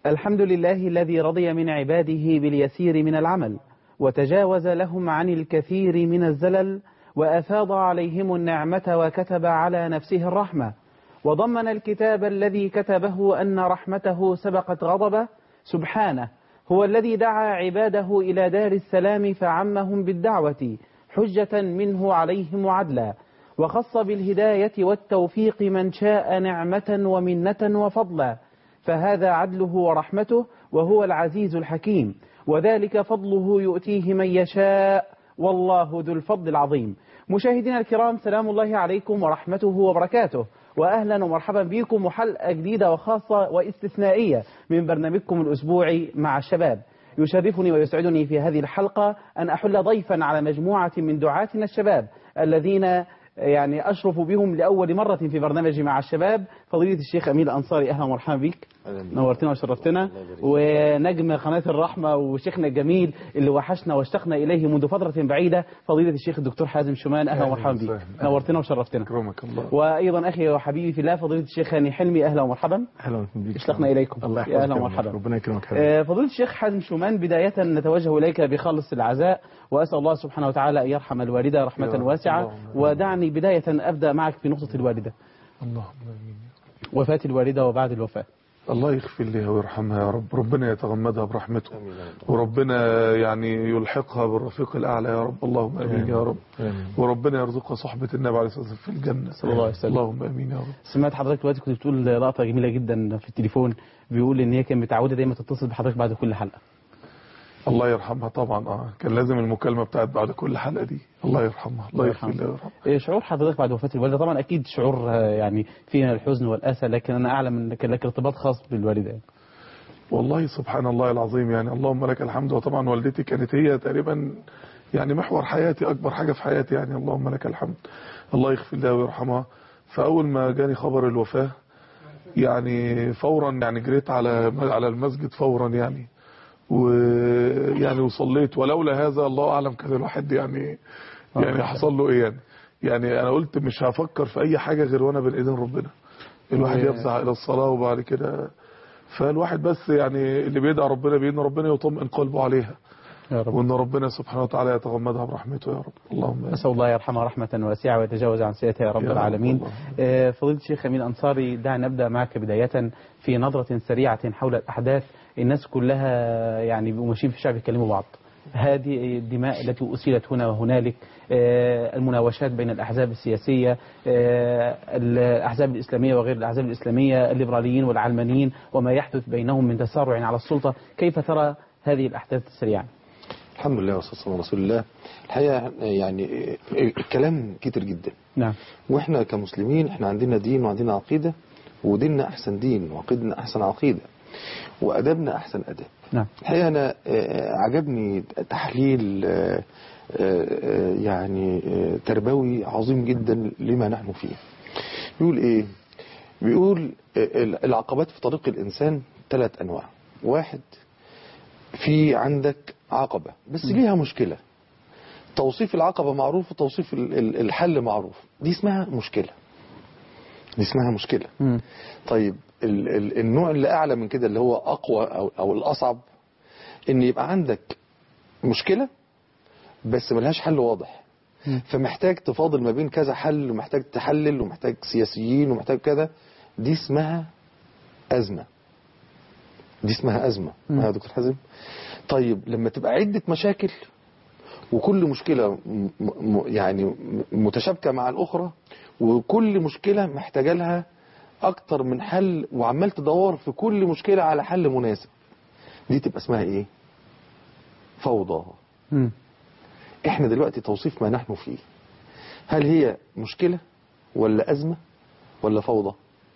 الحمد لله الذي رضي من عباده باليسير من العمل وتجاوز لهم عن الكثير من الزلل وأفاض عليهم النعمة وكتب على نفسه الرحمة وضمن الكتاب الذي كتبه أن رحمته سبقت غضبه سبحانه هو الذي دعا عباده إلى دار السلام فعمهم بالدعوة حجة منه عليهم وعدلا وخص بالهداية والتوفيق من شاء نعمة ومنة وفضلا فهذا عدله ورحمته وهو العزيز الحكيم وذلك فضله يؤتيه من يشاء والله ذو الفضل العظيم مشاهدينا الكرام سلام الله عليكم ورحمته وبركاته وأهلا ومرحبا بكم وحلقة جديدة وخاصة واستثنائية من برنامجكم الأسبوعي مع الشباب يشرفني ويسعدني في هذه الحلقة أن أحل ضيفا على مجموعة من دعاتنا الشباب الذين يعني أشرف بهم لأول مرة في برنامجي مع الشباب فضيلة الشيخ أمين الأنصاري أهلا ومرحبا بك نورتنا وشرفتنا ونجم قناة الرحمة وشيخنا الجميل اللي وحشنا واشتقنا إليه منذ فترة بعيدة فضيلة الشيخ الدكتور حازم شومان أهلا ومرحبا بك نورتنا وشرفتنا اكرمك الله وأيضا أخي وحبيبي في الله فضيلة الشيخ هاني حلمي أهلا ومرحبا اهلا بك اشتقنا إليكم الله يا يحفظك أهلا يا ومرحبا رب. ربنا يكرمك حبيبي آه، فضيلة الشيخ حازم شومان بداية نتوجه إليك بخالص العزاء وأسأل الله سبحانه وتعالى أن يرحم الوالدة يا رحمة رب. واسعة اللهم آمين. ودعني بداية أبدأ معك في نقطة الوالدة اللهم امين وفاة الوالدة وبعد الوفاة الله يغفر لها ويرحمها يا رب ربنا يتغمدها برحمته وربنا يعني يلحقها بالرفيق الاعلى يا رب اللهم امين يا رب وربنا يرزقها صحبه النبي عليه الصلاه والسلام في الجنه صلى الله عليه وسلم. اللهم امين يا رب سمعت حضرتك دلوقتي كنت بتقول لقطة جميلة جدا في التليفون بيقول إن هي كانت متعودة دايما تتصل بحضرتك بعد كل حلقة الله يرحمها طبعا اه كان لازم المكالمه بتاعت بعد كل حلقه دي الله يرحمها الله يغفر لها ويرحمها إيه شعور حضرتك بعد وفاة الوالدة طبعا أكيد شعور آه، يعني فينا الحزن والأسى لكن أنا أعلم أن كان لك ارتباط خاص بالوالدة يعني. والله سبحان الله العظيم يعني اللهم لك الحمد وطبعا والدتي كانت هي تقريبا يعني محور حياتي اكبر حاجه في حياتي يعني اللهم لك الحمد الله يغفر لها ويرحمها فاول ما جاني خبر الوفاه يعني فورا يعني جريت على على المسجد فورا يعني ويعني وصليت ولولا هذا الله اعلم كان الواحد يعني يعني حصل له ايه يعني يعني انا قلت مش هفكر في اي حاجه غير وانا بين ايدين ربنا الواحد يفزع الى الصلاه وبعد كده فالواحد بس يعني اللي بيدعى ربنا بان ربنا يطمئن قلبه عليها يا رب وان ربنا سبحانه وتعالى يتغمدها برحمته يا رب اللهم آمين. أسأل الله يرحمها رحمة واسعة ويتجاوز عن سيئتها يا رب يا رب العالمين الله. آه، فضيلة الشيخ أمين أنصاري دعنا نبدأ معك بداية في نظرة سريعة حول الأحداث الناس كلها يعني بيبقوا ماشيين في الشعب يكلموا بعض هذه الدماء التي أسيلت هنا وهنالك آه، المناوشات بين الأحزاب السياسية آه، الأحزاب الإسلامية وغير الأحزاب الإسلامية الليبراليين والعلمانيين وما يحدث بينهم من تسارع على السلطة كيف ترى هذه الأحداث السريعة الحمد لله والصلاة والسلام على رسول الله الحقيقة يعني الكلام كتير جدا نعم واحنا كمسلمين احنا عندنا دين وعندنا عقيدة وديننا احسن دين وعقيدنا احسن عقيدة وادبنا احسن ادب نعم الحقيقة انا آه، عجبني تحليل آه، آه، يعني آه، تربوي عظيم جدا لما نحن فيه بيقول ايه بيقول آه، العقبات في طريق الانسان ثلاث انواع واحد في عندك عقبة بس ليها مشكلة توصيف العقبة معروف وتوصيف ال- ال- الحل معروف دي اسمها مشكلة دي اسمها مشكلة مم. طيب ال ال النوع اللي أعلى من كده اللي هو أقوى أو, أو الأصعب إن يبقى عندك مشكلة بس ملهاش حل واضح مم. فمحتاج تفاضل ما بين كذا حل ومحتاج تحلل ومحتاج سياسيين ومحتاج كذا دي اسمها أزمة دي اسمها أزمة مم. يا دكتور حازم طيب لما تبقى عدة مشاكل وكل مشكلة م- م- يعني م- متشابكة مع الأخرى وكل مشكلة محتاجة لها أكتر من حل وعمال تدور في كل مشكلة على حل مناسب دي تبقى اسمها إيه؟ فوضى مم. إحنا دلوقتي توصيف ما نحن فيه هل هي مشكلة ولا أزمة ولا فوضى؟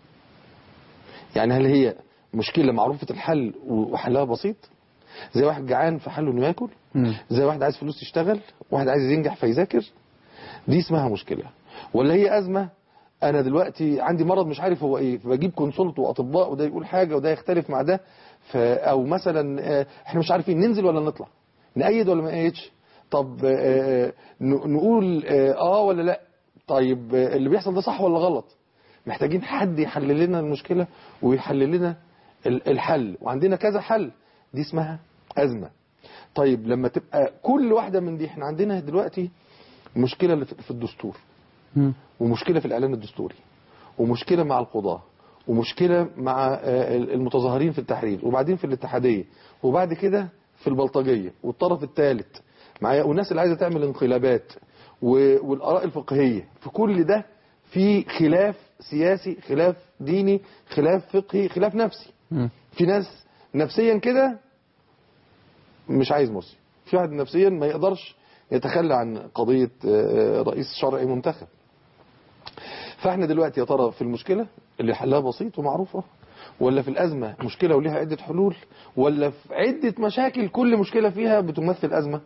يعني هل هي مشكلة معروفة الحل وحلها بسيط؟ زي واحد جعان فحله انه ياكل مم. زي واحد عايز فلوس يشتغل واحد عايز ينجح فيذاكر دي اسمها مشكلة ولا هي أزمة أنا دلوقتي عندي مرض مش عارف هو إيه فبجيب كونسلت وأطباء وده يقول حاجة وده يختلف مع ده ف أو مثلا آه، إحنا مش عارفين ننزل ولا نطلع نأيد ولا ما نأيدش طب آه، ن- نقول آه آه ولا لأ طيب آه، اللي بيحصل ده صح ولا غلط محتاجين حد يحلل لنا المشكلة ويحلل لنا ال- الحل وعندنا كذا حل دي اسمها أزمة طيب لما تبقى كل واحدة من دي احنا عندنا دلوقتي مشكلة اللي في في الدستور مم. ومشكلة في الإعلان الدستوري ومشكلة مع القضاة ومشكلة مع آه، المتظاهرين في التحرير وبعدين في الاتحادية وبعد كده في البلطجية والطرف الثالث معايا والناس اللي عايزة تعمل انقلابات و- والآراء الفقهية في كل ده في خلاف سياسي خلاف ديني خلاف فقهي خلاف نفسي مم. في ناس نفسيا كده مش عايز مرسي في واحد نفسيا ما يقدرش يتخلى عن قضية آه، رئيس شرعي منتخب فاحنا دلوقتي يا ترى في المشكلة اللي حلها بسيط ومعروفة ولا في الأزمة مشكلة وليها عدة حلول ولا في عدة مشاكل كل مشكلة فيها بتمثل أزمة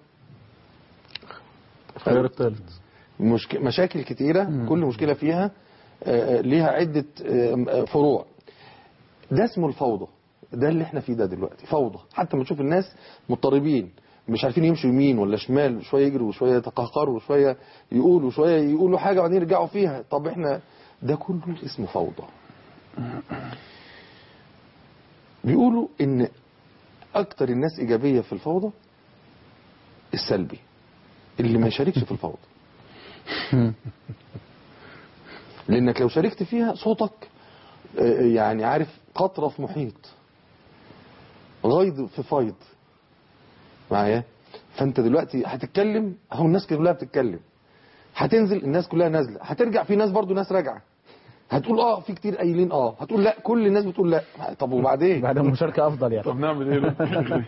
خير الثالث مشك... مشاكل كتيرة كل مشكلة فيها آه، آه، ليها عدة آه، آه، فروع ده اسمه الفوضى ده اللي احنا فيه ده دلوقتي فوضى حتى ما تشوف الناس مضطربين مش عارفين يمشوا يمين ولا شمال شوية يجروا وشوية يتقهقروا وشوية يقولوا شوية يقولوا حاجة وبعدين يرجعوا فيها طب احنا ده كله اسمه فوضى بيقولوا ان اكتر الناس ايجابية في الفوضى السلبي اللي ما يشاركش في الفوضى لانك لو شاركت فيها صوتك آه، يعني عارف قطرة في محيط غيض في فيض معايا فانت دلوقتي هتتكلم اهو الناس كلها بتتكلم هتنزل الناس كلها نازله هترجع في ناس برضو ناس راجعه هتقول اه في كتير قايلين اه هتقول لا كل الناس بتقول لا طب وبعدين بعد المشاركة أفضل يعني طب نعمل ايه دلوقتي؟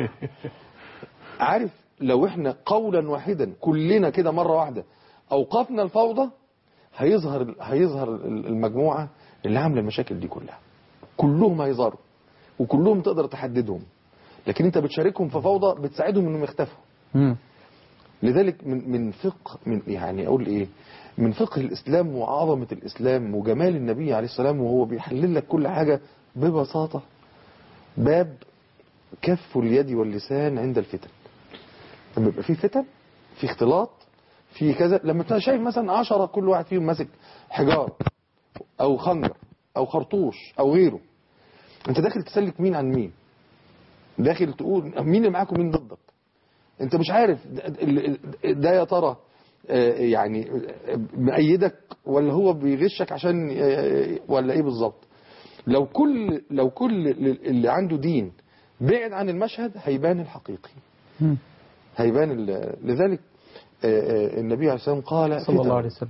عارف لو احنا قولا واحدا كلنا كده مرة واحدة اوقفنا الفوضى هيظهر هيظهر المجموعة اللي عاملة المشاكل دي كلها كلهم هيظهروا وكلهم تقدر تحددهم لكن انت بتشاركهم في فوضى بتساعدهم انهم يختفوا مم. لذلك من من فقه من يعني اقول ايه من فقه الاسلام وعظمه الاسلام وجمال النبي عليه السلام وهو بيحلل لك كل حاجه ببساطه باب كف اليد واللسان عند الفتن لما يبقى في فتن في اختلاط في كذا لما تبقى شايف مثلا عشرة كل واحد فيهم ماسك حجارة او خنجر او خرطوش او غيره انت داخل تسلك مين عن مين داخل تقول مين اللي معاك ومين ضدك انت مش عارف ده- ال- ال- ده يا ترى آه، يعني آه، مأيدك ولا هو بيغشك عشان آه، ولا ايه بالظبط لو كل لو كل اللي عنده دين بعد عن المشهد هيبان الحقيقي مم. هيبان ال- لذلك آه، آه، النبي عليه الصلاة والسلام قال صلى الله فتن عليه وسلم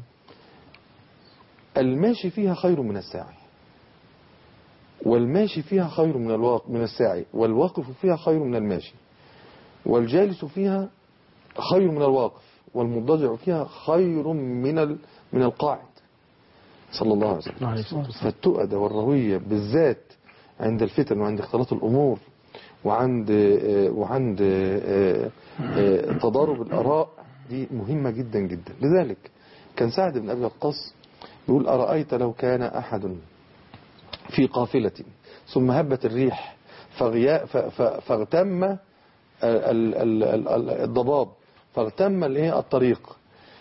الماشي فيها خير من الساعي والماشي فيها خير من الواقف من الساعي والواقف فيها خير من الماشي والجالس فيها خير من الواقف والمضطجع فيها خير من ال... من القاعد صلى الله عليه وسلم عليه الصلاة والسلام. فالتؤدة والروية بالذات عند الفتن وعند اختلاط الأمور وعند آه، وعند آه، آه، تضارب الآراء دي مهمة جدا جدا لذلك كان سعد بن أبي وقاص يقول أرأيت لو كان أحد في قافلة ثم هبت الريح فغيا ف- ف- فاغتم ال- ال- ال- ال- ال- الضباب فاغتم اللي هي الطريق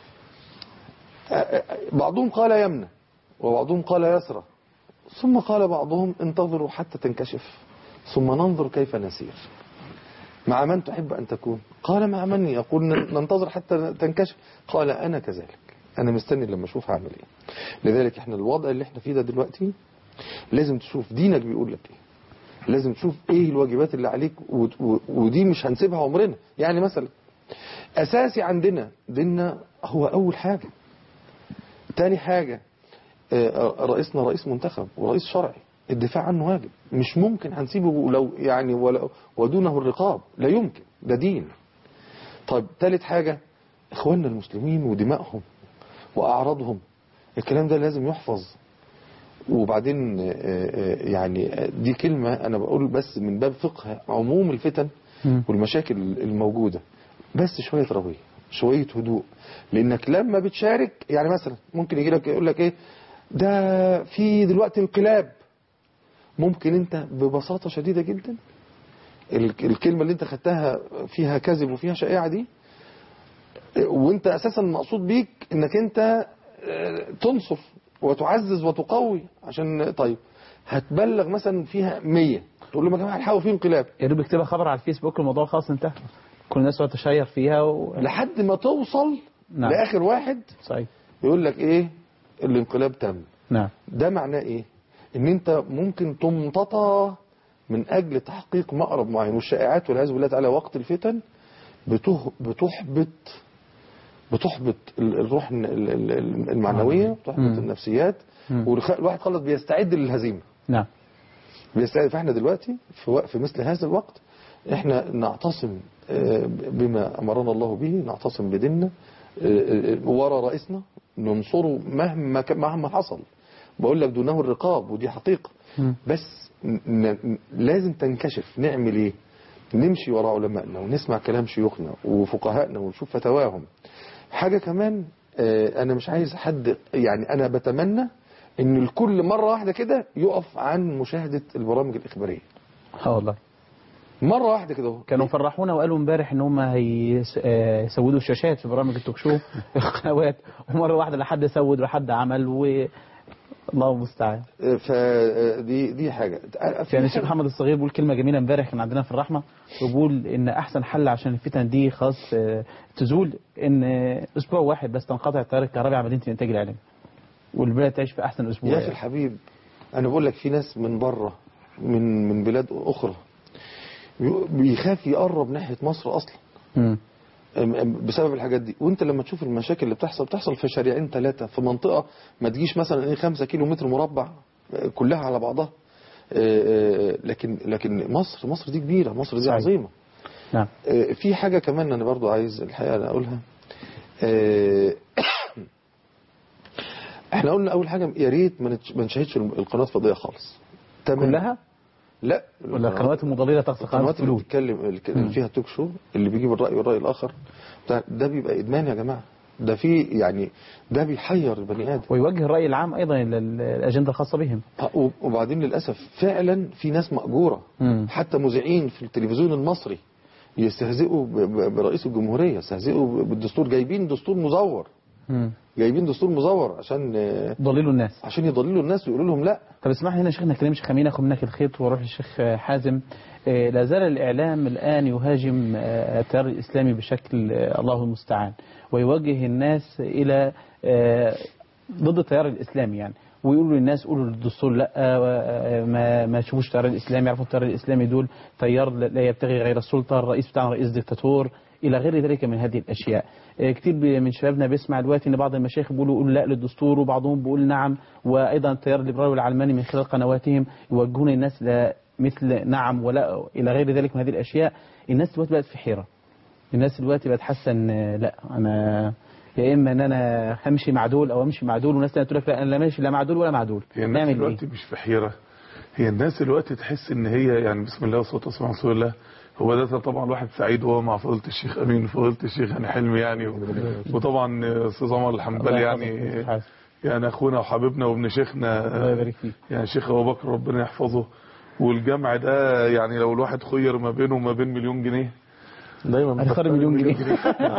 بعضهم قال يمنى وبعضهم قال يسرى ثم قال بعضهم انتظروا حتى تنكشف ثم ننظر كيف نسير مع من تحب أن تكون قال مع من يقول ن- ننتظر حتى تنكشف قال أنا كذلك أنا مستني لما أشوف هعمل إيه لذلك إحنا الوضع اللي إحنا فيه ده دلوقتي لازم تشوف دينك بيقول لك إيه لازم تشوف إيه الواجبات اللي عليك و- و- ودي مش هنسيبها عمرنا يعني مثلا أساسي عندنا ديننا هو أول حاجة تاني حاجة آه، رئيسنا رئيس منتخب ورئيس شرعي الدفاع عنه واجب مش ممكن هنسيبه لو يعني ولا ودونه الرقاب لا يمكن ده دين طيب ثالث حاجة اخواننا المسلمين ودمائهم واعراضهم الكلام ده لازم يحفظ وبعدين آه، آه، يعني آه، دي كلمة انا بقول بس من باب فقه عموم الفتن مم. والمشاكل الموجودة بس شوية روية شوية هدوء لانك لما بتشارك يعني مثلا ممكن يجي لك يقول لك ايه ده في دلوقتي انقلاب ممكن انت ببساطة شديدة جدا ال- الكلمة اللي انت خدتها فيها كذب وفيها شائعة دي وانت اساسا مقصود بيك انك انت آه، تنصر وتعزز وتقوي عشان طيب هتبلغ مثلا فيها مية تقول لهم يا جماعه الحقوا في انقلاب يا دوب اكتبها خبر على الفيسبوك الموضوع خلاص انتهى كل الناس تقعد تشير فيها و... لحد ما توصل نعم. لاخر واحد صحيح يقول لك ايه الانقلاب تم نعم ده معناه ايه ان انت ممكن تمتطى من اجل تحقيق مأرب معين والشائعات والعياذ بالله تعالى وقت الفتن بته بتحبط بتحبط ال- الروح ال- ال- ال- المعنويه بتحبط مم. النفسيات مم. والواحد خلاص بيستعد للهزيمه نعم بيستعد فاحنا دلوقتي في وق- في مثل هذا الوقت احنا نعتصم آه، بما امرنا الله به نعتصم بديننا آه، آه، ورا رئيسنا ننصره مهما ك- مهما حصل بقول لك دونه الرقاب ودي حقيقه مم. بس ن- ن- لازم تنكشف نعمل ايه نمشي ورا علمائنا ونسمع كلام شيوخنا وفقهائنا ونشوف فتواهم حاجة كمان آه، انا مش عايز حد يعني انا بتمنى ان الكل مرة واحدة كده يقف عن مشاهدة البرامج الاخبارية اه والله مرة واحدة كده اهو. كانوا فرحونا وقالوا امبارح ان هم هيسودوا الشاشات في برامج التوك شو القنوات ومره واحده لا حد سود ولا حد عمل و الله المستعان آه، فدي دي حاجة في يعني الشيخ حاجة- محمد الصغير بيقول كلمه جميله امبارح كان عندنا في الرحمه وبيقول ان احسن حل عشان الفتن دي خلاص آه، تزول ان آه، اسبوع واحد بس تنقطع التيار الكهربائي على مدينه الانتاج الاعلامي والبلاد تعيش في احسن اسبوع يا اخي يعني. الحبيب انا بقول لك في ناس من بره من من بلاد اخرى بي- بيخاف يقرب ناحية مصر اصلا مم. أم- أم- بسبب الحاجات دي وانت لما تشوف المشاكل اللي بتحصل بتحصل في شارعين ثلاثة في منطقة ما تجيش مثلا ايه خمسة كيلو متر مربع آه، كلها على بعضها آه، آه، لكن لكن مصر مصر دي كبيرة مصر دي صحيح. عظيمة نعم آه، في حاجة كمان انا برضو عايز الحقيقة أنا اقولها آه، احنا قلنا اول حاجة يا ريت ما نتش- ما نشاهدش القنوات الفضائية خالص تمام كلها لا ولا القنوات المضلله تقصد قنوات القنوات اللي فلوس بتتكلم اللي فيها توك شو اللي بيجيب الرأي والرأي الآخر بتاع- ده بيبقى إدمان يا جماعة ده في يعني ده بيحير البني آدم ويوجه الراي العام ايضا الى ال- الاجنده الخاصه بهم آه، وبعدين للأسف فعلا في ناس مأجورة مم. حتى مذيعين في التلفزيون المصري يستهزئوا ب- ب- برئيس الجمهورية يستهزئوا بالدستور جايبين دستور مزور مم. جايبين دستور مزور عشان آه، ضللوا الناس عشان يضللوا الناس ويقولوا لهم لا طب اسمح لي هنا يا شيخنا كلام شيخ امين اخو منك الخيط واروح للشيخ حازم آه، لا زال الاعلام الان يهاجم آه، التيار الاسلامي بشكل آه، الله المستعان ويوجه الناس الى آه، ضد التيار الاسلامي يعني ويقولوا للناس قولوا للدستور لا آه، ما ما تشوفوش التيار الاسلامي يعرفوا التيار الاسلامي دول تيار لا يبتغي غير السلطه الرئيس بتاعنا رئيس ديكتاتور الى غير ذلك من هذه الاشياء آه، كتير ب- من شبابنا بيسمع دلوقتي ان بعض المشايخ بيقولوا يقولوا لا للدستور وبعضهم بيقول نعم وايضا التيار الليبرالي والعلماني من خلال قنواتهم يوجهون الناس لا مثل نعم ولا الى غير ذلك من هذه الاشياء الناس دلوقتي بقت في حيره الناس دلوقتي بقت حاسه ان آه، لا انا يا اما ان انا همشي مع دول او امشي مع دول وناس تانية تقول لك لا انا لا ماشي لا مع دول ولا مع دول هي الناس نعمل ايه دلوقتي مش في حيرة هي الناس دلوقتي تحس ان هي يعني بسم الله والصلاة والسلام على رسول الله هو ده طبعا الواحد سعيد وهو مع فضيلة الشيخ امين وفضيلة الشيخ هاني حلمي يعني و- وطبعا استاذ عمر الحنبلي الله يحفظك يا يعني أستاذ حازم. يعني اخونا وحبيبنا وابن شيخنا الله يبارك فيك يعني شيخ ابو بكر ربنا يحفظه والجمع ده يعني لو الواحد خير ما بينه وما بين مليون جنيه دايما هنختار مليون جنيه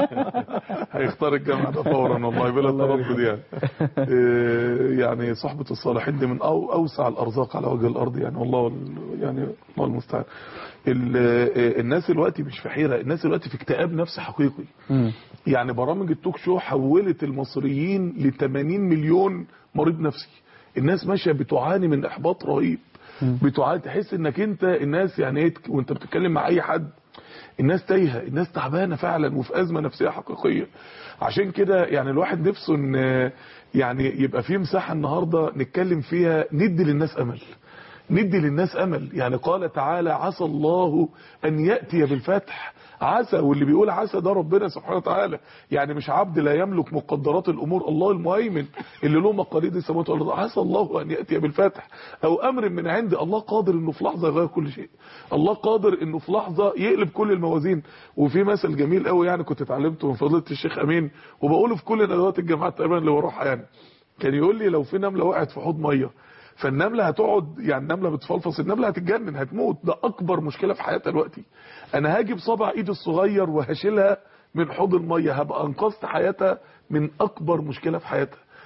هيختار الجامعة ده فورا والله بلا تردد يعني إيه، يعني صحبة الصالحين دي من أو أوسع الأرزاق على وجه الأرض يعني والله ال- يعني الله المستعان ال- إيه، الناس دلوقتي مش في حيرة الناس دلوقتي في اكتئاب نفسي حقيقي مم. يعني برامج التوك شو حولت المصريين ل 80 مليون مريض نفسي الناس ماشيه بتعاني من احباط رهيب بتعاني تحس انك انت الناس يعني ايه وانت بتتكلم مع اي حد الناس تايهه الناس تعبانه فعلا وفي ازمه نفسيه حقيقيه عشان كده يعني الواحد نفسه ان يعني يبقى في مساحه النهارده نتكلم فيها ندي للناس امل ندي للناس امل يعني قال تعالى عسى الله ان ياتي بالفتح عسى واللي بيقول عسى ده ربنا سبحانه وتعالى يعني مش عبد لا يملك مقدرات الامور الله المهيمن اللي له مقاليد السماوات والارض عسى الله ان ياتي بالفتح او امر من عند الله قادر انه في لحظه يغير كل شيء الله قادر انه في لحظه يقلب كل الموازين وفي مثل جميل قوي يعني كنت اتعلمته من فضيله الشيخ امين وبقوله في كل ندوات الجامعات تقريبا اللي بروحها يعني كان يقول لي لو في نمله وقعت في حوض ميه فالنمله هتقعد يعني النمله بتفلفص النمله هتتجنن هتموت ده اكبر مشكله في حياتها دلوقتي انا هاجي بصبع ايدي الصغير وهشيلها من حوض الميه هبقى انقذت حياتها من اكبر مشكله في حياتها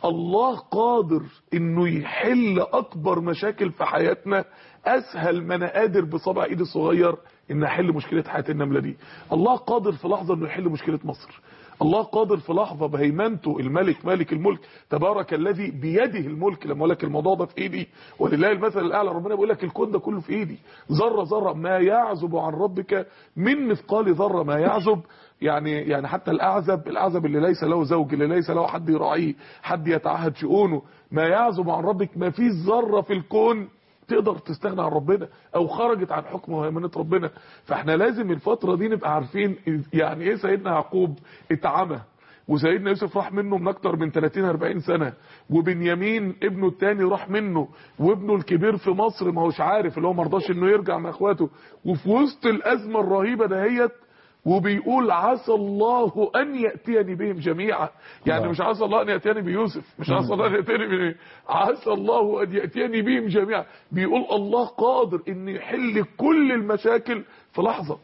الله قادر انه يحل اكبر مشاكل في حياتنا اسهل ما انا قادر بصبع ايدي الصغير ان احل مشكله حياه النمله دي الله قادر في لحظه انه يحل مشكله مصر الله قادر في لحظة بهيمنته الملك مالك الملك تبارك الذي بيده الملك لما اقول لك الموضوع ده في ايدي ولله المثل الاعلى ربنا بيقول لك الكون ده كله في ايدي ذره ذره ما يعزب عن ربك من مثقال ذره ما يعزب يعني يعني حتى الاعزب الاعزب اللي ليس له زوج اللي ليس له حد يراعيه حد يتعهد شؤونه ما يعزب عن ربك ما فيش ذره في الكون تقدر تستغنى عن ربنا او خرجت عن حكم وهيمنه ربنا فاحنا لازم الفتره دي نبقى عارفين يعني ايه سيدنا يعقوب اتعمى وسيدنا يوسف راح منه من اكتر من 30 40 سنه وبنيامين ابنه الثاني راح منه وابنه الكبير في مصر ما هوش عارف اللي هو ما رضاش انه يرجع مع اخواته وفي وسط الازمه الرهيبه دهيت وبيقول عسى الله ان ياتيني بهم جميعا يعني الله. مش عسى الله ان ياتيني بيوسف مش عسى الله ان ياتيني بي... عسى الله ان ياتيني بهم جميعا بيقول الله قادر ان يحل كل المشاكل في لحظه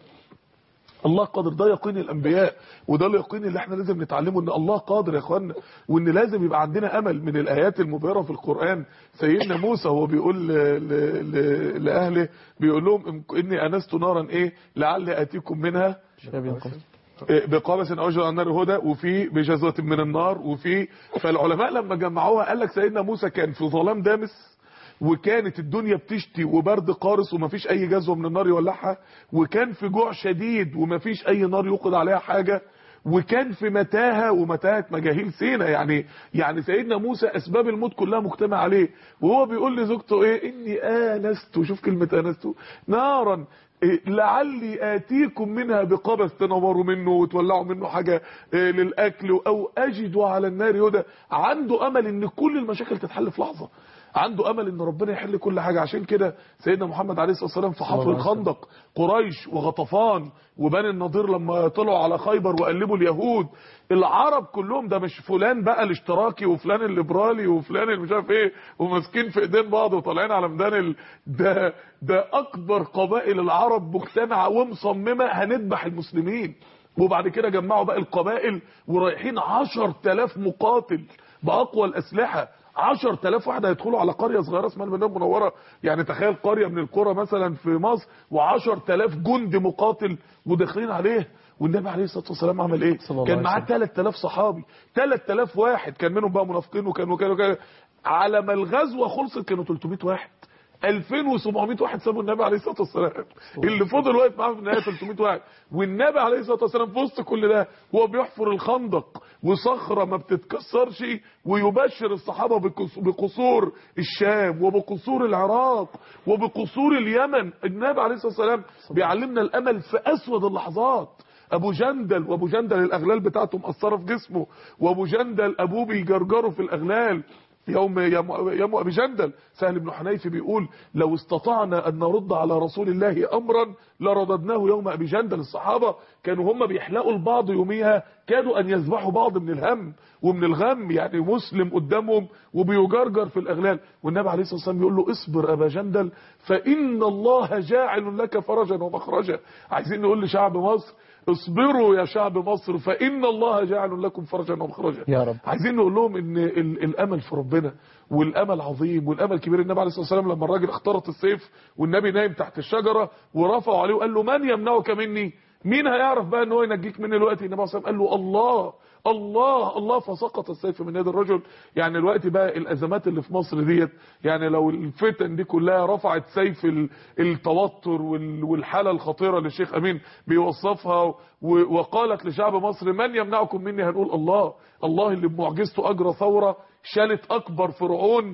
الله قادر ده يقين الانبياء وده اليقين اللي احنا لازم نتعلمه ان الله قادر يا اخوانا وان لازم يبقى عندنا امل من الايات المبهره في القران سيدنا موسى هو بيقول ل... ل... ل... لاهله بيقول لهم إن- اني انست نارا ايه لعلي اتيكم منها شاب ينقص. بقابس اوجد عن نار هدى وفي بجزوة من النار وفي فالعلماء لما جمعوها قال لك سيدنا موسى كان في ظلام دامس وكانت الدنيا بتشتي وبرد قارس ومفيش اي جزوة من النار يولعها وكان في جوع شديد ومفيش اي نار يوقد عليها حاجة وكان في متاهة ومتاهة مجاهيل سينا يعني يعني سيدنا موسى اسباب الموت كلها مجتمع عليه وهو بيقول لزوجته ايه اني انست شوف كلمة انست نارا إيه، لعلي آتيكم منها بقبس تنوروا منه وتولعوا منه حاجة إيه، للأكل أو أجد على النار هدى عنده أمل إن كل المشاكل تتحل في لحظة عنده أمل إن ربنا يحل كل حاجة عشان كده سيدنا محمد عليه الصلاة والسلام في حفر الخندق قريش وغطفان وبني النضير لما طلعوا على خيبر وقلبوا اليهود العرب كلهم ده مش فلان بقى الاشتراكي وفلان الليبرالي وفلان اللي مش عارف ايه وماسكين في ايدين بعض وطالعين على ميدان ال... ده ده اكبر قبائل العرب مجتمعه ومصممه هنذبح المسلمين وبعد كده جمعوا بقى القبائل ورايحين 10000 مقاتل باقوى الاسلحه 10000 واحد هيدخلوا على قريه صغيره اسمها المدينه المنوره يعني تخيل قريه من القرى مثلا في مصر و10000 جند مقاتل وداخلين عليه والنبي عليه الصلاه والسلام عمل ايه صلى الله كان عليه معاه وسلم. 3000 صحابي 3000 واحد كان منهم بقى منافقين وكانوا كانوا كانوا على ما الغزوه خلصت كانوا 300 واحد 2700 واحد سابوا النبي عليه الصلاه والسلام اللي فضل واقف معاه في النهايه 300 واحد والنبي عليه الصلاه والسلام في وسط كل ده هو بيحفر الخندق وصخره ما بتتكسرش ويبشر الصحابه بقص- بقصور الشام وبقصور العراق وبقصور اليمن النبي عليه الصلاه والسلام بيعلمنا الامل في اسود اللحظات ابو جندل وابو جندل الاغلال بتاعته مأثره في جسمه وابو جندل ابوه بيجرجره في الاغلال يوم يوم يوم ابي جندل سهل بن حنيف بيقول لو استطعنا ان نرد على رسول الله امرا لرددناه يوم ابي جندل الصحابه كانوا هم بيحلقوا البعض يوميها كادوا ان يذبحوا بعض من الهم ومن الغم يعني مسلم قدامهم وبيجرجر في الاغلال والنبي عليه الصلاه والسلام يقول له اصبر ابا جندل فان الله جاعل لك فرجا ومخرجا عايزين نقول لشعب مصر اصبروا يا شعب مصر فإن الله جعل لكم فرجا ومخرجا يا رب. عايزين نقول لهم ان ال- الامل في ربنا والامل عظيم والامل كبير النبي عليه الصلاه والسلام لما الراجل اخترط السيف والنبي نايم تحت الشجره ورفعوا عليه وقال له من يمنعك مني مين هيعرف بقى ان هو ينجيك مني دلوقتي النبي عليه الصلاه والسلام قال له الله الله الله فسقط السيف من يد الرجل يعني الوقت بقى الازمات اللي في مصر ديت يعني لو الفتن دي كلها رفعت سيف ال- التوتر وال- والحاله الخطيره اللي الشيخ امين بيوصفها و- وقالت لشعب مصر من يمنعكم مني هنقول الله الله اللي بمعجزته اجرى ثوره شالت اكبر فرعون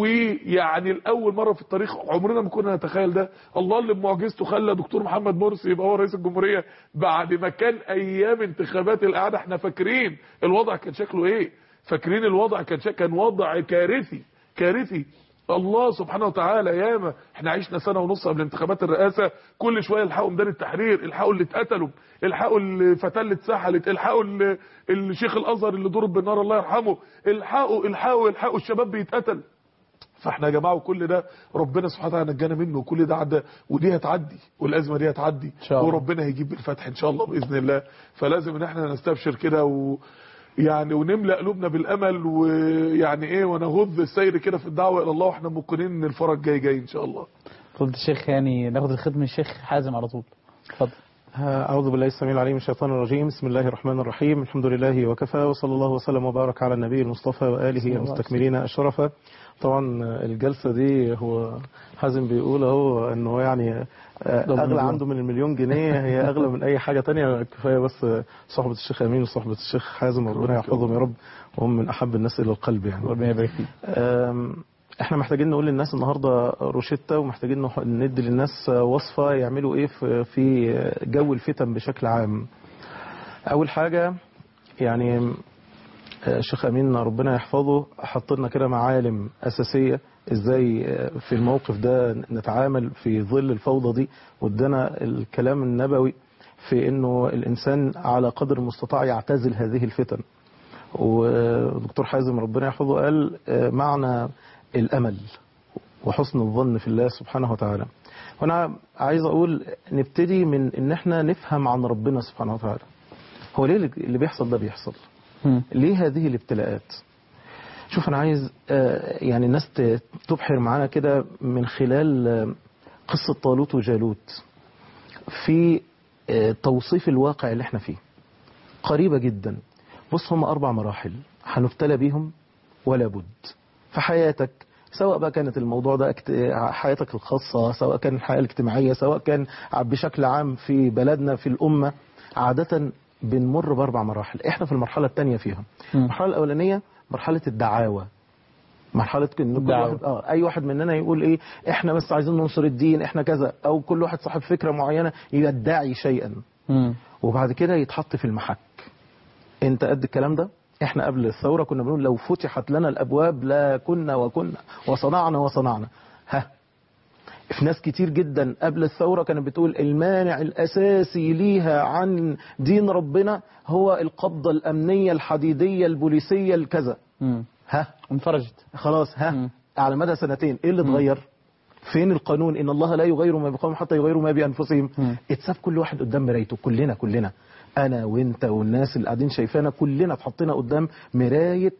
ويعني الاول مره في التاريخ عمرنا ما كنا نتخيل ده الله اللي بمعجزته خلى دكتور محمد مرسي يبقى هو رئيس الجمهوريه بعد ما كان ايام انتخابات القعده احنا فاكرين الوضع كان شكله ايه فاكرين الوضع كان شك... كان وضع كارثي كارثي الله سبحانه وتعالى ياما احنا عشنا سنه ونص قبل انتخابات الرئاسه كل شويه الحقوا ميدان التحرير الحقوا اللي اتقتلوا الحقوا الفتاه اللي اتسحلت الحقوا ال- الشيخ الازهر اللي ضرب بالنار الله يرحمه الحقوا الحقوا الحقوا الشباب بيتقتل فاحنا يا جماعه وكل ده ربنا سبحانه وتعالى نجانا منه وكل ده عدى ودي هتعدي والازمه دي هتعدي شاء الله. وربنا هيجيب الفتح ان شاء الله باذن الله فلازم ان احنا نستبشر كده و يعني ونملأ قلوبنا بالامل ويعني ايه ونغض السير كده في الدعوه الى الله واحنا موقنين ان الفرج جاي جاي ان شاء الله فضيلة الشيخ يعني ناخد الخدمة من الشيخ حازم على طول اتفضل أعوذ بالله السميع العليم من الشيطان الرجيم بسم الله الرحمن الرحيم الحمد لله وكفى وصلى الله وسلم وبارك على النبي المصطفى وآله المستكملين الشرفة طبعا الجلسة دي هو حازم بيقول اهو انه يعني اغلى عنده من المليون جنيه هي اغلى من اي حاجة تانية كفاية بس صحبة الشيخ امين وصحبة الشيخ حازم ربنا يحفظهم يا رب وهم من احب الناس الى القلب يعني ربنا يبارك فيك أم، احنا محتاجين نقول للناس النهارده روشتة ومحتاجين نح- ندي للناس وصفة يعملوا ايه في في جو الفتن بشكل عام اول حاجة يعني آه، الشيخ امين ربنا يحفظه حط لنا كده معالم اساسيه ازاي آه، في الموقف ده نتعامل في ظل الفوضى دي وادانا الكلام النبوي في انه الانسان على قدر المستطاع يعتزل هذه الفتن ودكتور حازم ربنا يحفظه قال آه، معنى الامل وحسن الظن في الله سبحانه وتعالى وانا عايز اقول نبتدي من ان احنا نفهم عن ربنا سبحانه وتعالى هو ليه اللي بيحصل ده بيحصل مم. ليه هذه الابتلاءات شوف انا عايز آه، يعني الناس ت- تبحر معانا كده من خلال آه، قصة طالوت وجالوت في آه، توصيف الواقع اللي احنا فيه قريبة جدا بص هم أربع مراحل هنبتلى بيهم ولا بد في حياتك سواء بقى كانت الموضوع ده اكت- حياتك الخاصة سواء كان الحياة الاجتماعية سواء كان بشكل عام في بلدنا في الأمة عادة بنمر بأربع مراحل احنا في المرحلة الثانية فيها مم. المرحلة الأولانية مرحلة الدعاوى مرحلة ان كل الدعوة. واحد اه اي واحد مننا يقول ايه احنا بس عايزين ننصر الدين احنا كذا او كل واحد صاحب فكرة معينة يدعي شيئا مم. وبعد كده يتحط في المحك انت قد الكلام ده احنا قبل الثورة كنا بنقول لو فتحت لنا الابواب لا كنا وكنا وصنعنا وصنعنا ها في ناس كتير جدا قبل الثورة كانت بتقول المانع الأساسي ليها عن دين ربنا هو القبضة الأمنية الحديدية البوليسية الكذا مم. ها انفرجت خلاص ها مم. على مدى سنتين ايه اللي اتغير فين القانون ان الله لا يغير ما بقوم حتى يغيروا ما بانفسهم مم. اتساب كل واحد قدام مرايته كلنا كلنا انا وانت والناس اللي قاعدين شايفانا كلنا اتحطينا قدام مرايه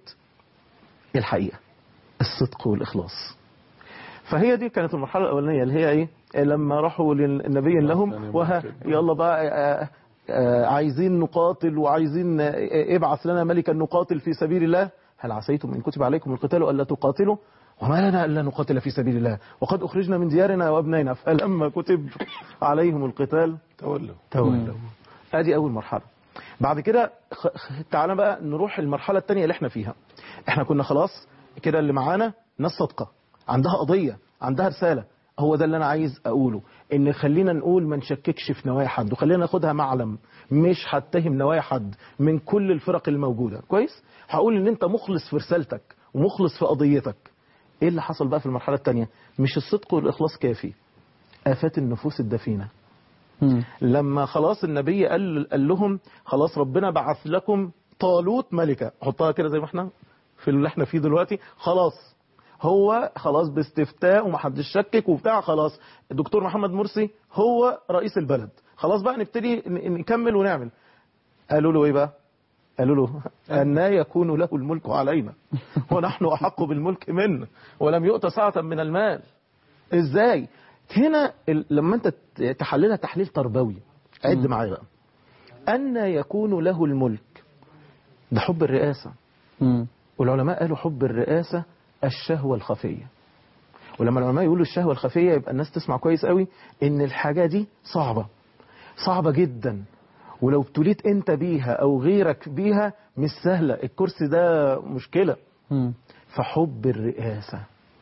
الحقيقه الصدق والاخلاص فهي دي كانت المرحله الاولانيه اللي هي ايه لما راحوا للنبي لهم وها يلا بقى آه، آه، عايزين نقاتل وعايزين آه، ابعث لنا ملكا نقاتل في سبيل الله هل عسيتم ان كتب عليكم القتال الا تقاتلوا وما لنا الا نقاتل في سبيل الله وقد اخرجنا من ديارنا وابنائنا فلما كتب عليهم القتال تولوا تولوا ادي اول مرحله بعد كده خ- خ- تعالى بقى نروح المرحله الثانيه اللي احنا فيها احنا كنا خلاص كده اللي معانا ناس صادقه عندها قضيه عندها رساله هو ده اللي انا عايز اقوله ان خلينا نقول ما نشككش في نوايا حد وخلينا ناخدها معلم مش هتهم نوايا حد من كل الفرق الموجوده كويس هقول ان انت مخلص في رسالتك ومخلص في قضيتك ايه اللي حصل بقى في المرحله الثانيه مش الصدق والاخلاص كافي افات النفوس الدفينه مم. لما خلاص النبي قال, قال لهم خلاص ربنا بعث لكم طالوت ملكة حطها كده زي ما احنا في اللي احنا فيه دلوقتي خلاص هو خلاص باستفتاء ومحدش شكك وبتاع خلاص الدكتور محمد مرسي هو رئيس البلد خلاص بقى نبتدي ن- نكمل ونعمل قالوا له ايه بقى قالوا له أن يكون له الملك علينا ونحن أحق بالملك منه ولم يؤت سعة من المال ازاي هنا ال- لما انت ت- تحللها تحليل تربوي عد معايا بقى أن يكون له الملك ده حب الرئاسة مم. والعلماء قالوا حب الرئاسة الشهوة الخفية ولما العلماء يقولوا الشهوة الخفية يبقى الناس تسمع كويس قوي ان الحاجة دي صعبة صعبة جدا ولو ابتليت انت بيها او غيرك بيها مش سهلة الكرسي ده مشكلة مم. فحب الرئاسة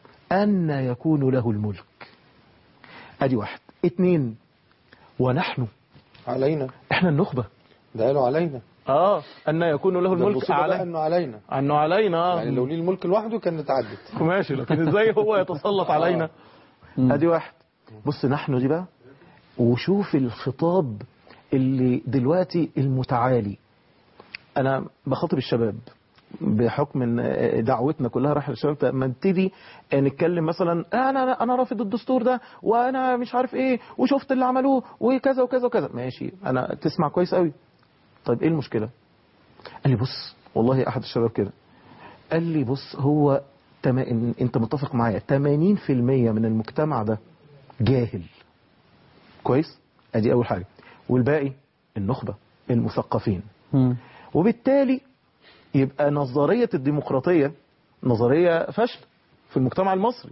أن يكون له الملك ادي واحد اتنين ونحن علينا احنا النخبة ده قالوا علينا اه أن يكون له ده الملك المصيبة بقى على انه علينا انه علينا آه. يعني لو ليه الملك لوحده كانت عدت ماشي لكن ازاي هو يتسلط علينا مم. ادي واحد بص نحن دي بقى وشوف الخطاب اللي دلوقتي المتعالي انا بخاطب الشباب بحكم ان دعوتنا كلها رايحه للشباب لما نبتدي نتكلم مثلا انا انا رافض الدستور ده وانا مش عارف ايه وشفت اللي عملوه وكذا وكذا وكذا ماشي انا تسمع كويس قوي طيب ايه المشكله قال لي بص والله احد الشباب كده قال لي بص هو تم... إن- انت متفق معايا 80% من المجتمع ده جاهل كويس ادي اول حاجه والباقي النخبه المثقفين مم. وبالتالي يبقى نظريه الديمقراطيه نظريه فاشله في المجتمع المصري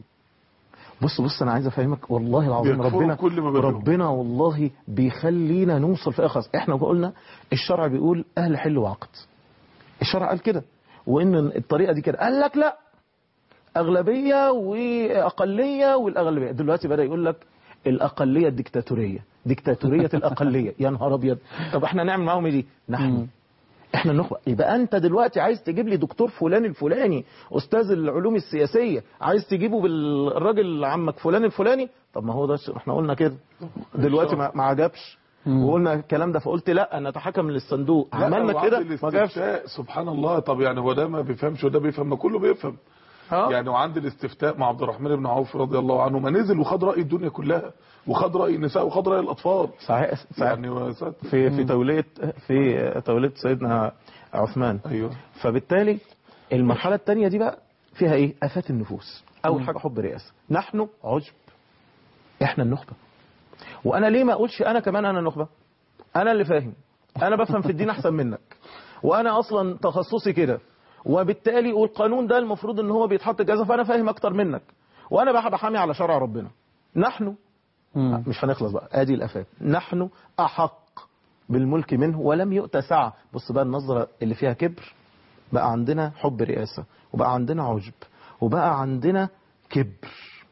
بص بص انا عايز افهمك والله العظيم بيكفروا ربنا كل ما بينهم. ربنا والله بيخلينا نوصل في اخر احنا قلنا الشرع بيقول اهل حل وعقد الشرع قال كده وان الطريقه دي كده قال لك لا اغلبيه واقليه والاغلبيه دلوقتي بدا يقول لك الاقليه الديكتاتوريه ديكتاتوريه الاقليه يا نهار ابيض طب احنا نعمل معاهم ايه دي نحن احنا النخبه يبقى انت دلوقتي عايز تجيب لي دكتور فلان الفلاني استاذ العلوم السياسيه عايز تجيبه بالراجل عمك فلان الفلاني طب ما هو ده ش- احنا قلنا كده دلوقتي ما ما عجبش وقلنا الكلام ده فقلت لا نتحكم للصندوق لا، عملنا وعند كده ما جابش الاستفتاء سبحان الله طب يعني هو ده ما بيفهمش وده بيفهم ما كله بيفهم ها؟ يعني وعند الاستفتاء مع عبد الرحمن بن عوف رضي الله عنه ما نزل وخد راي الدنيا كلها وخد راي النساء وخد راي الاطفال صحيح صحيح يعني وسات- في في توليه في توليه سيدنا عثمان ايوه فبالتالي المرحله الثانيه دي بقى فيها ايه افات النفوس اول حاجه حب الرئاسه نحن عجب احنا النخبه وانا ليه ما اقولش انا كمان انا النخبه انا اللي فاهم انا بفهم في الدين احسن منك وانا اصلا تخصصي كده وبالتالي والقانون ده المفروض ان هو بيتحط كذا فانا فاهم اكتر منك وانا بقى بحامي على شرع ربنا نحن مم. مش هنخلص بقى ادي الافات نحن احق بالملك منه ولم يؤت سعه بص بقى النظره اللي فيها كبر بقى عندنا حب رئاسه وبقى عندنا عجب وبقى عندنا كبر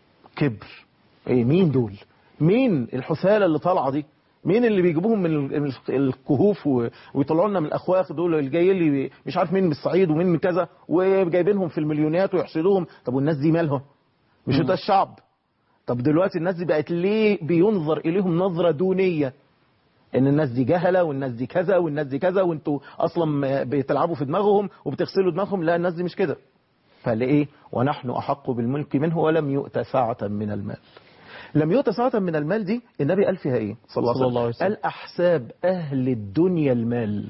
كبر ايه مين دول مين الحثاله اللي طالعه دي مين اللي بيجيبوهم من ال- من الكهوف و- ويطلعوا لنا من الاخواخ دول اللي جاي لي مش عارف مين من الصعيد ومين من كذا وجايبينهم في المليونات ويحسدوهم طب والناس دي مالهم مش ده الشعب طب دلوقتي الناس دي بقت ليه بينظر اليهم نظره دونيه ان الناس دي جهله والناس دي كذا والناس دي كذا وانتوا اصلا بتلعبوا في دماغهم وبتغسلوا دماغهم لا الناس دي مش كده فلإيه ونحن أحق بالملك منه ولم يؤت ساعة من المال لم يؤت ساعة من المال دي النبي قال فيها ايه صلى الله صلى الله عليه عليه وسلم وسلم. قال أحساب أهل الدنيا المال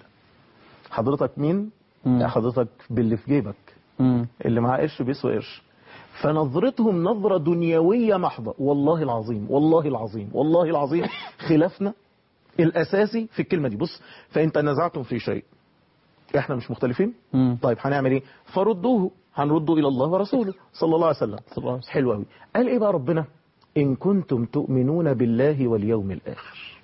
حضرتك مين مم. لا حضرتك باللي في جيبك مم. اللي معاه قرش بيسوى قرش فنظرتهم نظرة دنيوية محضة والله العظيم والله العظيم والله العظيم خلافنا الأساسي في الكلمة دي بص فإن تنازعتم في شيء احنا مش مختلفين مم. طيب هنعمل ايه فردوه هنرده الى الله ورسوله صلى الله عليه وسلم صلى الله عليه وسلم. حلو قوي قال ايه بقى ربنا ان كنتم تؤمنون بالله واليوم الاخر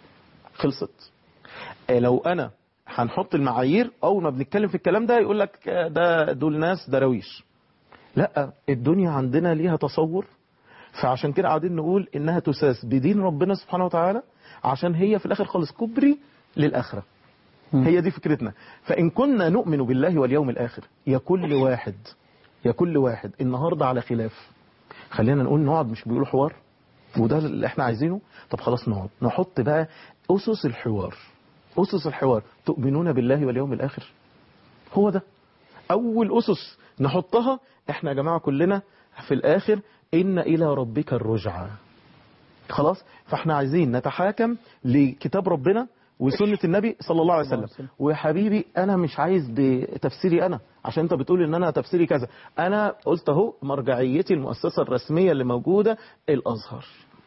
خلصت إيه لو انا هنحط المعايير اول ما بنتكلم في الكلام ده يقول لك آه، ده دول ناس دراويش لا الدنيا عندنا ليها تصور فعشان كده قاعدين نقول انها تساس بدين ربنا سبحانه وتعالى عشان هي في الاخر خالص كبري للاخره هي دي فكرتنا فإن كنا نؤمن بالله واليوم الآخر يا كل واحد يا كل واحد النهاردة على خلاف خلينا نقول نقعد مش بيقولوا حوار وده اللي احنا عايزينه طب خلاص نقعد نحط بقى أسس الحوار أسس الحوار تؤمنون بالله واليوم الآخر هو ده أول أسس نحطها احنا يا جماعة كلنا في الآخر إن إلى ربك الرجعى خلاص فاحنا عايزين نتحاكم لكتاب ربنا وسنة النبي صلى الله عليه وسلم ويا حبيبي انا مش عايز بتفسيري انا عشان انت بتقول ان انا تفسيري كذا انا قلت اهو مرجعيتي المؤسسة الرسمية اللي موجودة الازهر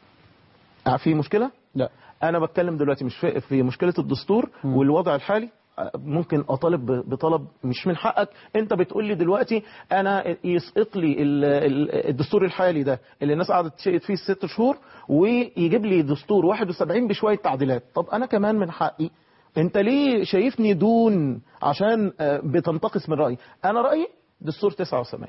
آه، في مشكلة لا انا بتكلم دلوقتي مش في, في مشكله الدستور والوضع الحالي آه، ممكن اطالب ب- بطلب مش من حقك انت بتقول لي دلوقتي انا يسقط لي ال- ال- الدستور الحالي ده اللي الناس قعدت تشقط فيه الست شهور ويجيب لي دستور 71 بشويه تعديلات طب انا كمان من حقي انت ليه شايفني دون عشان آه، بتنتقص من رايي انا رايي دستور 79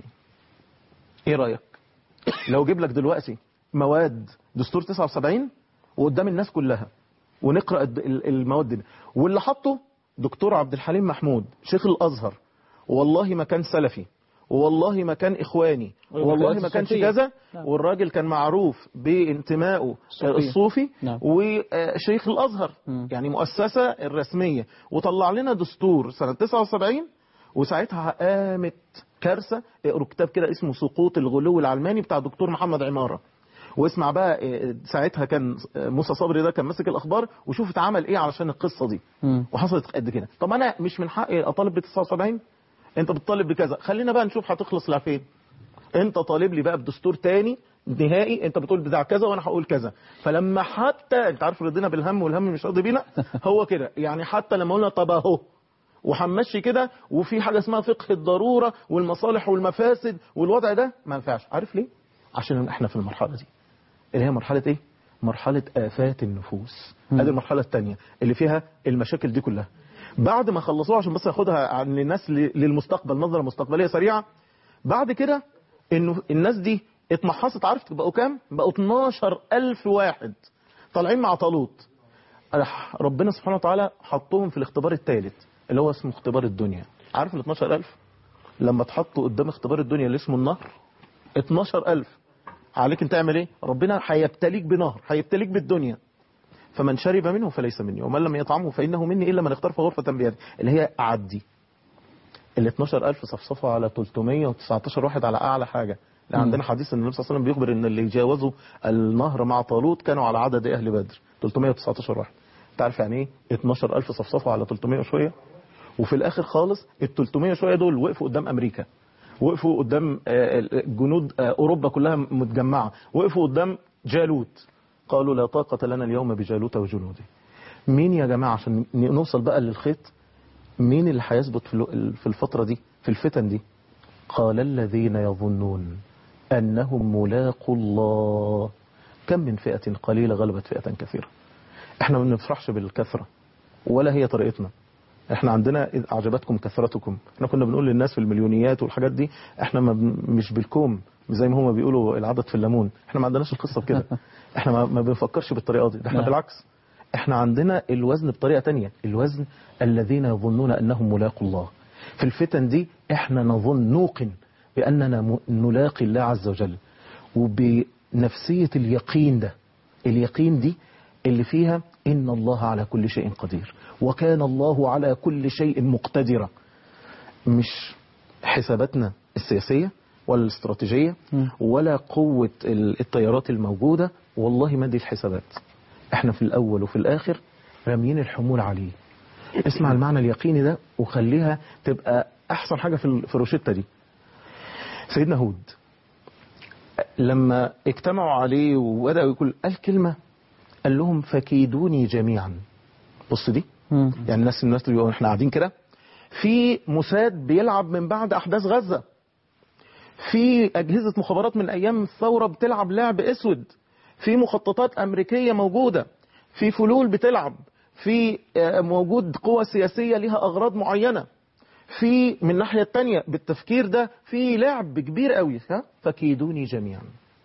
ايه رايك لو جيب لك دلوقتي مواد دستور 79 وقدام الناس كلها ونقرا الد- ال- المواد دي واللي حطه دكتور عبد الحليم محمود شيخ الازهر والله ما كان سلفي والله ما كان اخواني والله ما كانش الصوفية. كذا نعم. والراجل كان معروف بانتمائه الصوفية. الصوفي نعم. وشيخ الازهر مم. يعني مؤسسه الرسميه وطلع لنا دستور سنه 79 وساعتها قامت كارثه اقروا كتاب كده اسمه سقوط الغلو العلماني بتاع دكتور محمد عماره واسمع بقى إيه، ساعتها كان موسى صبري ده كان ماسك الاخبار وشوف اتعمل ايه علشان القصه دي مم. وحصلت قد كده طب انا مش من حقي اطالب ب 79 انت بتطالب بكذا خلينا بقى نشوف هتخلص لفين انت طالب لي بقى بدستور تاني نهائي انت بتقول بتاع كذا وانا هقول كذا فلما حتى انت عارف رضينا بالهم والهم مش راضي بينا هو كده يعني حتى لما قلنا طب اهو وهنمشي كده وفي حاجه اسمها فقه الضروره والمصالح والمفاسد والوضع ده ما ينفعش عارف ليه عشان احنا في المرحله دي اللي هي مرحله ايه مرحله افات النفوس هذه المرحله الثانيه اللي فيها المشاكل دي كلها بعد ما خلصوها عشان بس ناخدها عن الناس ل- للمستقبل نظره مستقبليه سريعه بعد كده انه الناس دي اتمحصت عارف بقوا كام بقوا 12000 واحد طالعين مع طالوت راح ربنا سبحانه وتعالى حطهم في الاختبار الثالث اللي هو اسمه اختبار الدنيا عارف ال 12000 لما اتحطوا قدام اختبار الدنيا اللي اسمه النهر 12000 عليك انت تعمل ايه ربنا هيبتليك بنهر هيبتليك بالدنيا فمن شرب منه فليس مني ومن لم يطعمه فانه مني الا من اخترف غرفه بيده اللي هي عدي ال 12000 صفصفوا على 319 واحد على اعلى حاجه لأن عندنا حديث ان النبي صلى الله عليه وسلم بيخبر ان اللي جاوزوا النهر مع طالوت كانوا على عدد اهل بدر 319 واحد انت عارف يعني ايه 12000 صفصفوا على 300 وشويه وفي الاخر خالص ال 300 شويه دول وقفوا قدام امريكا وقفوا قدام آه، جنود آه، اوروبا كلها متجمعه وقفوا قدام جالوت قالوا لا طاقه لنا اليوم بجالوت وجنوده مين يا جماعه عشان نوصل بقى للخيط مين اللي هيثبت في ال- في الفتره دي في الفتن دي قال الذين يظنون انهم ملاقوا الله كم من فئه قليله غلبت فئه كثيره احنا ما بنفرحش بالكثره ولا هي طريقتنا احنا عندنا إذ اعجبتكم كثرتكم احنا كنا بنقول للناس في المليونيات والحاجات دي احنا ما بن... مش بالكوم زي ما هما بيقولوا العدد في الليمون احنا ما عندناش القصه بكده احنا ما, ما بنفكرش بالطريقه دي ده احنا نعم. بالعكس احنا عندنا الوزن بطريقه تانية الوزن الذين يظنون انهم ملاقوا الله في الفتن دي احنا نظن نوقن باننا م- نلاقي الله عز وجل وبنفسيه اليقين ده اليقين دي اللي فيها ان الله على كل شيء قدير وكان الله على كل شيء مقتدرا مش حساباتنا السياسيه ولا الاستراتيجيه مم. ولا قوه ال- التيارات الموجوده والله ما دي الحسابات احنا في الاول وفي الاخر راميين الحمول عليه اسمع المعنى اليقيني ده وخليها تبقى احسن حاجه في ال- في الروشته دي سيدنا هود لما اجتمعوا عليه وبداوا يقول قال كلمه قال لهم فكيدوني جميعا بص دي مم. يعني الناس الناس اللي بيقولوا احنا قاعدين كده في موساد بيلعب من بعد احداث غزه في اجهزه مخابرات من ايام الثوره بتلعب لعب اسود في مخططات امريكيه موجوده في فلول بتلعب في آه، موجود قوى سياسيه لها اغراض معينه في من الناحيه الثانيه بالتفكير ده في لعب كبير قوي ها فكيدوني جميعا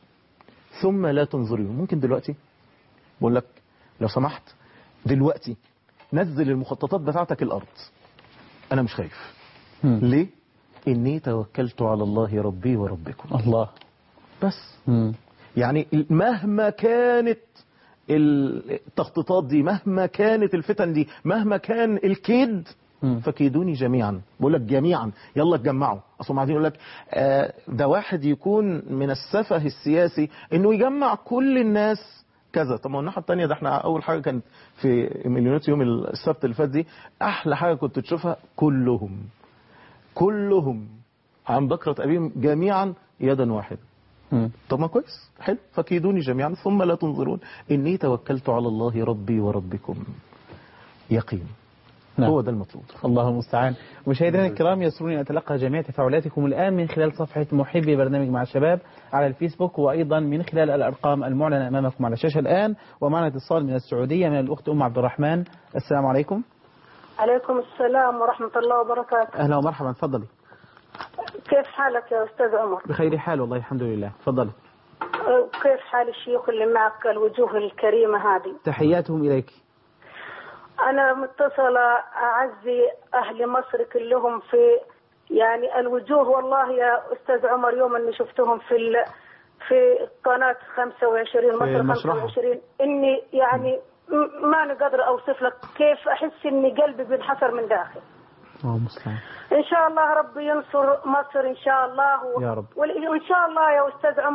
ثم لا تنظرون ممكن دلوقتي بقول لك لو سمحت دلوقتي نزل المخططات بتاعتك الارض انا مش خايف مم. ليه اني توكلت على الله ربي وربكم الله بس مم. يعني مهما كانت التخطيطات دي مهما كانت الفتن دي مهما كان الكيد مم. فكيدوني جميعا بقول لك جميعا يلا اتجمعوا اصل قاعدين يقول لك آه، ده واحد يكون من السفه السياسي انه يجمع كل الناس كذا طب ما هو الناحيه الثانيه ده احنا اول حاجه كانت في مليونات يوم السبت اللي فات دي احلى حاجه كنت تشوفها كلهم كلهم عن بكرة أبيهم جميعا يدا واحدة مم. طب ما كويس حلو فكيدوني جميعا ثم لا تنظرون إني توكلت على الله ربي وربكم يقين نعم. هو ده المطلوب الله المستعان مشاهدينا الكرام يسرني أن أتلقى جميع تفاعلاتكم الآن من خلال صفحة محبي برنامج مع الشباب على الفيسبوك وأيضا من خلال الأرقام المعلنة أمامكم على الشاشة الآن ومعنا اتصال من السعودية من الأخت أم عبد الرحمن السلام عليكم عليكم السلام ورحمة الله وبركاته أهلا ومرحبا تفضلي كيف حالك يا أستاذ عمر بخير حال والله الحمد لله تفضلي أه، كيف حال الشيوخ اللي معك الوجوه الكريمة هذه تحياتهم إليك أنا متصلة أعزي أهل مصر كلهم في يعني الوجوه والله يا أستاذ عمر يوم أني شفتهم في ال في قناة 25 مصر مشرحة. 25 إني يعني م- ما أنا قادرة أوصف لك كيف أحس إني قلبي بينحسر من داخل الله المستعان ان شاء الله ربي ينصر مصر ان شاء الله و... يا رب. وال- وان شاء الله يا استاذ عمر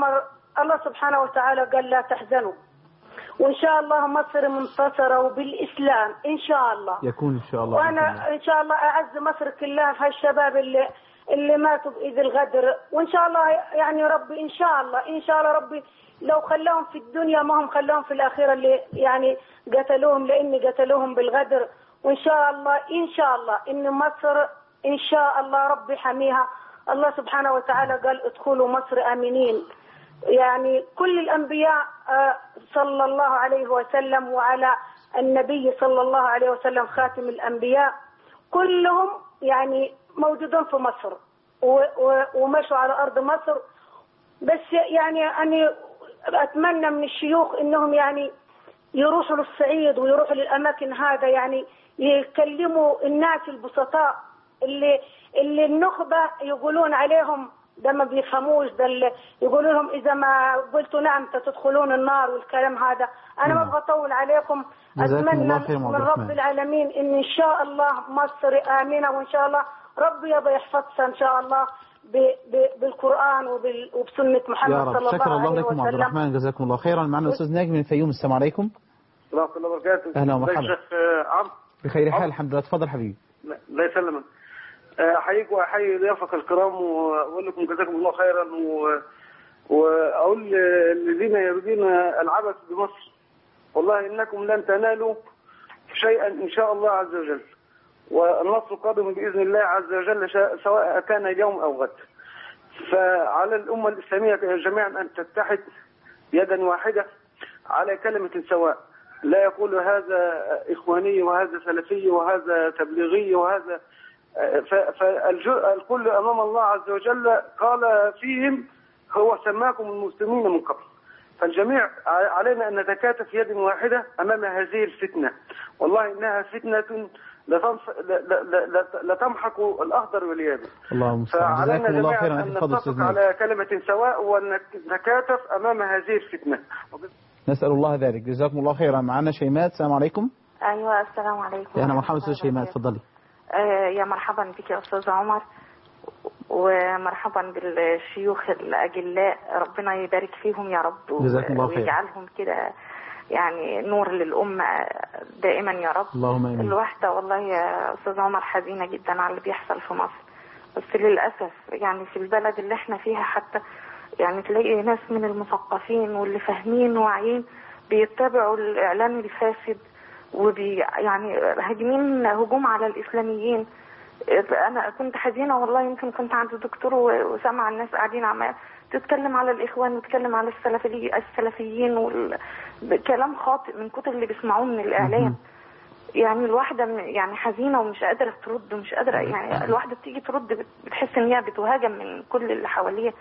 الله سبحانه وتعالى قال لا تحزنوا وإن شاء الله مصر منتصرة وبالإسلام إن شاء الله يكون إن شاء الله بإذن الله. وانا ان شاء الله اعز مصر كلها في هالشباب اللي اللي ماتوا بايد الغدر وان شاء الله يعني ربي ان شاء الله ان شاء الله ربي لو خلاهم في الدنيا ما هم خلاهم في الاخره اللي يعني قتلوهم لاني قتلوهم بالغدر وان شاء الله ان شاء الله ان مصر ان شاء الله ربي حميها الله سبحانه وتعالى قال ادخلوا مصر امنين يعني كل الأنبياء آه، صلى الله عليه وسلم وعلى النبي صلى الله عليه وسلم خاتم الأنبياء كلهم يعني موجودون في مصر و- و- ومشوا على أرض مصر بس يعني أنا أتمنى من الشيوخ إنهم يعني يروحوا للصعيد ويروحوا للأماكن هذا يعني يكلموا الناس البسطاء اللي اللي النخبة يقولون عليهم ده ما بيفهموش ده اللي يقولوا لهم إذا ما قلتوا نعم تدخلون النار والكلام هذا أنا ما نعم. أبغى أطول عليكم جزاكم أتمنى الله خير من عبد رب الرحمن. العالمين إن إن شاء الله مصر آمنة وإن شاء الله ربي يبقى يحفظها إن شاء الله ب- ب- بالقرآن وبال- وبسنة محمد يا صلى رب الله شكر الله عليه لكم عبد وسلم الرحمن جزاكم الله خيرا معنا الأستاذ ناجي من الفيوم السلام عليكم ورحمة الله وبركاته أهلا ازيك ومرحبا. يا شيخ آه، عمرو بخير حال الحمد لله تفضل حبيبي لا- الله يسلمك آه، احييك واحيي ضيافك الكرام واقول لكم جزاكم الله خيرا و... واقول للذين يريدون العبث بمصر والله انكم لن تنالوا شيئا ان شاء الله عز وجل والنصر قادم باذن الله عز وجل شا- سواء كان اليوم او غد فعلى الامه الاسلاميه جميعا ان تتحد يدا واحده على كلمه سواء لا يقول هذا اخواني وهذا سلفي وهذا تبليغي وهذا فالكل امام الله عز وجل قال فيهم هو سماكم المسلمين من قبل فالجميع علينا ان نتكاتف يد واحده امام هذه الفتنه والله انها فتنه لتنص- ل- ل- ل- لتمحق الاخضر واليابس اللهم المستعان فعلينا جزاكم الله جميعا خيرا ان أنت تفضل أستاذ نتفق ناجي على كلمه سواء ونتكاتف امام هذه الفتنه نسأل الله ذلك جزاكم الله خيرا معنا شيماء السلام عليكم ايوه السلام عليكم يا أهلا ورحمة مرحبا الله أستاذ شيماء وبركاته. تفضلي آه يا مرحبا بك يا استاذ عمر ومرحبا بالشيوخ الاجلاء ربنا يبارك فيهم يا رب و- جزاكم الله خير. ويجعلهم كده يعني نور للامه دائما يا رب اللهم آمين الواحده والله يا استاذ عمر حزينه جدا على اللي بيحصل في مصر بس للاسف يعني في البلد اللي احنا فيها حتى يعني تلاقي ناس من المثقفين واللي فاهمين واعيين بيتبعوا الاعلام الفاسد وبي يعني هاجمين هجوم على الاسلاميين انا كنت حزينه والله يمكن كنت عند الدكتور و- وسامعه الناس قاعدين عمال تتكلم على الاخوان وتتكلم على السلفي السلفيين وال... كلام خاطئ من كتر اللي بيسمعوه من الاعلام مهم. يعني الواحده م- يعني حزينه ومش قادره ترد ومش قادره يعني الواحده بتيجي ترد بت- بتحس ان هي بتهاجم من كل اللي حواليها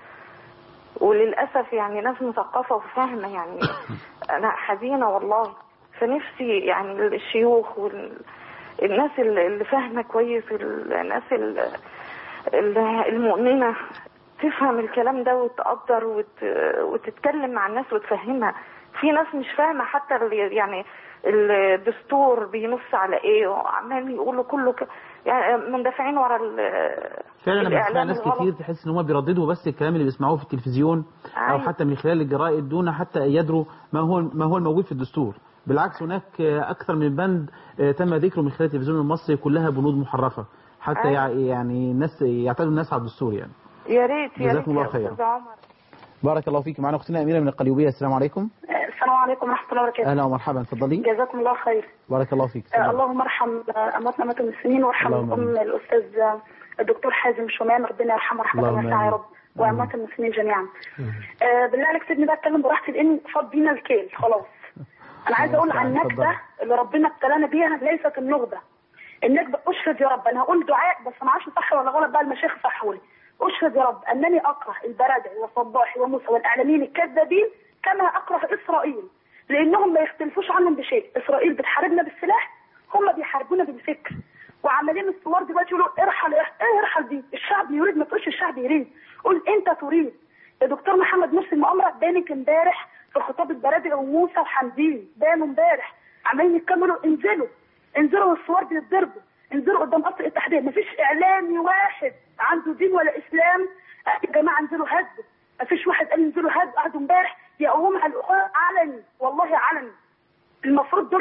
وللاسف يعني ناس مثقفه وفاهمه يعني انا حزينه والله فنفسي يعني الشيوخ والناس اللي اللي فاهمه كويس الناس ال- ال- المؤمنه تفهم الكلام ده وتقدر وت... وتتكلم مع الناس وتفهمها في ناس مش فاهمه حتى اللي يعني الدستور بينص على ايه وعمال يقولوا كله ك... يعني مندفعين ورا ال... فعلا لما تسمع الإعلام ناس الغلط. كتير تحس ان هم بيرددوا بس الكلام اللي بيسمعوه في التلفزيون او أيوة. حتى من خلال الجرائد دون حتى ان يدروا ما هو ما هو الموجود في الدستور بالعكس هناك اكثر من بند تم ذكره من خلال التلفزيون المصري كلها بنود محرفه حتى أيوة. يع- يعني الناس يعتادوا الناس على الدستور يعني يا ريت يا ريت جزاكم الله يا خيرا. أستاذ عمر بارك الله فيك معنا اختنا اميره من القليوبيه السلام عليكم السلام عليكم ورحمة الله وبركاته اهلا ومرحبا تفضلي جزاكم الله خير بارك الله فيك آه، تفضلي. اللهم ارحم آه، امواتنا اموات المسلمين وارحم اللهم ام آمين. الاستاذ آه، الدكتور حازم شومان ربنا يرحمه رحمه اللهم واسعه يا آمين. رب واموات المسلمين جميعا آه بالله عليك سيبني بقى اتكلم براحتي لان فاض بينا الكيل خلاص انا عايزه اقول عن اتفضلي. النكبه اللي ربنا ابتلانا بيها ليست النخبه النكبه اشهد يا رب انا هقول دعاء بس ما اعرفش صح ولا غلط بقى المشايخ صحوا لي اشهد يا رب انني اكره البرادعي والصباحي وموسى والاعلاميين الكذابين كما اكره اسرائيل لانهم ما يختلفوش عنهم بشيء اسرائيل بتحاربنا بالسلاح هم بيحاربونا بالفكر وعمالين الثوار دلوقتي يقولوا ارحل ايه ارحل دي الشعب يريد ما تقولش الشعب يريد قول انت تريد يا دكتور محمد مرسي المؤامره بانت امبارح في خطاب البرادعي وموسى وحمدين بانوا امبارح عمالين يكملوا انزلوا انزلوا والثوار بيتضربوا انزلوا قدام قصر الاتحاديه مفيش اعلامي واحد عنده دين ولا اسلام قال يا جماعه انزلوا هدوا مفيش واحد قال انزلوا هدوا قعدوا امبارح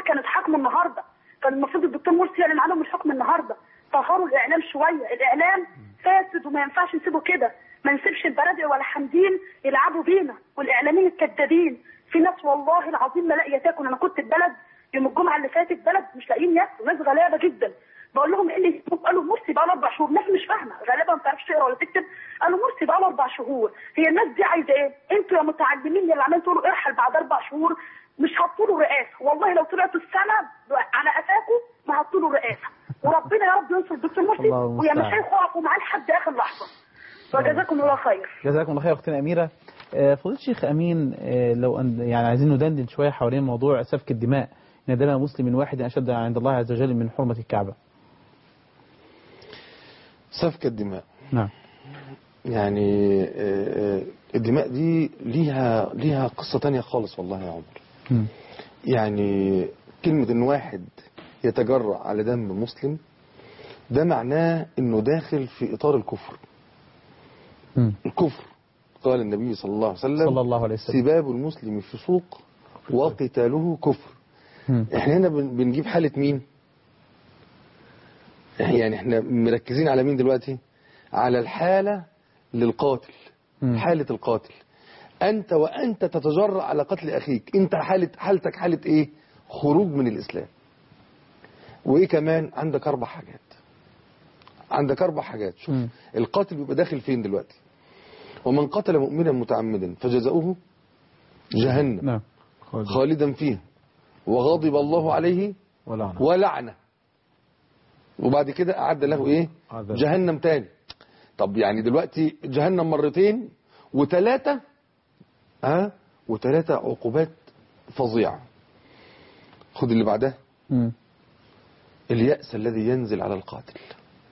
كانت حاكمه النهارده كان المفروض الدكتور مرسي يعلن عنهم الحكم النهارده طهروا الاعلام شويه الاعلام فاسد وما ينفعش نسيبه كده ما نسيبش البرادع ولا حمدين يلعبوا بينا والاعلاميين الكذابين في ناس والله العظيم ما لاقيه تاكل انا كنت في بلد يوم الجمعه اللي فاتت بلد مش لاقيين ياكلوا ناس غلابه جدا بقول لهم ايه اللي يسيبوك؟ قالوا مرسي بقى له اربع شهور ناس مش فاهمه غالبا ما بتعرفش تقرا ولا تكتب قالوا مرسي بقى له اربع شهور هي الناس دي عايزه ايه؟ انتوا يا متعلمين اللي عمالين تقولوا ارحل بعد اربع شهور مش هتطولوا رئاسه والله لو طلعتوا السنه على قفاكم ما هتطولوا رئاسه وربنا يا رب ينصر الدكتور مرسي الله ويا المستعان. مشايخ وقفوا معاه لحد اخر لحظه وجزاكم الله خير جزاكم الله خير اختنا اميره آه، فضيله الشيخ امين آه، لو أن يعني عايزين ندندن شويه حوالين موضوع سفك الدماء ان دم مسلم واحد اشد عند الله عز وجل من حرمه الكعبه سفك الدماء نعم يعني آه، آه، الدماء دي ليها ليها قصة تانية خالص والله يا عمر مم. يعني كلمة ان واحد يتجرأ على دم مسلم ده معناه انه داخل في اطار الكفر مم. الكفر قال النبي صلى الله عليه وسلم صلى الله عليه وسلم سباب المسلم فسوق وقتاله كفر مم. احنا هنا بن- بنجيب حالة مين يعني احنا مركزين على مين دلوقتي على الحالة للقاتل مم. حالة القاتل انت وانت تتجرأ على قتل اخيك انت حالة حالتك حالة ايه خروج من الاسلام وايه كمان عندك اربع حاجات عندك اربع حاجات شوف مم. القاتل بيبقى داخل فين دلوقتي ومن قتل مؤمنا متعمدا فجزاؤه جهنم نعم خالدا فيها وغضب الله عليه ولعنة ولعنه وبعد كده أعد له إيه عذاب. جهنم تاني طب يعني دلوقتي جهنم مرتين وثلاثة ها وثلاثة عقوبات فظيعة خد اللي بعدها مم. اليأس الذي ينزل على القاتل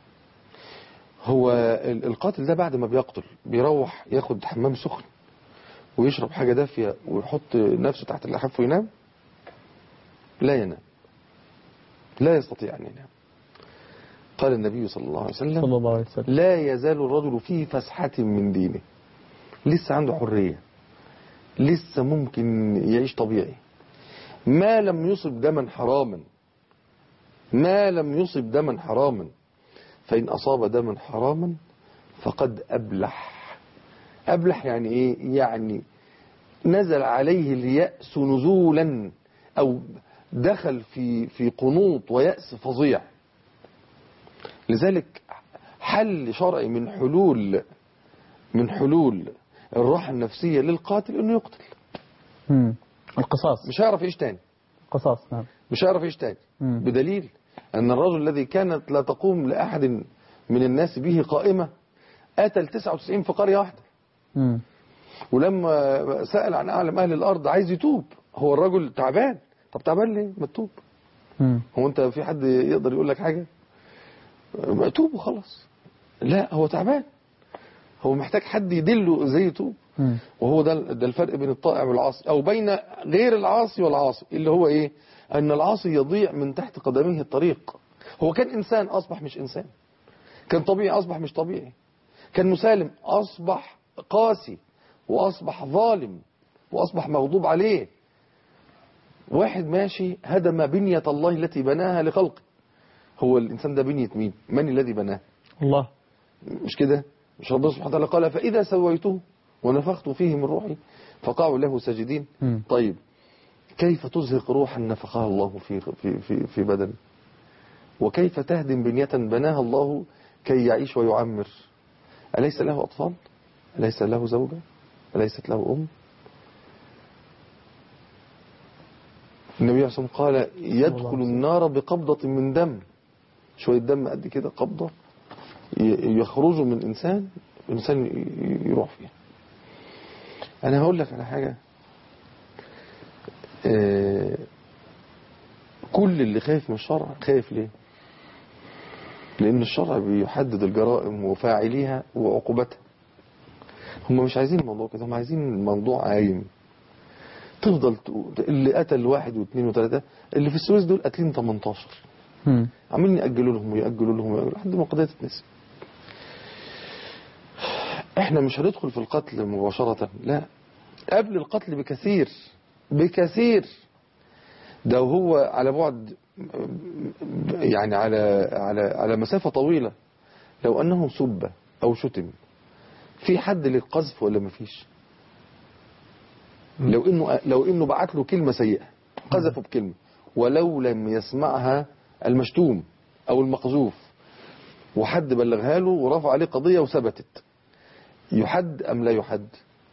هو ال- القاتل ده بعد ما بيقتل بيروح ياخد حمام سخن ويشرب حاجة دافية ويحط نفسه تحت اللحاف وينام لا ينام لا يستطيع أن ينام قال النبي صلى الله عليه وسلم صلى الله عليه وسلم لا يزال الرجل في فسحة من دينه لسه عنده حرية لسه ممكن يعيش طبيعي ما لم يصب دما حراما ما لم يصب دما حراما فإن أصاب دما حراما فقد أبلح أبلح يعني إيه يعني نزل عليه اليأس نزولا أو دخل في في قنوط ويأس فظيع لذلك حل شرعي من حلول من حلول الراحة النفسية للقاتل انه يقتل مم. القصاص مش هيعرف يعيش تاني قصاص نعم مش هيعرف يعيش تاني مم. بدليل ان الرجل الذي كانت لا تقوم لأحد من الناس به قائمة قتل 99 في قرية واحدة مم. ولما سأل عن أعلم أهل الأرض عايز يتوب هو الرجل تعبان طب تعبان ليه ما تتوب مم. هو انت في حد يقدر يقول لك حاجة ما توب وخلاص لا هو تعبان هو محتاج حد يدله ازاي يتوب مم. وهو ده ده الفرق بين الطائع والعاصي او بين غير العاصي والعاصي اللي هو ايه ان العاصي يضيع من تحت قدميه الطريق هو كان انسان اصبح مش انسان كان طبيعي اصبح مش طبيعي كان مسالم اصبح قاسي واصبح ظالم واصبح مغضوب عليه واحد ماشي هدم بنية الله التي بناها لخلقه هو الإنسان ده بنية مين من الذي بناه الله مش كده مش ربنا سبحانه وتعالى قال فإذا سويته ونفخت فيه من روحي فقعوا له ساجدين مم. طيب كيف تزهق روحا نفخها الله في في في, في بدن وكيف تهدم بنية بناها الله كي يعيش ويعمر أليس له أطفال أليس له زوجة أليست له أم النبي عليه الصلاة والسلام قال يدخل النار بقبضة من دم شوية دم قد كده قبضة ي- يخرج من إنسان إنسان ي- يروح فيها أنا هقول لك على حاجة آه، كل اللي خايف من الشرع خايف ليه لأن الشرع بيحدد الجرائم وفاعليها وعقوبتها هم مش عايزين الموضوع كده هم عايزين الموضوع عايم تفضل تقول اللي قتل واحد واثنين وثلاثة اللي في السويس دول قاتلين 18 مم. عمالين يأجلوا لهم ويأجلوا لهم ويأجلوا لحد ما القضية تتنسي احنا مش هندخل في القتل مباشرة لا قبل القتل بكثير بكثير ده وهو على بعد يعني على على على مسافة طويلة لو أنه سب أو شتم في حد للقذف ولا مفيش لو انه لو انه بعت له كلمه سيئه قذفه بكلمه ولو لم يسمعها المشتوم او المقذوف وحد بلغها له ورفع عليه قضيه وثبتت يحد ام لا يحد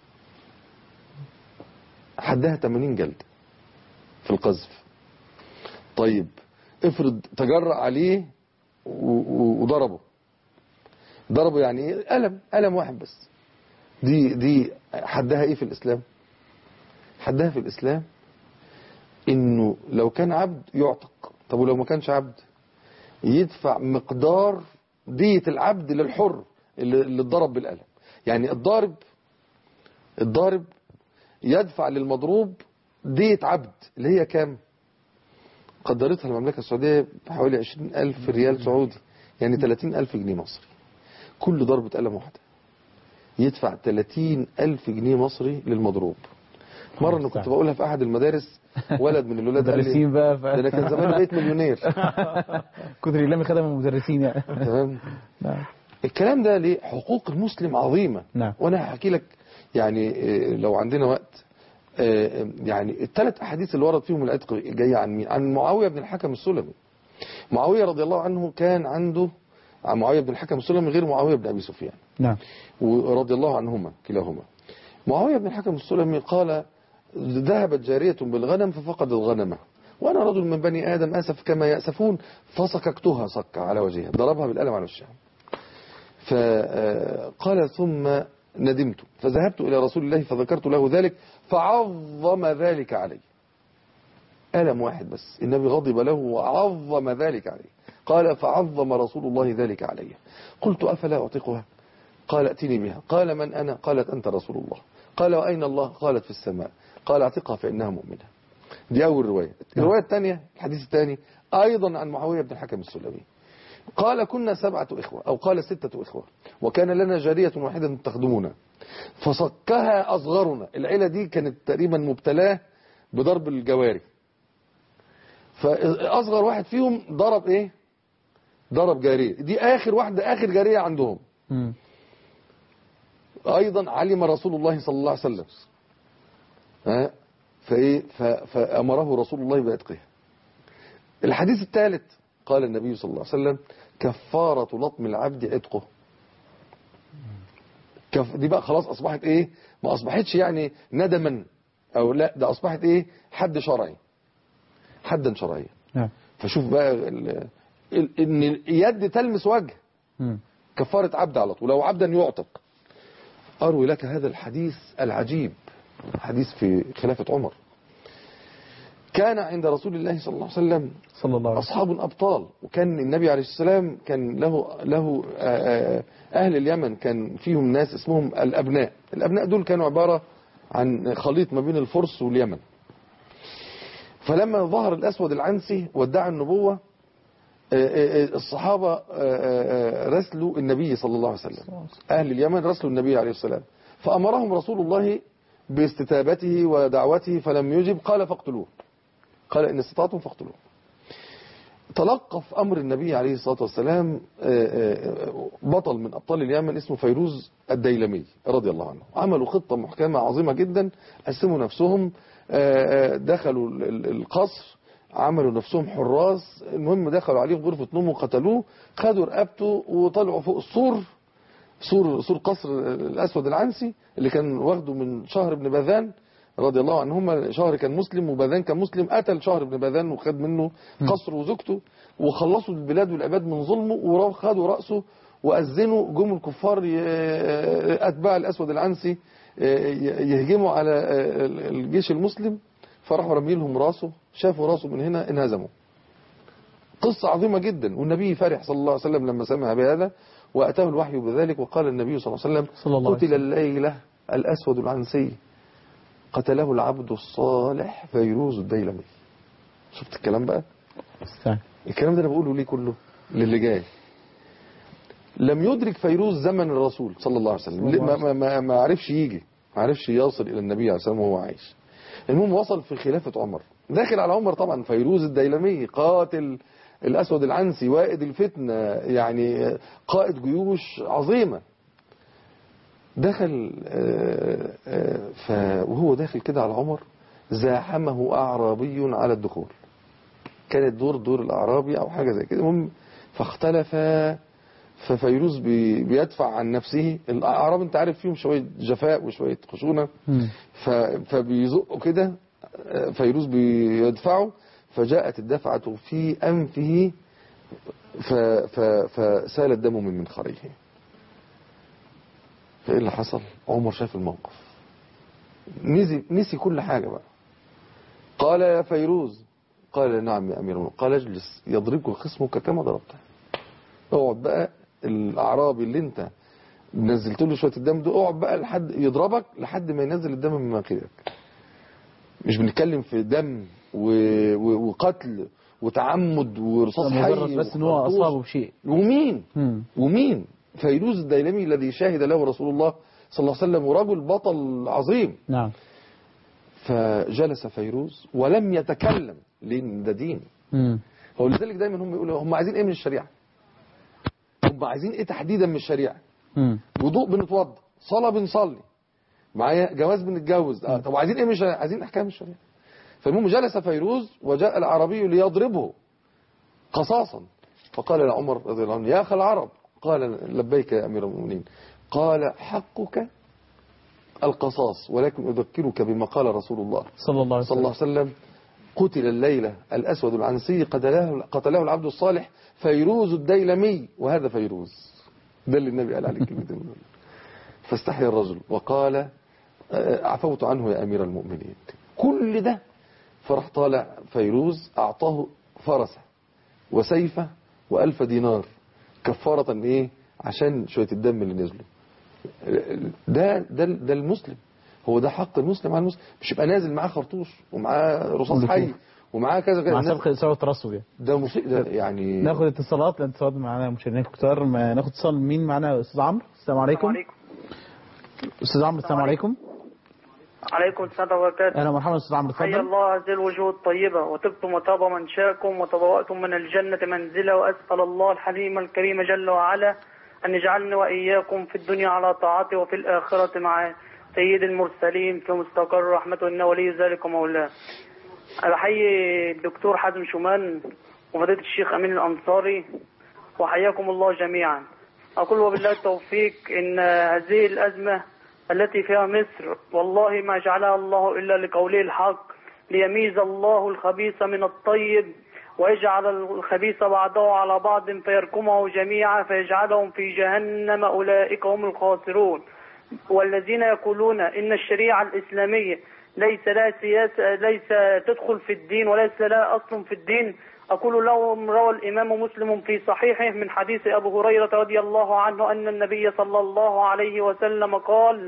حدها 80 جلد في القذف طيب افرض تجرأ عليه و- و- وضربه ضربه يعني ايه ألم ألم واحد بس دي دي حدها ايه في الإسلام حدها في الإسلام إنه لو كان عبد يعتق طب ولو ما كانش عبد يدفع مقدار دية العبد للحر اللي اللي اتضرب بالقلم يعني الضارب الضارب يدفع للمضروب دية عبد اللي هي كام قدرتها المملكة السعودية بحوالي 20 ألف ريال سعودي يعني 30 ألف جنيه مصري كل ضربة قلم واحدة يدفع 30 ألف جنيه مصري للمضروب مرة أنا كنت بقولها في أحد المدارس ولد من الولاد قال لي مدرسين بقى ف... ده أنا كان زمان بقيت مليونير كتر الإعلام خدم المدرسين يعني تمام نعم الكلام ده ليه حقوق المسلم عظيمة نعم. وانا هحكي لك يعني آه، لو عندنا وقت آه، يعني الثلاث احاديث اللي ورد فيهم العتق جايه عن مين عن معاويه بن الحكم السلمي معاويه رضي الله عنه كان عنده عن معاويه بن الحكم السلمي غير معاويه بن ابي سفيان نعم ورضي الله عنهما كلاهما معاويه بن الحكم السلمي قال ذهبت جارية بالغنم ففقدت غنمه وأنا رجل من بني آدم أسف كما يأسفون فصككتها صكة على وجهها ضربها بالقلم على وجهها فقال ثم ندمت فذهبت إلى رسول الله فذكرت له ذلك فعظم ذلك علي ألم واحد بس النبي غضب له وعظم ذلك عليه قال فعظم رسول الله ذلك علي قلت أفلا أعتقها قال ائتني بها قال من أنا قالت أنت رسول الله قال وأين الله قالت في السماء قال اعتقها فإنها مؤمنة دي أول رواية الرواية الثانية الحديث الثاني أيضا عن معاوية بن الحكم السلمي قال كنا سبعة إخوة أو قال ستة إخوة وكان لنا جارية واحدة تخدمنا فصكها أصغرنا العيلة دي كانت تقريبا مبتلاه بضرب الجواري فأصغر واحد فيهم ضرب إيه ضرب جارية دي آخر واحدة آخر جارية عندهم مم. أيضا علم رسول الله صلى الله عليه وسلم ها فإيه ف- فأمره رسول الله بعتقها الحديث الثالث قال النبي صلى الله عليه وسلم كفارة لطم العبد عتقه كف دي بقى خلاص أصبحت إيه ما أصبحتش يعني ندما أو لا ده أصبحت إيه حد شرعي حدا شرعيا نعم فشوف بقى ال- ال- إن اليد تلمس وجه مم. كفارة عبد على طول لو عبدا يعتق أروي لك هذا الحديث العجيب حديث في خلافة عمر كان عند رسول الله صلى الله عليه وسلم صلى الله عليه وسلم أصحاب أبطال وكان النبي عليه السلام كان له له آه، آه، أهل اليمن كان فيهم ناس اسمهم الأبناء الأبناء دول كانوا عبارة عن خليط ما بين الفرس واليمن فلما ظهر الأسود العنسي وادعى النبوة آه، آه، آه، الصحابة آه، آه، آه، رسلوا النبي صلى الله عليه وسلم أهل اليمن رسلوا النبي عليه السلام فأمرهم رسول الله باستتابته ودعوته فلم يجب قال فاقتلوه قال إن استطعتم فاقتلوه تلقف أمر النبي عليه الصلاة والسلام آه، آه، بطل من أبطال اليمن اسمه فيروز الديلمي رضي الله عنه عملوا خطة محكمة عظيمة جدا قسموا نفسهم آه، آه، دخلوا ال- ال- القصر عملوا نفسهم حراس المهم دخلوا عليه في غرفة نومه وقتلوه خدوا رقبته وطلعوا فوق السور سور سور قصر الأسود العنسي اللي كان واخده من شهر بن باذان رضي الله عنهما شهر كان مسلم وباذان كان مسلم قتل شهر بن باذان وخد منه قصره وزوجته وخلصوا البلاد والعباد من ظلمه وخدوا رأسه وأذنوا جم الكفار ي- أتباع الأسود العنسي ي- يهجموا على الجيش المسلم فراحوا رمي لهم راسه شافوا راسه من هنا انهزموا قصة عظيمة جدا والنبي فرح صلى الله عليه وسلم لما سمع بهذا وأتاه الوحي بذلك وقال النبي صلى الله عليه وسلم صلى الله عليه قتل الليلة الأسود العنسي قتله العبد الصالح فيروز الديلمي شفت الكلام بقى استنى. الكلام ده أنا بقوله ليه كله للي جاي لم يدرك فيروز زمن الرسول صلى الله عليه وسلم صلى الله ما, ما, ما, ما عرفش يجي ما عرفش يصل إلى النبي عليه الصلاة والسلام وهو عايش المهم وصل في خلافة عمر داخل على عمر طبعا فيروز الديلمي قاتل الأسود العنسي وائد الفتنة يعني قائد جيوش عظيمة دخل آه، آه، ف وهو داخل كده على عمر زاحمه أعرابي على الدخول كانت دور دور الأعرابي أو حاجة زي كده المهم فاختلف ففيروز بي- بيدفع عن نفسه الأعراب أنت عارف فيهم شوية جفاء وشوية خشونة مم. ف- فبيزقوا كده آه، فيروز بيدفعه فجاءت الدفعة في أنفه ف- ف- فسال الدم من منخريه فإيه اللي حصل عمر شاف الموقف نسي, نسي كل حاجة بقى قال يا فيروز قال نعم يا أمير المؤمنين قال اجلس يضربك خصمك كما ضربته اقعد بقى الأعرابي اللي انت نزلت له شوية الدم ده اقعد بقى لحد يضربك لحد ما ينزل الدم من مناخيرك مش بنتكلم في دم و... و... وقتل وتعمد ورصاص حي مجرد بس ان هو وخرطوش. اصابه بشيء ومين مم. ومين فيروز الديلمي الذي شاهد له رسول الله صلى الله عليه وسلم ورجل بطل عظيم نعم فجلس فيروز ولم يتكلم لان ده دين مم. هو لذلك دايما هم يقولوا هم عايزين ايه من الشريعه هم عايزين ايه تحديدا من الشريعه مم. وضوء بنتوضى صلاه بنصلي معايا جواز بنتجوز اه طب عايزين ايه من الشريعه عايزين احكام الشريعه فالمهم جلس فيروز وجاء العربي ليضربه قصاصا فقال لعمر رضي الله عنه يا اخي العرب قال لبيك يا امير المؤمنين قال حقك القصاص ولكن اذكرك بما قال رسول الله صلى الله عليه صلى الله وسلم عليه وسلم قتل الليلة الأسود العنسي قتله, قتله العبد الصالح فيروز الديلمي وهذا فيروز ده اللي النبي قال عليه كلمتين دول. فاستحيا الرجل وقال آه، عفوت عنه يا أمير المؤمنين كل ده فراح طالع فيروز أعطاه فرسه وسيفه وألف دينار كفارة إيه عشان شوية الدم اللي نزلوا ده ده ده المسلم هو ده حق المسلم على المسلم مش يبقى نازل معاه خرطوش ومعاه رصاص حي ومعاه كذا كذا مع الناس- سبق إسراء والترصد يعني ده مصيبه ده يعني ناخد اتصالات لان اتصالات معانا مشاهدينا كتار ما ناخد اتصال مين معانا استاذ عمرو السلام عليكم عليكم استاذ عمرو السلام عليكم عليكم السلام وبركاته اهلا ومرحبا استاذ عمرو حي اتفضل الله هذه الوجوه الطيبة وطبتم وطاب منشاكم وتبوأتم من الجنة منزلا وأسأل الله الحليم الكريم جل وعلا أن يجعلني وإياكم في الدنيا على طاعته وفي الآخرة مع سيد المرسلين في مستقر رحمته إنه ولي ذلك ومولاه أنا بحيي الدكتور حازم شومان وفضيلة الشيخ أمين الأنصاري وحياكم الله جميعا أقول وبالله التوفيق إن هذه الأزمة التي فيها مصر والله ما جعلها الله إلا لقوله الحق ليميز الله الخبيث من الطيب ويجعل الخبيث بعضه على بعض فيركمه جميعا فيجعلهم في جهنم أولئك هم الخاسرون والذين يقولون إن الشريعة الإسلامية ليس لها سياسة ليس تدخل في الدين وليس لها أصل في الدين أقول لهم روى الإمام مسلم في صحيحه من حديث أبو هريرة رضي الله عنه أن النبي صلى الله عليه وسلم قال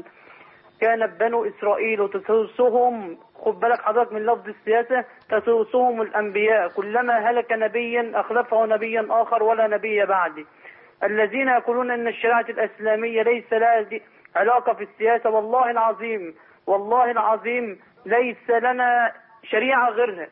كانت بنو إسرائيل تسوسهم خد بالك حضرتك من لفظ السياسة تسوسهم الأنبياء كلما هلك نبيا أخلفه نبيا آخر ولا نبي بعده الذين يقولون أن الشريعة الإسلامية ليس لها دي- علاقة في السياسة والله العظيم والله العظيم ليس لنا شريعة غيرها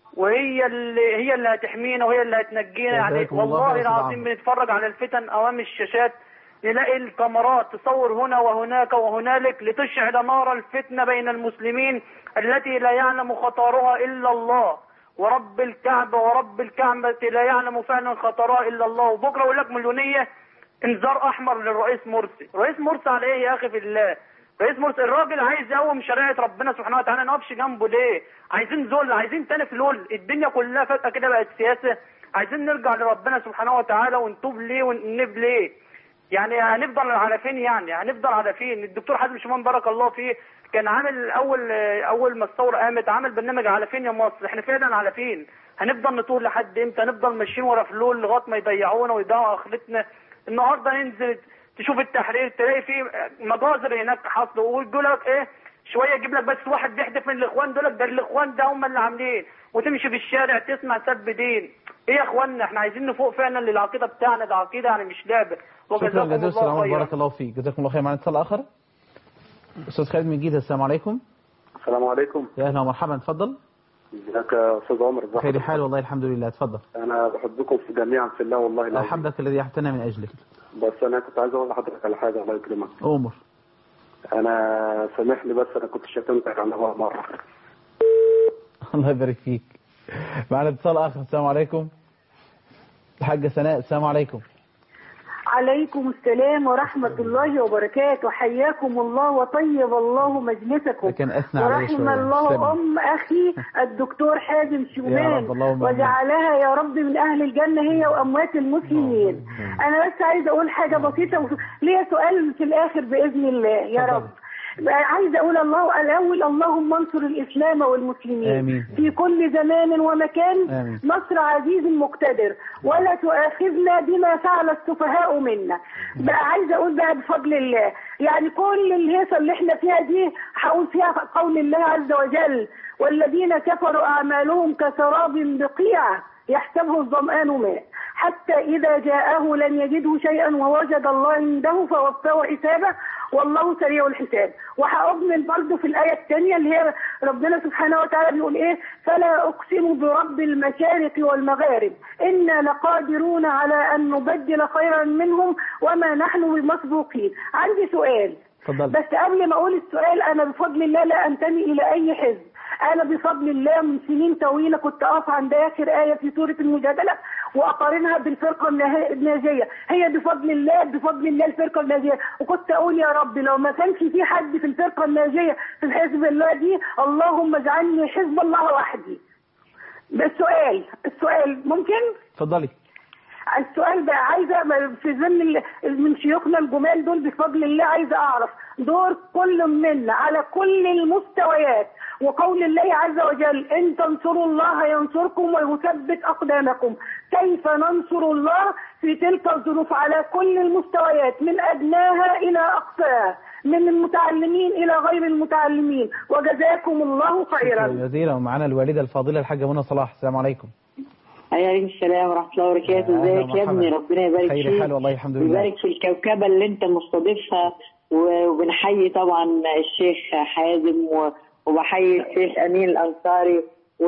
وهي اللي هي اللي هتحمينا وهي اللي هتنجينا يعني جزاكم الله والله خير يا أستاذ العظيم عمرو. بنتفرج على الفتن امام الشاشات نلاقي الكاميرات تصور هنا وهناك وهنالك لتشعل نار الفتنة بين المسلمين التي لا يعلم خطرها إلا الله ورب الكعبة ورب الكعبة لا يعلم فعلا خطرها إلا الله وبكرة أقول لك مليونية انذار أحمر للرئيس مرسي رئيس مرسي على إيه يا أخي في الله رئيس مرسي الراجل عايز يقوم شريعة ربنا سبحانه وتعالى نقفش جنبه ليه عايزين ذل عايزين تاني فلول الدنيا كلها فجأة كده بقت سياسة عايزين نرجع لربنا سبحانه وتعالى ونتوب ليه وننب ليه يعني هنفضل على فين يعني هنفضل على فين الدكتور حازم شمام بارك الله فيه كان عامل اول اول ما الثوره قامت عامل برنامج على فين يا مصر احنا فعلا على فين هنفضل نطول لحد امتى هنفضل ماشيين ورا فلول لغايه ما يضيعونا ويضيعوا اخرتنا النهارده ننزل تشوف التحرير تلاقي فيه مجازر هناك حصلوا ويقول لك ايه شويه يجيب لك بس واحد بيحدف من الاخوان دول ده الاخوان ده هم اللي عاملين وتمشي في الشارع تسمع سب دين ايه يا اخوانا احنا عايزين نفوق فعلا للعقيده بتاعنا ده عقيده يعني مش لعبه شكرا وجزاكم جزيلا استاذ الله عمرو خيرا بارك الله فيك جزاكم الله خير معنا اتصال اخر استاذ خالد من جيزه السلام عليكم السلام عليكم يا اهلا ومرحبا اتفضل ازيك يا استاذ عمر ازي خير حضرتك؟ حال والله الحمد لله اتفضل انا بحبكم في جميعا في الله والله العظيم أحبك الذي أحبتنا من أجلك بس انا كنت عايز اقول لحضرتك على حاجه الله يكرمك أمر انا سامح لي بس انا كنت شتمتك عن هو مره الله يبارك فيك معنا اتصال آخر السلام عليكم الحاجة سناء السلام عليكم عليكم السلام ورحمة الله وبركاته حياكم الله وطيب الله مجلسكم لكن أثنى عليه ورحم شوية. الله استنى. أم أخي الدكتور حازم يا شومان رب، اللهم آمين. وجعلها يا رب من أهل الجنة هي وأموات المسلمين أنا بس عايزة أقول حاجة بسيطة و- ليا سؤال في الآخر بإذن الله يا اتفضل. رب عايزة أقول الله الأول اللهم انصر الإسلام والمسلمين آمين. في كل زمان ومكان آمين. نصر عزيز مقتدر ولا تؤاخذنا بما فعل السفهاء منا بقى عايزه اقول بقى بفضل الله يعني كل الهيصه اللي احنا فيها دي هقول فيها قول الله عز وجل والذين كفروا اعمالهم كسراب بقيع يحسبه الظمآن ماء حتى إذا جاءه لم يجده شيئا ووجد الله عنده فوفاه حسابه والله سريع الحساب وهأضمن برضه في الآية الثانية اللي هي ربنا سبحانه وتعالى بيقول إيه فلا أقسم برب المشارق والمغارب إنا لقادرون على أن نبدل خيرا منهم وما نحن بمسبوقين عندي سؤال اتفضل بس قبل ما اقول السؤال انا بفضل الله لا انتمي الى اي حزب انا بفضل الله من سنين طويله كنت اقف عند اخر ايه في سوره المجادله واقارنها بالفرقه النها- الناجيه هي بفضل الله بفضل الله الفرقه الناجيه وكنت اقول يا رب لو ما كانش في حد في الفرقه الناجيه في حزب الله دي اللهم اجعلني حزب الله وحدي ده السؤال السؤال ممكن اتفضلي السؤال ده عايزه في ضمن ال- من شيوخنا الجمال دول بفضل الله عايزه اعرف دور كل منا على كل المستويات وقول الله عز وجل ان تنصروا الله ينصركم ويثبت اقدامكم كيف ننصر الله في تلك الظروف على كل المستويات من ادناها الى اقصاها من المتعلمين الى غير المتعلمين وجزاكم الله خيرا جزيلا ومعنا الوالدة الفاضلة الحاجة منى صلاح السلام عليكم عليكم السلام ورحمة الله وبركاته أهلا ازيك يا ابني ومرحبا. ربنا يبارك خير فيك حال والله الحمد لله ويبارك في الكوكبة اللي انت مستضيفها و- وبنحيي طبعا الشيخ حازم و- وبحيي الشيخ امين الانصاري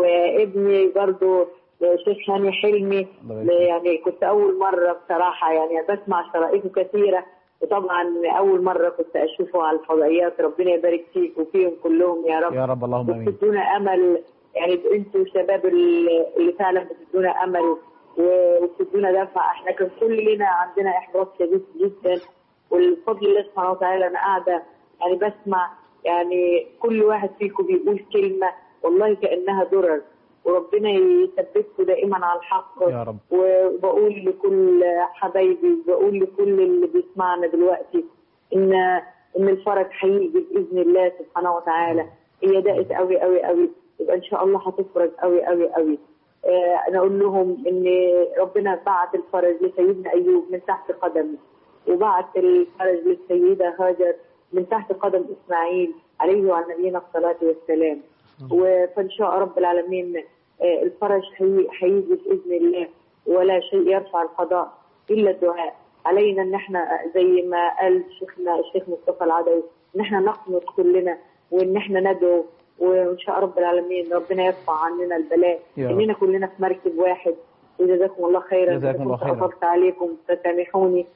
وابني برضو الشيخ هاني حلمي يعني كنت اول مرة بصراحة يعني بسمع شرائطه كثيرة وطبعا اول مرة كنت اشوفه على الفضائيات ربنا يبارك فيك وفيهم كلهم يا رب يا رب اللهم امين بتدونا امل يعني انتوا الشباب اللي اللي فعلا بتدونا امل و- وبتدونا دفع احنا كان كلنا عندنا احباط شديد جدا والفضل الله سبحانه وتعالى انا قاعده يعني بسمع يعني كل واحد فيكم بيقول كلمه والله كانها درر وربنا يثبتكم دائما على الحق يا رب وبقول لكل حبايبي بقول لكل اللي بيسمعنا دلوقتي ان ان الفرج هيجي باذن الله سبحانه وتعالى هي دقت قوي قوي قوي يبقى ان شاء الله هتفرج قوي قوي قوي آه انا اقول لهم ان ربنا بعت الفرج لسيدنا ايوب من تحت قدمه وبعت الفرج للسيده هاجر من تحت قدم اسماعيل عليه وعلى نبينا الصلاه والسلام و- فان شاء رب العالمين آه، الفرج هي- هيجي باذن الله ولا شيء يرفع القضاء الا الدعاء علينا ان احنا زي ما قال شيخنا الشيخ مصطفى العدوي ان احنا نقنط كلنا وان احنا ندعو وان شاء رب العالمين ربنا يرفع عننا البلاء يا رب. اننا كلنا في مركب واحد وجزاكم الله خيرا جزاكم إذا الله كنت خيرا. أطلت عليكم فسامحوني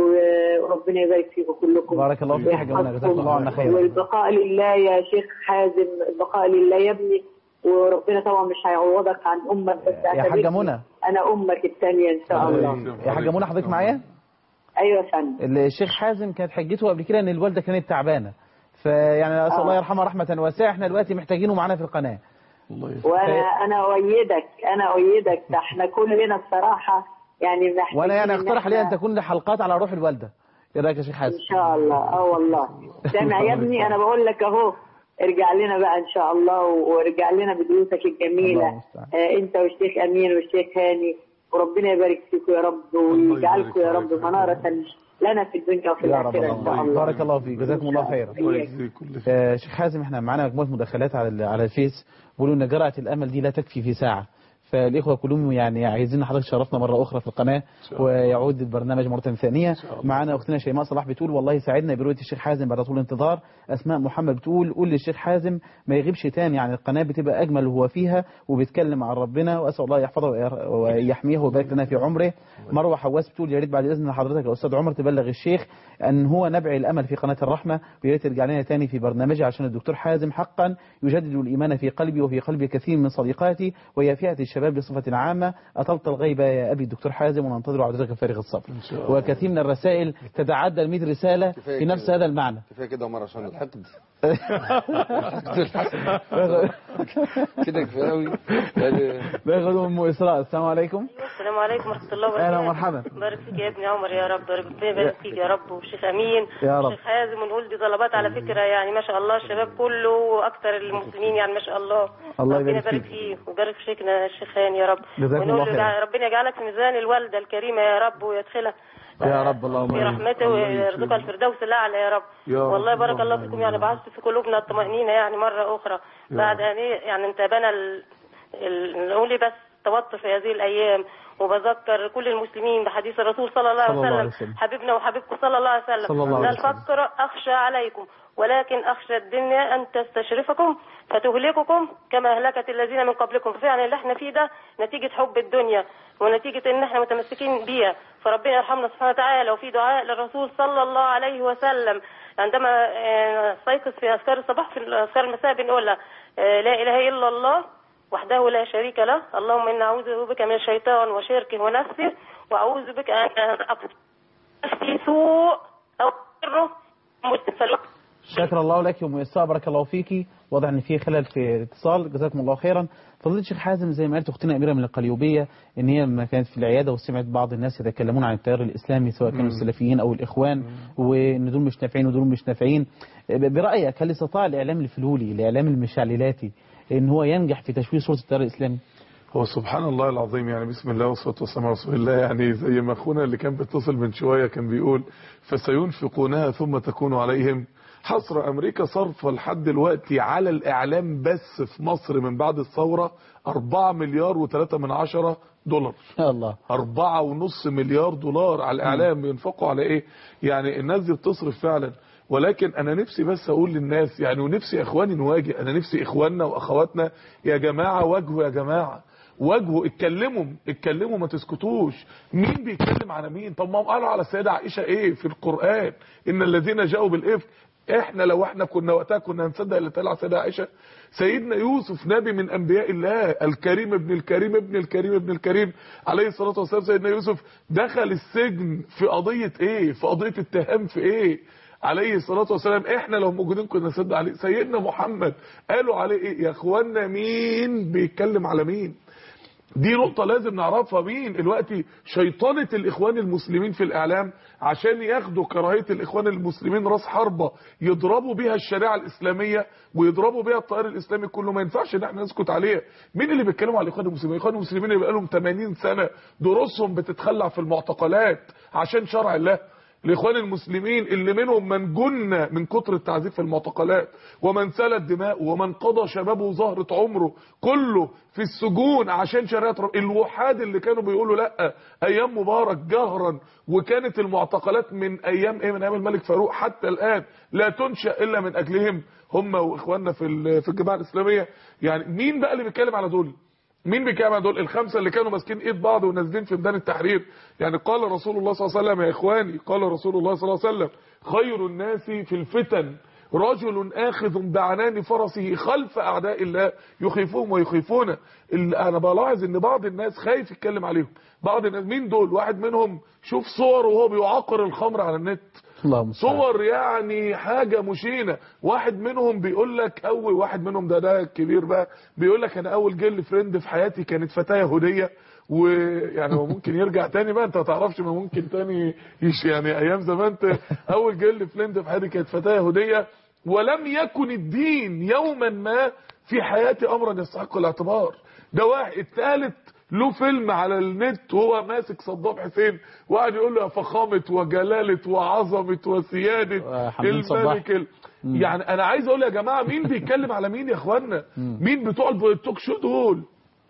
و- وربنا يبارك فيكم كلكم بارك الله فيك يا حاجة منى جزاك الله عنا خيرا والبقاء لله يا شيخ حازم البقاء لله يا ابني وربنا طبعا مش هيعوضك عن امك بس يا حاجة اعتبرني منى انا امك الثانيه ان شاء الله يا حاجة منى حضرتك معايا ايوه يا فندم الشيخ حازم كانت حجته قبل كده ان الوالده كانت تعبانه فيعني اسال الله يرحمها رحمه واسعه احنا دلوقتي محتاجينه معانا في القناه وانا انا اؤيدك انا اؤيدك ده احنا كلنا بصراحه يعني محتاجين وانا يعني إن اقترح عليها ان إحنا- تكون حلقات على روح الوالده ايه رايك يا شيخ حازم ان شاء الله اه والله سامع يا ابني انا بقول لك اهو ارجع لنا بقى ان شاء الله وارجع لنا بدروسك الجميله آه انت والشيخ امين والشيخ هاني وربنا يبارك فيكم يا رب ويجعلكم يا رب مناره لنا في الدنيا وفي يا رب الاخره ان شاء الله الله بارك الله فيك جزاكم الله خيرا آه، شيخ حازم احنا معانا مجموعه مداخلات على ال- على الفيس بيقولوا ان جرعه الامل دي لا تكفي في ساعه فالإخوة كلهم يعني عايزين حضرتك تشرفنا مرة أخرى في القناة ويعود البرنامج مرة ثانية معنا أختنا شيماء صلاح بتقول والله ساعدنا برؤية الشيخ حازم بعد طول انتظار أسماء محمد بتقول قول للشيخ حازم ما يغيبش تاني عن القناة بتبقى أجمل وهو فيها وبيتكلم عن ربنا وأسأل الله يحفظه وير- ويحميه ويبارك لنا في عمره مروة حواس بتقول يا ريت بعد إذن حضرتك يا أستاذ عمر تبلغ الشيخ أن هو نبع الأمل في قناة الرحمة ويا ريت ترجع لنا تاني في برنامجه عشان الدكتور حازم حقا يجدد الإيمان في قلبي وفي قلب كثير من صديقاتي وهي فئة الشباب بصفة عامة أطلت الغيبة يا أبي الدكتور حازم وننتظر عودتك فارغ الصبر وكثير من الرسائل تتعدى ال 100 رسالة كفاية في نفس كده. هذا المعنى كفايه كده يا عمر عشان الحقد الحقد الحسن كده كفايه قوي يعني باخد أم إسراء السلام عليكم السلام عليكم ورحمة الله وبركاته أهلا ومرحبا بارك فيك يا ابني عمر يا رب بارك ربنا يبارك فيك يا رب والشيخ أمين يا رب. والشيخ حازم ونقول دي طلبات على فكرة يعني ما شاء الله الشباب كله وأكثر المسلمين يعني ما شاء الله الله ربنا يبارك يبارك فيك. فيه ويبارك في شيخنا الشيخ هاني يا رب جزاكم ونقول الله له خيرا. يجعل- ربنا يجعلك في ميزان الوالدة الكريمة يا رب ويدخلها يا رب اللهم في آمين. رحمته ويرزقها الفردوس الأعلى يا رب يا رب. والله بارك الله فيكم يعني بعثت في قلوبنا الطمأنينة يعني مرة أخرى بعد أن إيه يعني انتابنا ال... ال... نقول إيه بس توتر في هذه الأيام وبذكر كل المسلمين بحديث الرسول صلى الله عليه صلى الله عليه وسلم وسلم. حبيبنا وحبيبكم صلى الله عليه وسلم صلى الله لا عليه وسلم. الفقر أخشى عليكم ولكن أخشى الدنيا أن تستشرفكم فتهلككم كما أهلكت الذين من قبلكم فعلا اللي احنا فيه ده نتيجة حب الدنيا ونتيجة ان احنا متمسكين بيها فربنا يرحمنا سبحانه وتعالى وفي دعاء للرسول صلى الله عليه وسلم عندما آه، نستيقظ في أذكار الصباح في أذكار المساء بنقولها آه، لا إله إلا الله وحده لا شريك له اللهم إنا أعوذ بك من الشيطان وشركه ونفسه وأعوذ بك أن أقتل نفسي سوء أو أضره فالوقت شكر الله لك يوم إسراء بارك الله فيكي واضح ان في خلل في الاتصال جزاكم الله خيرا فضيله الشيخ حازم زي ما قالت اختنا اميره من القليوبيه ان هي لما كانت في العياده وسمعت بعض الناس يتكلمون عن التيار الاسلامي سواء كانوا السلفيين او الاخوان وان دول مش نافعين ودول مش نافعين ب- برايك هل استطاع الاعلام الفلولي الاعلام المشعللاتي ان هو ينجح في تشويه صوره التيار الاسلامي هو سبحان الله العظيم يعني بسم الله والصلاة والسلام على رسول الله يعني زي ما اخونا اللي كان بيتصل من شوية كان بيقول فسينفقونها ثم تكون عليهم حصر أمريكا صرف لحد دلوقتي على الإعلام بس في مصر من بعد الثورة 4 مليار وثلاثة من عشرة دولار يا الله أربعة ونص مليار دولار على الإعلام بينفقوا على إيه يعني الناس دي بتصرف فعلا ولكن أنا نفسي بس أقول للناس يعني ونفسي إخواني نواجه أنا نفسي إخواننا وأخواتنا يا جماعة واجهوا يا جماعة واجهوا اتكلموا اتكلموا ما تسكتوش مين بيتكلم على مين طب ما هم قالوا على السيدة عائشة ايه في القرآن ان الذين جاءوا بالإفك احنا لو احنا كنا وقتها كنا هنصدق اللي طلع سيدة عائشة سيدنا يوسف نبي من انبياء الله الكريم ابن الكريم ابن الكريم ابن الكريم عليه الصلاة والسلام سيدنا يوسف دخل السجن في قضية ايه في قضية اتهام في ايه عليه الصلاة والسلام احنا لو موجودين كنا نصدق عليه سيدنا محمد قالوا عليه ايه يا اخوانا مين بيتكلم على مين دي نقطة لازم نعرفها مين دلوقتي شيطنة الإخوان المسلمين في الإعلام عشان ياخدوا كراهية الإخوان المسلمين راس حربة يضربوا بيها الشريعة الإسلامية ويضربوا بيها الطائر الإسلامي كله ما ينفعش إن احنا نسكت عليها مين اللي بيتكلموا على الإخوان المسلمين الإخوان المسلمين اللي بقالهم 80 سنة دروسهم بتتخلع في المعتقلات عشان شرع الله الاخوان المسلمين اللي منهم من جن من كتر التعذيب في المعتقلات ومن سلت دماءه ومن قضى شبابه زهرة عمره كله في السجون عشان شريعة رب الوحاد اللي كانوا بيقولوا لا ايام مبارك جهرا وكانت المعتقلات من ايام ايه من ايام الملك فاروق حتى الان لا تنشأ الا من اجلهم هم واخواننا في ال- في الجماعه الاسلاميه يعني مين بقى اللي بيتكلم على دول مين بيتكلم عن دول الخمسه اللي كانوا ماسكين ايد بعض ونازلين في ميدان التحرير يعني قال رسول الله صلى الله عليه وسلم يا اخواني قال رسول الله صلى الله عليه وسلم خير الناس في الفتن رجل آخذ بعنان فرسه خلف أعداء الله يخيفهم ويخيفونه ال- أنا بلاحظ إن بعض الناس خايف يتكلم عليهم بعض الناس مين دول واحد منهم شوف صور وهو بيعقر الخمر على النت اللهم صل على صور يعني حاجة مشينة واحد منهم بيقول لك اول واحد منهم ده ده كبير بقى بيقول لك انا اول جيرل فريند في حياتي كانت فتاة يهودية ويعني هو ممكن يرجع تاني بقى انت ما تعرفش ما ممكن تاني يش يعني ايام زمان ت- اول جيرل فريند في حياتي كانت فتاة يهودية ولم يكن الدين يوما ما في حياتي امرا يستحق الاعتبار ده واحد الثالث له فيلم على النت وهو ماسك صدام حسين وقعد يقول له يا فخامة وجلالة وعظمة وسيادة حمدين صباح. الملك ال... يعني انا عايز اقول يا جماعة مين بيتكلم على مين يا اخوانا مين بتوع التوك شو دول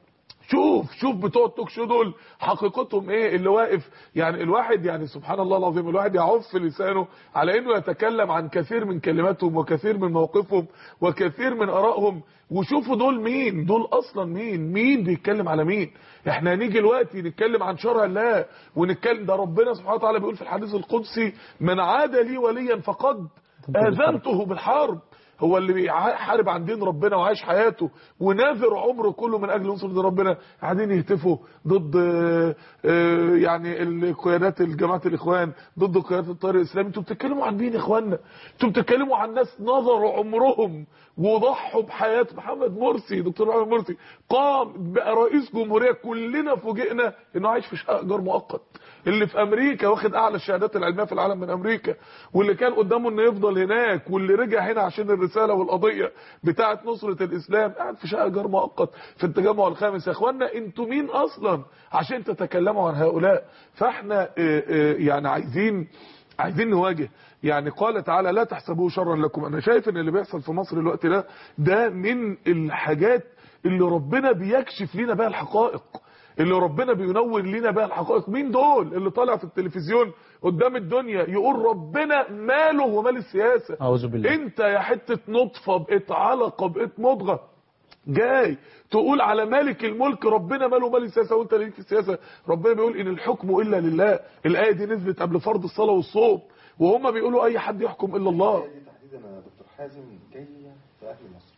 شوف شوف بتوع التوك شو دول حقيقتهم ايه اللي واقف يعني الواحد يعني سبحان الله العظيم الواحد يعف لسانه على انه يتكلم عن كثير من كلماتهم وكثير من مواقفهم وكثير من ارائهم وشوفوا دول مين دول اصلا مين مين بيتكلم على مين احنا هنيجي دلوقتي نتكلم عن شرع الله ونتكلم ده ربنا سبحانه وتعالى بيقول في الحديث القدسي من عاد لي وليا فقد اذنته بالحرب هو اللي بيحارب عن دين ربنا وعايش حياته وناذر عمره كله من اجل ينصر دين ربنا قاعدين يهتفوا ضد آه، آه، يعني القيادات الجماعه الاخوان ضد قيادات الطريق الاسلامي انتوا بتتكلموا عن مين يا اخوانا انتوا بتتكلموا عن ناس نظروا عمرهم وضحوا بحياه محمد مرسي دكتور محمد مرسي قام بقى رئيس جمهوريه كلنا فوجئنا انه عايش في شقه ايجار مؤقت اللي في امريكا واخد اعلى الشهادات العلميه في العالم من امريكا واللي كان قدامه انه يفضل هناك واللي رجع هنا عشان الرساله والقضيه بتاعه نصره الاسلام قاعد في شقه ايجار مؤقت في التجمع الخامس يا اخوانا انتوا مين اصلا عشان تتكلموا عن هؤلاء فاحنا آه، آه، يعني عايزين عايزين نواجه يعني قال تعالى لا تحسبوه شرا لكم انا شايف ان اللي بيحصل في مصر الوقت ده ده من الحاجات اللي ربنا بيكشف لنا بها الحقائق اللي ربنا بينور لنا بها الحقائق مين دول اللي طالع في التلفزيون قدام الدنيا يقول ربنا ماله ومال السياسة أعوذ بالله انت يا حتة نطفة بقيت علقة بقيت مضغة جاي تقول على مالك الملك ربنا ماله مال السياسه وانت ليك في السياسه ربنا بيقول ان الحكم الا لله الايه دي نزلت قبل فرض الصلاه والصوم وهم بيقولوا اي حد يحكم الا الله تحديدا يا دكتور حازم جايه في اهل مصر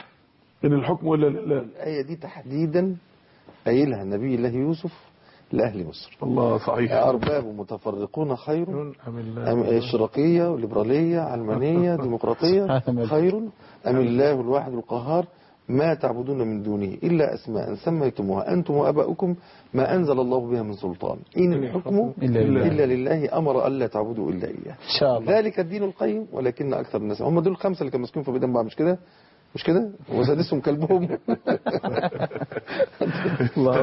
ان الحكم الا لله الايه دي تحديدا قايلها النبي الله يوسف لاهل مصر الله صحيح ارباب متفرقون خير ام اشراقيه ليبراليه علمانيه ديمقراطيه خير ام الله الواحد القهار ما تعبدون من دونه إلا أسماء سميتموها أنتم وأباؤكم ما أنزل الله بها من سلطان إن الحكم إلا لله. إلا لله أمر ألا تعبدوا إلا إياه إن شاء الله ذلك الدين القيم ولكن أكثر الناس هم دول الخمسة اللي كانوا ماسكين في بيدهم بقى مش كده مش كده وسادسهم كلبهم الله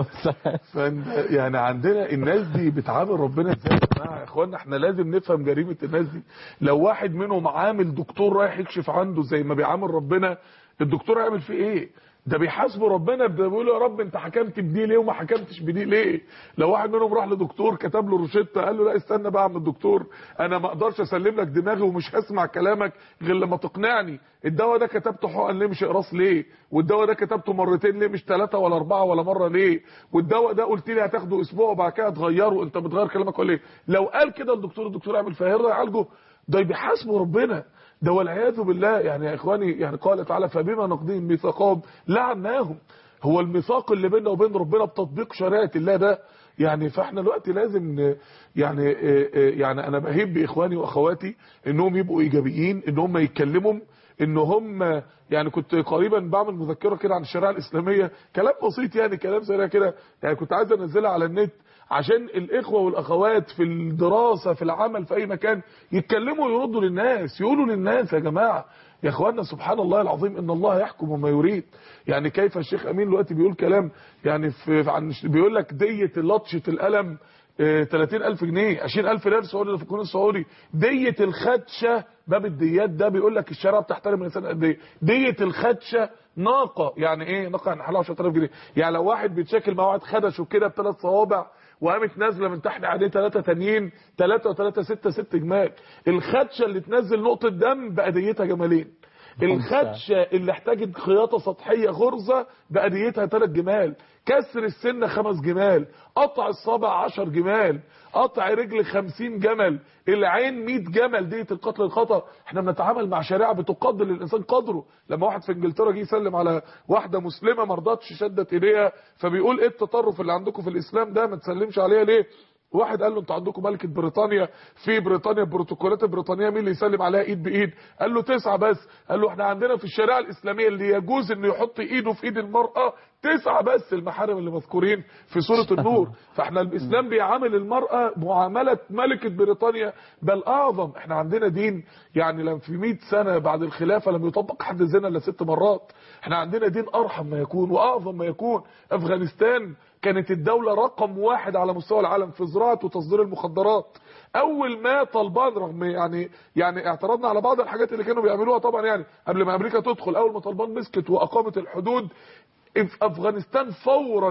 فإن- يعني عندنا الناس دي بتعامل ربنا ازاي يا جماعه يا اخوانا احنا لازم نفهم جريمه الناس دي لو واحد منهم عامل دكتور رايح يكشف عنده زي ما بيعامل ربنا الدكتور هيعمل فيه ايه ده بيحاسبوا ربنا ده بيقول يا رب انت حكمت بدي ليه وما حكمتش بدي ليه لو واحد منهم راح لدكتور كتب له روشته قال له لا استنى بقى يا عم الدكتور انا ما اقدرش اسلم لك دماغي ومش هسمع كلامك غير لما تقنعني الدواء ده كتبته حقن ليه مش اقراص ليه والدواء ده كتبته مرتين ليه مش ثلاثه ولا اربعه ولا مره ليه والدواء ده قلت لي هتاخده اسبوع وبعد كده تغيره انت بتغير كلامك ولا ايه لو قال كده الدكتور الدكتور يعمل فيها يرضى يعالجه ده بيحاسبوا ربنا ده والعياذ بالله يعني يا اخواني يعني قال تعالى فبما نقضيهم ميثاقهم لعناهم هو الميثاق اللي بيننا وبين ربنا بتطبيق شريعه الله ده يعني فاحنا دلوقتي لازم ن- يعني آه، آه، يعني انا بهيب باخواني واخواتي انهم يبقوا ايجابيين ان هم يتكلموا ان هم يعني كنت قريبا بعمل مذكره كده عن الشريعه الاسلاميه كلام بسيط يعني كلام سريع كده يعني كنت عايز انزلها على النت عشان الاخوه والاخوات في الدراسه في العمل في اي مكان يتكلموا ويردوا للناس يقولوا للناس يا جماعه يا اخوانا سبحان الله العظيم ان الله يحكم وما يريد يعني كيف الشيخ امين دلوقتي بيقول كلام يعني في عن بيقول لك ديه لطشه القلم آه، 30000 جنيه 20000 ريال سعودي اللي في القانون السعودي دية الخدشة باب الديات ده بيقول لك الشريعه بتحترم الانسان قد ايه دية الخدشة ناقة يعني ايه ناقة يعني حلوة 10000 جنيه يعني لو واحد بيتشكل مع واحد خدشه كده بثلاث صوابع وقامت نازله من تحت عليه ثلاثه تانيين ثلاثه وثلاثه سته ست جمال الخدشه اللي تنزل نقطه دم بقى ديتها جمالين الخدشه اللي احتاجت خياطه سطحيه غرزه بقى ديتها ثلاث جمال كسر السنه خمس جمال قطع الصابع 10 جمال قطع رجل 50 جمل العين 100 جمل ديت القتل الخطا احنا بنتعامل مع شريعه بتقدر للانسان قدره لما واحد في انجلترا جه يسلم على واحده مسلمه ما رضتش شدت ايديها فبيقول ايه التطرف اللي عندكم في الاسلام ده ما تسلمش عليها ليه واحد قال له انتوا عندكم ملكه بريطانيا في بريطانيا البروتوكولات البريطانيه مين اللي يسلم عليها ايد بايد قال له تسعه بس قال له احنا عندنا في الشريعه الاسلاميه اللي يجوز انه يحط ايده في ايد المراه تسعه بس المحارم اللي مذكورين في سوره النور فاحنا الاسلام بيعامل المراه معامله ملكه بريطانيا بل اعظم احنا عندنا دين يعني لم في 100 سنه بعد الخلافه لم يطبق حد الزنا الا ست مرات احنا عندنا دين ارحم ما يكون واعظم ما يكون افغانستان كانت الدولة رقم واحد على مستوى العالم في زراعة وتصدير المخدرات اول ما طالبان رغم يعني يعني اعترضنا على بعض الحاجات اللي كانوا بيعملوها طبعا يعني قبل ما امريكا تدخل اول ما طالبان مسكت واقامت الحدود في افغانستان فورا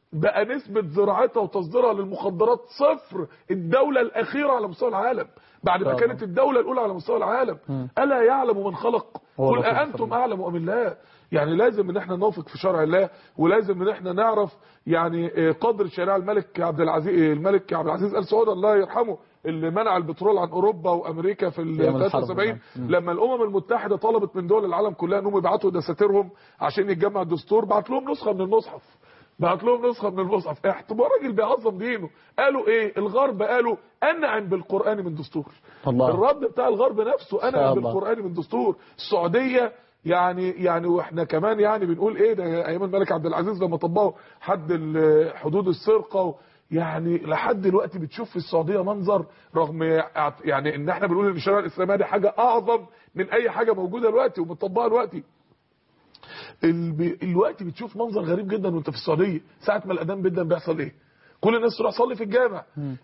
بقى نسبة زراعتها وتصديرها للمخدرات صفر الدولة الأخيرة على مستوى العالم بعد ما الله. كانت الدولة الأولى على مستوى العالم ألا يعلم من خلق هو قل اللطيف أأنتم الخبير. أعلم أم الله يعني لازم ان احنا نوفق في شرع الله ولازم ان احنا نعرف يعني آه، قدر شريعة الملك عبد العزيز الملك عبد العزيز ال سعود الله يرحمه اللي منع البترول عن اوروبا وامريكا في ال أيام الحرب 73 نعم. مم. لما الامم المتحده طلبت من دول العالم كلها انهم يبعتوا دساتيرهم عشان يتجمع الدستور بعت لهم نسخه من المصحف بعت لهم نسخه من المصحف احتمال راجل بيعظم دينه قالوا ايه الغرب قالوا انعم بالقران من دستور الله. الرد بتاع الغرب نفسه شاء انعم الله. بالقران من دستور السعوديه يعني يعني واحنا كمان يعني بنقول ايه ده ايام الملك عبد العزيز لما طبقوا حد ال- حدود السرقه و يعني لحد دلوقتي بتشوف في السعوديه منظر رغم يعني ان احنا بنقول ان الشريعه الاسلاميه دي حاجه اعظم من اي حاجه موجوده دلوقتي ومطبقه دلوقتي الب- الوقت بتشوف منظر غريب جدا وانت في السعوديه ساعه ما الاذان جدا بيحصل ايه كل الناس تروح تصلي في الجامع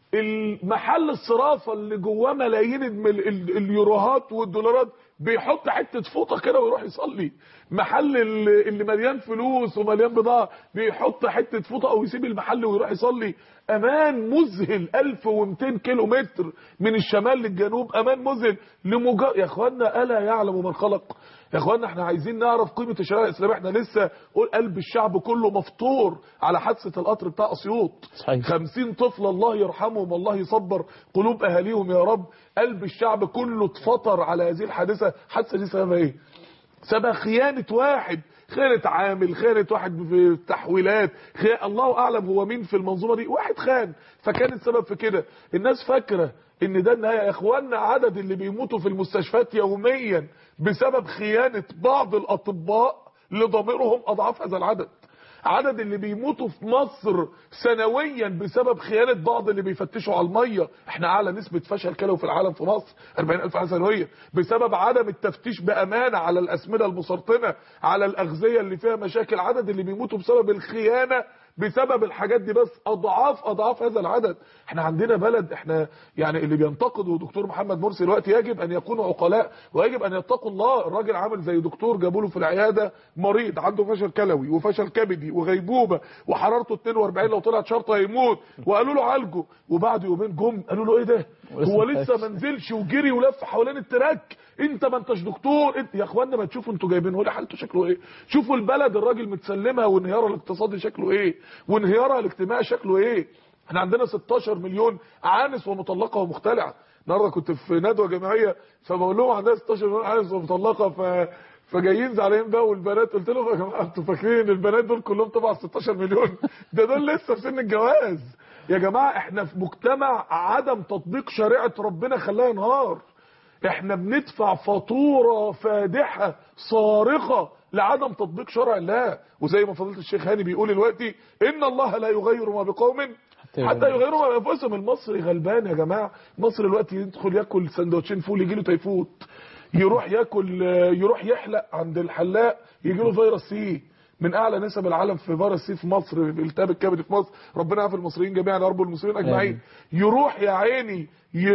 المحل الصرافه اللي جواه ملايين الم- ال- اليوروهات والدولارات بيحط حته فوطه كده ويروح يصلي محل ال- اللي مليان فلوس ومليان بضاعه بيحط حته فوطه او يسيب المحل ويروح يصلي امان مذهل 1200 كيلو متر من الشمال للجنوب امان مذهل لمجا يا اخوانا الا يعلم من خلق يا اخوانا احنا عايزين نعرف قيمه الشريعه الاسلاميه احنا لسه قول قلب الشعب كله مفطور على حادثه القطر بتاع اسيوط صحيح. 50 طفل الله يرحمهم والله يصبر قلوب اهاليهم يا رب قلب الشعب كله اتفطر على هذه الحادثه الحادثه دي سببها ايه سبب خيانة واحد خيانة عامل خيانة واحد في التحويلات خي... الله أعلم هو مين في المنظومة دي واحد خان فكان السبب في كده الناس فاكرة ان ده النهاية يا اخوانا عدد اللي بيموتوا في المستشفيات يوميا بسبب خيانة بعض الأطباء لضميرهم أضعاف هذا العدد عدد اللي بيموتوا في مصر سنويا بسبب خيانة بعض اللي بيفتشوا على المية احنا اعلى نسبة فشل كلوي في العالم في مصر 40000 حالة سنوية بسبب عدم التفتيش بأمانة على الأسمدة المسرطنة على الأغذية اللي فيها مشاكل عدد اللي بيموتوا بسبب الخيانة بسبب الحاجات دي بس اضعاف اضعاف هذا العدد احنا عندنا بلد احنا يعني اللي بينتقده دكتور محمد مرسي دلوقتي يجب ان يكونوا عقلاء ويجب ان يتقوا الله الراجل عامل زي دكتور جابوا له في العياده مريض عنده فشل كلوي وفشل كبدي وغيبوبه وحرارته 42 لو طلعت شرطه هيموت وقالوا له عالجه وبعد يومين جم قالوا له ايه ده هو لسه ما نزلش وجري ولف حوالين التراك انت ما انتش دكتور انت يا اخوانا ما تشوفوا انتوا جايبينه لي حالته شكله ايه شوفوا البلد الراجل متسلمها وانهيارها الاقتصادي شكله ايه وانهيارها الاجتماعي شكله ايه احنا عندنا 16 مليون عانس ومطلقه ومختلعه النهارده كنت في ندوه جماعيه فبقول لهم عندنا 16 مليون عانس ومطلقه ف فجايين زعلانين بقى والبنات قلت لهم يا جماعه انتوا فاكرين البنات دول كلهم طبعا 16 مليون ده دول لسه في سن الجواز يا جماعه احنا في مجتمع عدم تطبيق شريعه ربنا خلاه ينهار احنا بندفع فاتوره فادحه صارخه لعدم تطبيق شرع الله وزي ما فضيله الشيخ هاني بيقول دلوقتي ان الله لا يغير ما بقوم حتى يغيروا ما بانفسهم المصري غلبان يا جماعه مصر دلوقتي يدخل ياكل سندوتشين فول يجي له تيفوت يروح ياكل يروح يحلق عند الحلاق يجي له فيروس سي من اعلى نسب العالم في فيروس سي في مصر التهاب الكبد في مصر ربنا يعافي المصريين جميعا يا رب المسلمين اجمعين يروح يا عيني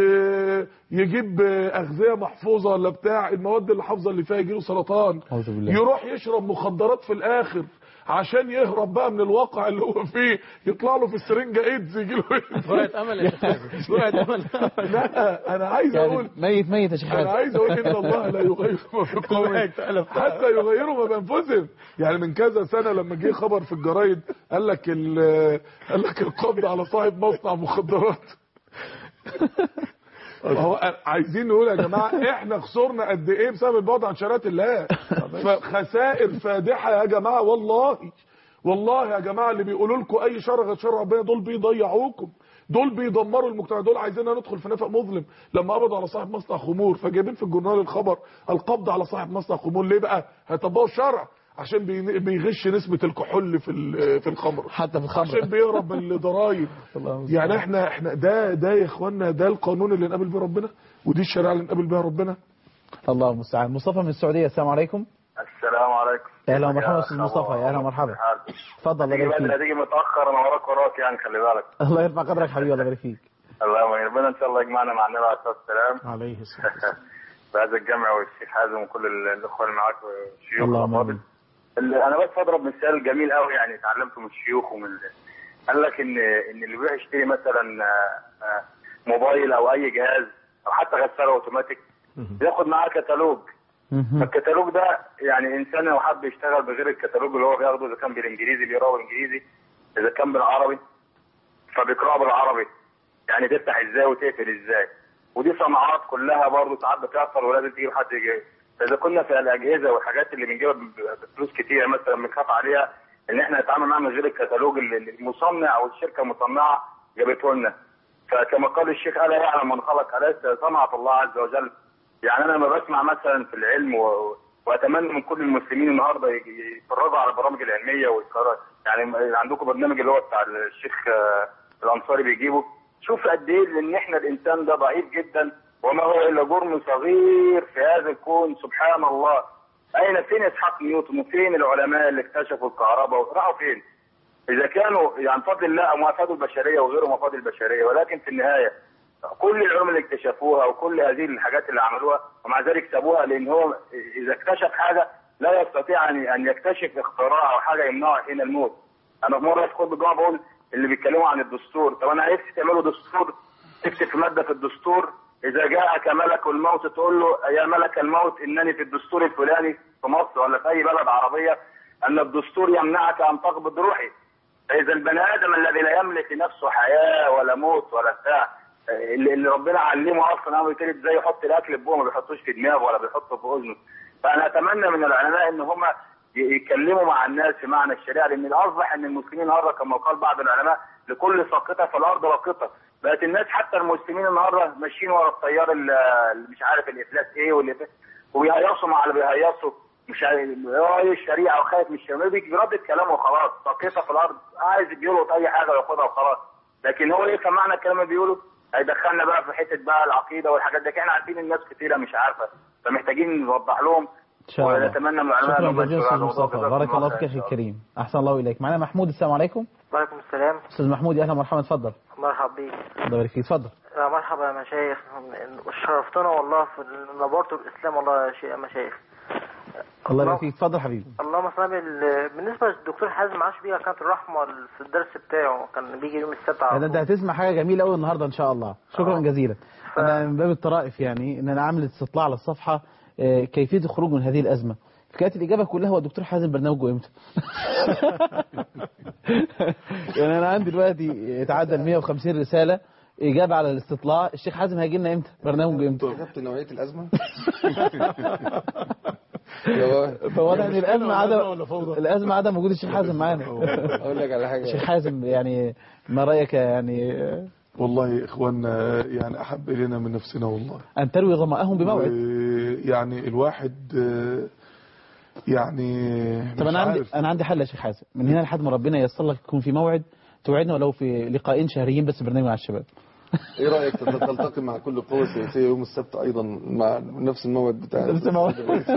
ي- يجيب اغذيه محفوظه ولا بتاع المواد اللي حافظه اللي فيها يجي له سرطان أعوذ بالله. يروح يشرب مخدرات في الاخر عشان يهرب بقى من الواقع اللي هو فيه يطلع له في السرنجه ايدز يجي له جرعة امل يا شيخ حازم. جرعة امل لا انا عايز يعني اقول ميت ميت يا شيخ انا حازم عايز اقول ان الله لا يغير ما في قوم حتى يغيروا ما بانفسهم يعني من كذا سنه لما جه خبر في الجرايد قال لك ال- قال لك القبض على صاحب مصنع مخدرات هو عايزين نقول يا جماعه احنا خسرنا قد ايه بسبب البعد عن شريعه الله فخسائر فادحه يا جماعه والله والله يا جماعه اللي بيقولوا لكم اي شر غير شر ربنا دول بيضيعوكم دول بيدمروا المجتمع دول عايزيننا ندخل في نفق مظلم لما قبضوا على صاحب مصنع خمور فجايبين في الجورنال الخبر القبض على صاحب مصنع خمور ليه بقى هيطبقوا الشرع عشان بي- بيغش نسبه الكحول في ال- في الخمر حتى في الخمر عشان بيهرب من الضرايب الله المستعان. يعني احنا احنا ده ده يا اخوانا ده القانون اللي نقابل بيه ربنا ودي الشريعه اللي نقابل بيها ربنا الله المستعان مصطفى من السعوديه السلام عليكم السلام عليكم اهلا ومرحبا استاذ مصطفى يا اهلا ومرحبا اتفضل الله تيجي يبارك بدري فيك تيجي متاخر انا وراك وراك يعني خلي بالك الله يرفع قدرك حبيبي الله يبارك فيك اللهم آمين. ربنا ان شاء الله يجمعنا مع النبي عليه الصلاه والسلام عليه الصلاة والسلام بهذا الجمع والشيخ حازم وكل ال- الاخوه اللي معاك والشيوخ اللهم والأفاضل. امين ال- انا بس اضرب مثال جميل قوي يعني اتعلمته من الشيوخ ومن قال لك ان ان اللي بيروح يشتري مثلا آه، آه، موبايل او اي جهاز او حتى غساله اوتوماتيك ياخد معاه كتالوج فالكتالوج ده يعني انسان لو حب يشتغل بغير الكتالوج اللي هو بياخده اذا كان بالانجليزي بيقراه بالانجليزي اذا كان بالعربي فبيقراه بالعربي يعني تفتح ازاي وتقفل ازاي ودي صناعات كلها برضه ساعات بتحصل ولازم تجيب حد يجي فاذا كنا في الاجهزه والحاجات اللي بنجيبها ب- بفلوس كتير مثلا بنخاف عليها ان احنا نتعامل معاها من غير الكتالوج اللي اللي المصنع او الشركه المصنعه جابته لنا فكما قال الشيخ الا يعلم من خلق اليس صنعه الله عز وجل يعني انا لما بسمع مثلا في العلم و... واتمنى من كل المسلمين النهارده يج- يتفرجوا على البرامج العلميه ويتفرجوا يعني عندكم برنامج اللي هو بتاع الشيخ آه، الانصاري بيجيبه شوف قد ايه ان احنا الانسان ده ضعيف جدا وما هو الا جرم صغير في هذا الكون سبحان الله اين فين اسحاق نيوتن وفين العلماء اللي اكتشفوا الكهرباء راحوا فين؟ اذا كانوا يعني فضل الله هم افادوا البشريه وغيرهم افاد البشريه ولكن في النهايه كل العلوم اللي اكتشفوها وكل هذه الحاجات اللي عملوها ومع ذلك سابوها لان هو اذا اكتشف حاجه لا يستطيع ان ان يكتشف اختراع او حاجه يمنعه حين الموت. انا في مره في خطبه الجمعه بقول اللي بيتكلموا عن الدستور طب انا عايز تعملوا دستور تكتب في ماده في الدستور اذا جاءك ملك الموت تقول له يا ملك الموت انني في الدستور الفلاني في مصر ولا في اي بلد عربيه ان الدستور يمنعك ان تقبض روحي فاذا البني ادم الذي لا يملك لنفسه حياه ولا موت ولا بتاع اللي اللي ربنا علمه اصلا هو يتكلم ازاي يحط الاكل في بوقه ما بيحطوش في دماغه ولا بيحطه في اذنه فانا اتمنى من العلماء ان هم ي- يتكلموا مع الناس في معنى الشريعه لان اصبح ان المسلمين النهارده كما قال بعض العلماء لكل ساقطه في الارض راقطه بقت الناس حتى المسلمين النهارده ماشيين ورا التيار ال- اللي مش عارف الافلاس ايه واللي وبيهيصوا مع اللي بيهيصوا مش عارف هو ايه الشريعه وخايف من الشريعه بيجي بيردد كلامه وخلاص ساقطه في الارض عايز يلقط اي حاجه وياخدها وخلاص لكن هو يفهم معنى الكلام اللي بيقوله هيدخلنا بقى في حته بقى العقيده والحاجات دي احنا عارفين الناس كتيره مش عارفه فمحتاجين نوضح لهم ان شاء الله ونتمنى من العلماء شكرا أنهم جزيلا يشتغلوا استاذ على الموضوع مصطفى ده. بارك الله فيك يا اخي الكريم احسن الله اليك معنا محمود السلام عليكم وعليكم السلام استاذ محمود يا اهلا ومرحبا اتفضل مرحبا بيك الله يبارك فيك اتفضل يا مرحبا يا مشايخ شرفتنا والله في نبرت الاسلام والله يا شيخ- يا مشايخ الله يبارك فيك اتفضل حبيبي اللهم صل على النبي. بالنسبه للدكتور حازم عاش بيها كانت الرحمه في الدرس بتاعه كان بيجي يوم السبت على ده انت طول. هتسمع حاجه جميله قوي النهارده ان شاء الله شكرا جزيلا انا من باب الطرائف يعني ان انا عامل استطلاع على الصفحه آه، كيفيه الخروج من هذه الازمه كانت الاجابه كلها هو الدكتور حازم برنامجه امتى يعني انا عندي دلوقتي يتعدى ال 150 رساله اجابه على الاستطلاع الشيخ حازم هيجي لنا امتى برنامجه امتى كتبت نوعية الأزمة فواضح ان الازمه عدم الازمه عدم وجود الشيخ حازم معانا أقول لك على حاجة الشيخ حازم يعني ما رايك يعني والله إخواننا يعني أحب إلينا من نفسنا والله ان تروي ظمأهم بموعد و- يعني الواحد آه، يعني طب مش انا عندي عارف. انا عندي حل يا شيخ حازم من هنا لحد ما ربنا ييسر لك يكون في موعد توعدنا ولو في لقاءين شهريين بس برنامج مع الشباب ايه رايك تلتقي مع كل قوه سياسيه يوم السبت ايضا مع نفس الموعد بتاع نفس الموعد.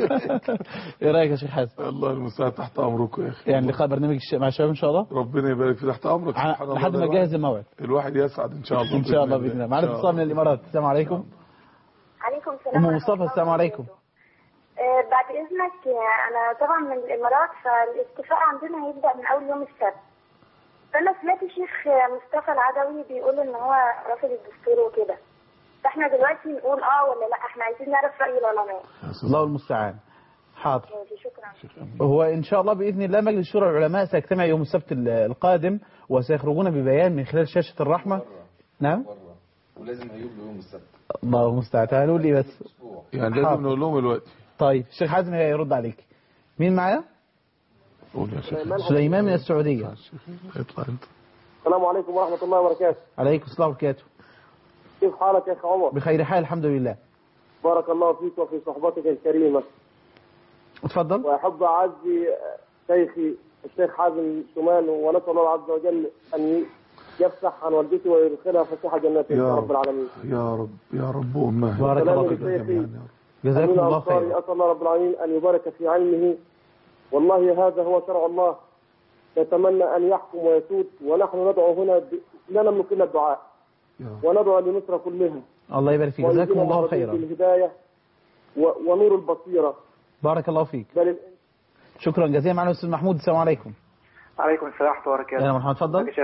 ايه رايك يا شيخ حازم الله المساعد تحت امركم يا اخي يعني لقاء برنامج الش- مع الشباب ان شاء الله ربنا يبارك في تحت امرك ع- سبحان الله لحد ده ما الواحد- نجهز الموعد الواحد يسعد ان شاء الله ان شاء الله باذن الله معانا إن شاء اتصال من الامارات السلام عليكم عليكم السلام ام مصطفى السلام عليكم آه، بعد اذنك آه، انا طبعا من الامارات فالاتفاق عندنا هيبدا من اول يوم السبت فانا سمعت الشيخ آه، مصطفى العدوي بيقول ان هو رافض الدستور وكده فاحنا دلوقتي نقول اه ولا لا احنا عايزين نعرف راي العلماء الله المستعان حاضر ماشي شكرا هو ان شاء الله باذن الله مجلس شورى العلماء سيجتمع يوم السبت ال- القادم وسيخرجون ببيان من خلال شاشه الرحمه نعم ولازم هيجيب له يوم السبت الله المستعان تعالوا لي بس يعني لازم حاضر. نقول لهم الوقت طيب الشيخ حازم هيرد عليك مين معايا قول يا شيخ سليمان من السعوديه اطلع انت السلام عليكم ورحمة الله وبركاته عليكم السلام وبركاته كيف حالك يا أخ عمر بخير حال الحمد لله بارك الله فيك وفي صحبتك الكريمة اتفضل وأحب أعزي شيخي الشيخ حازم شمال ونسأل الله عز وجل أن يفسح عن والدتي ويدخلها فسيح جنته يا يا رب. رب العالمين يا رب يا رب وامه بارك الله سلام فيكم لشيخي جميعا جزاكم أمين الله الأنصاري خيرا أسأل الله رب العالمين أن يبارك في علمه والله هذا هو شرع الله نتمنى أن يحكم ويسود ونحن ندعو هنا ب... لا نملك إلا الدعاء وندعو لمصر كلها الله يبارك فيك جزاكم ويزيدنا الله الله خيرا بالهداية و... ونور البصيرة بارك الله فيك بل شكرا جزيلا معنا الاستاذ محمود السلام عليكم عليكم السلام ورحمة الله يا وبركاته مرحبا اتفضل يا شيخنا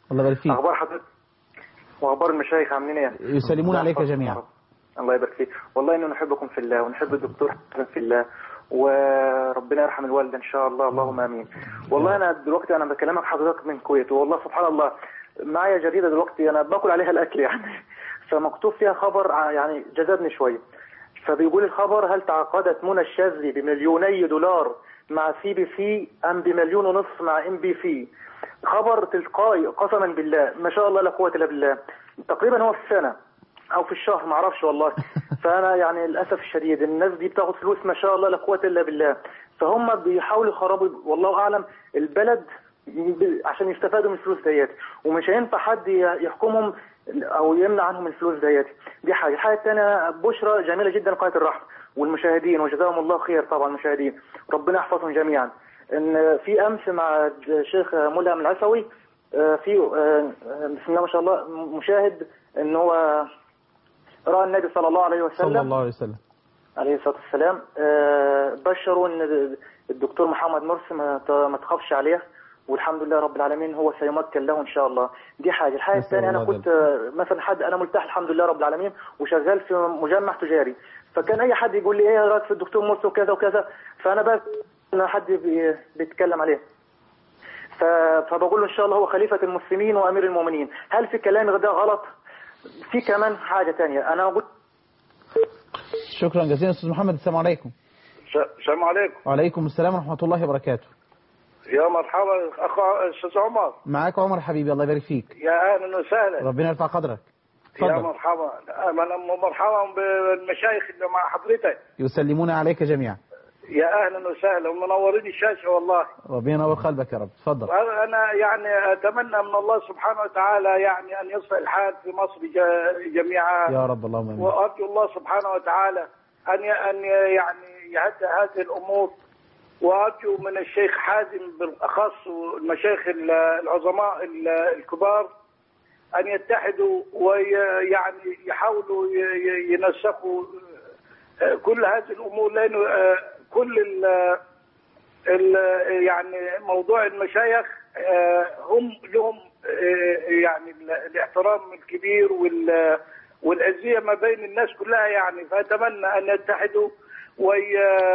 الله يبارك فيك اخبار حضرتك واخبار المشايخ عاملين ايه يسلمون عليك جميعا الله يبارك فيك والله انه نحبكم في الله ونحب الدكتور حسن في الله وربنا يرحم الوالده ان شاء الله اللهم امين والله انا دلوقتي انا بكلمك حضرتك من الكويت والله سبحان الله معايا جريده دلوقتي انا باكل عليها الاكل يعني فمكتوب فيها خبر ع- يعني جذبني شويه فبيقول الخبر هل تعاقدت منى الشاذلي بمليوني دولار مع سي بي سي ام بمليون ونصف مع ام بي سي خبر تلقائي قسما بالله ما شاء الله لا قوه الا بالله تقريبا هو في السنه او في الشهر ما اعرفش والله فانا يعني للاسف الشديد الناس دي بتاخد فلوس ما شاء الله لا قوه الا بالله فهم بيحاولوا يخربوا والله اعلم البلد ب- عشان يستفادوا من الفلوس ديت ومش هينفع حد ي- يحكمهم او يمنع عنهم الفلوس ديت دي حاجه الحاجه الثانيه بشرى جميله جدا قناه الرحمه والمشاهدين وجزاهم الله خير طبعا المشاهدين ربنا يحفظهم جميعا ان في امس مع الشيخ ملهم العسوي آه، في آه، آه، بسم الله ما شاء الله مشاهد ان هو راى النبي صلى الله عليه وسلم صلى الله عليه وسلم عليه الصلاة والسلام آه، بشروا ان الدكتور محمد مرسي ما ت- ما تخافش عليه والحمد لله رب العالمين هو سيمكن له ان شاء الله دي حاجه الحاجه نسأل الثانيه انا الله كنت آه، مثلا حد انا مرتاح الحمد لله رب العالمين وشغال في مجمع تجاري فكان اي حد يقول لي ايه رايك في الدكتور مرسي وكذا وكذا فانا بقى ان حد بي- بيتكلم عليه ف- فبقول له ان شاء الله هو خليفه المسلمين وامير المؤمنين هل في كلامي ده غلط في كمان حاجه ثانيه انا قلت شكرا جزيلا أستاذ محمد السلام عليكم السلام عليكم وعليكم السلام ورحمة الله وبركاته يا مرحبا اخو استاذ عمر معاك عمر حبيبي الله يبارك فيك يا اهلا وسهلا ربنا يرفع قدرك يا اتفضل مرحبا أهلاً مرحبا بالمشايخ اللي مع حضرتك يسلمون عليك جميعا يا اهلا وسهلا ومنورين الشاشه والله ربنا ينور قلبك يا رب اتفضل انا يعني اتمنى من الله سبحانه وتعالى يعني ان يصلح الحال في مصر ج- جميعا يا رب اللهم امين وارجو الله سبحانه وتعالى ان ي- ان ي- يعني يهدأ هذه الامور وارجو من الشيخ حازم بالاخص والمشايخ ال- العظماء ال- الكبار ان يتحدوا ويعني يحاولوا ي- ي- ينسقوا آه، كل هذه الامور لانه آه، كل ال ال يعني موضوع المشايخ آه، هم لهم آه، يعني ال- الاحترام الكبير وال والعزية ما بين الناس كلها يعني فأتمنى أن يتحدوا وي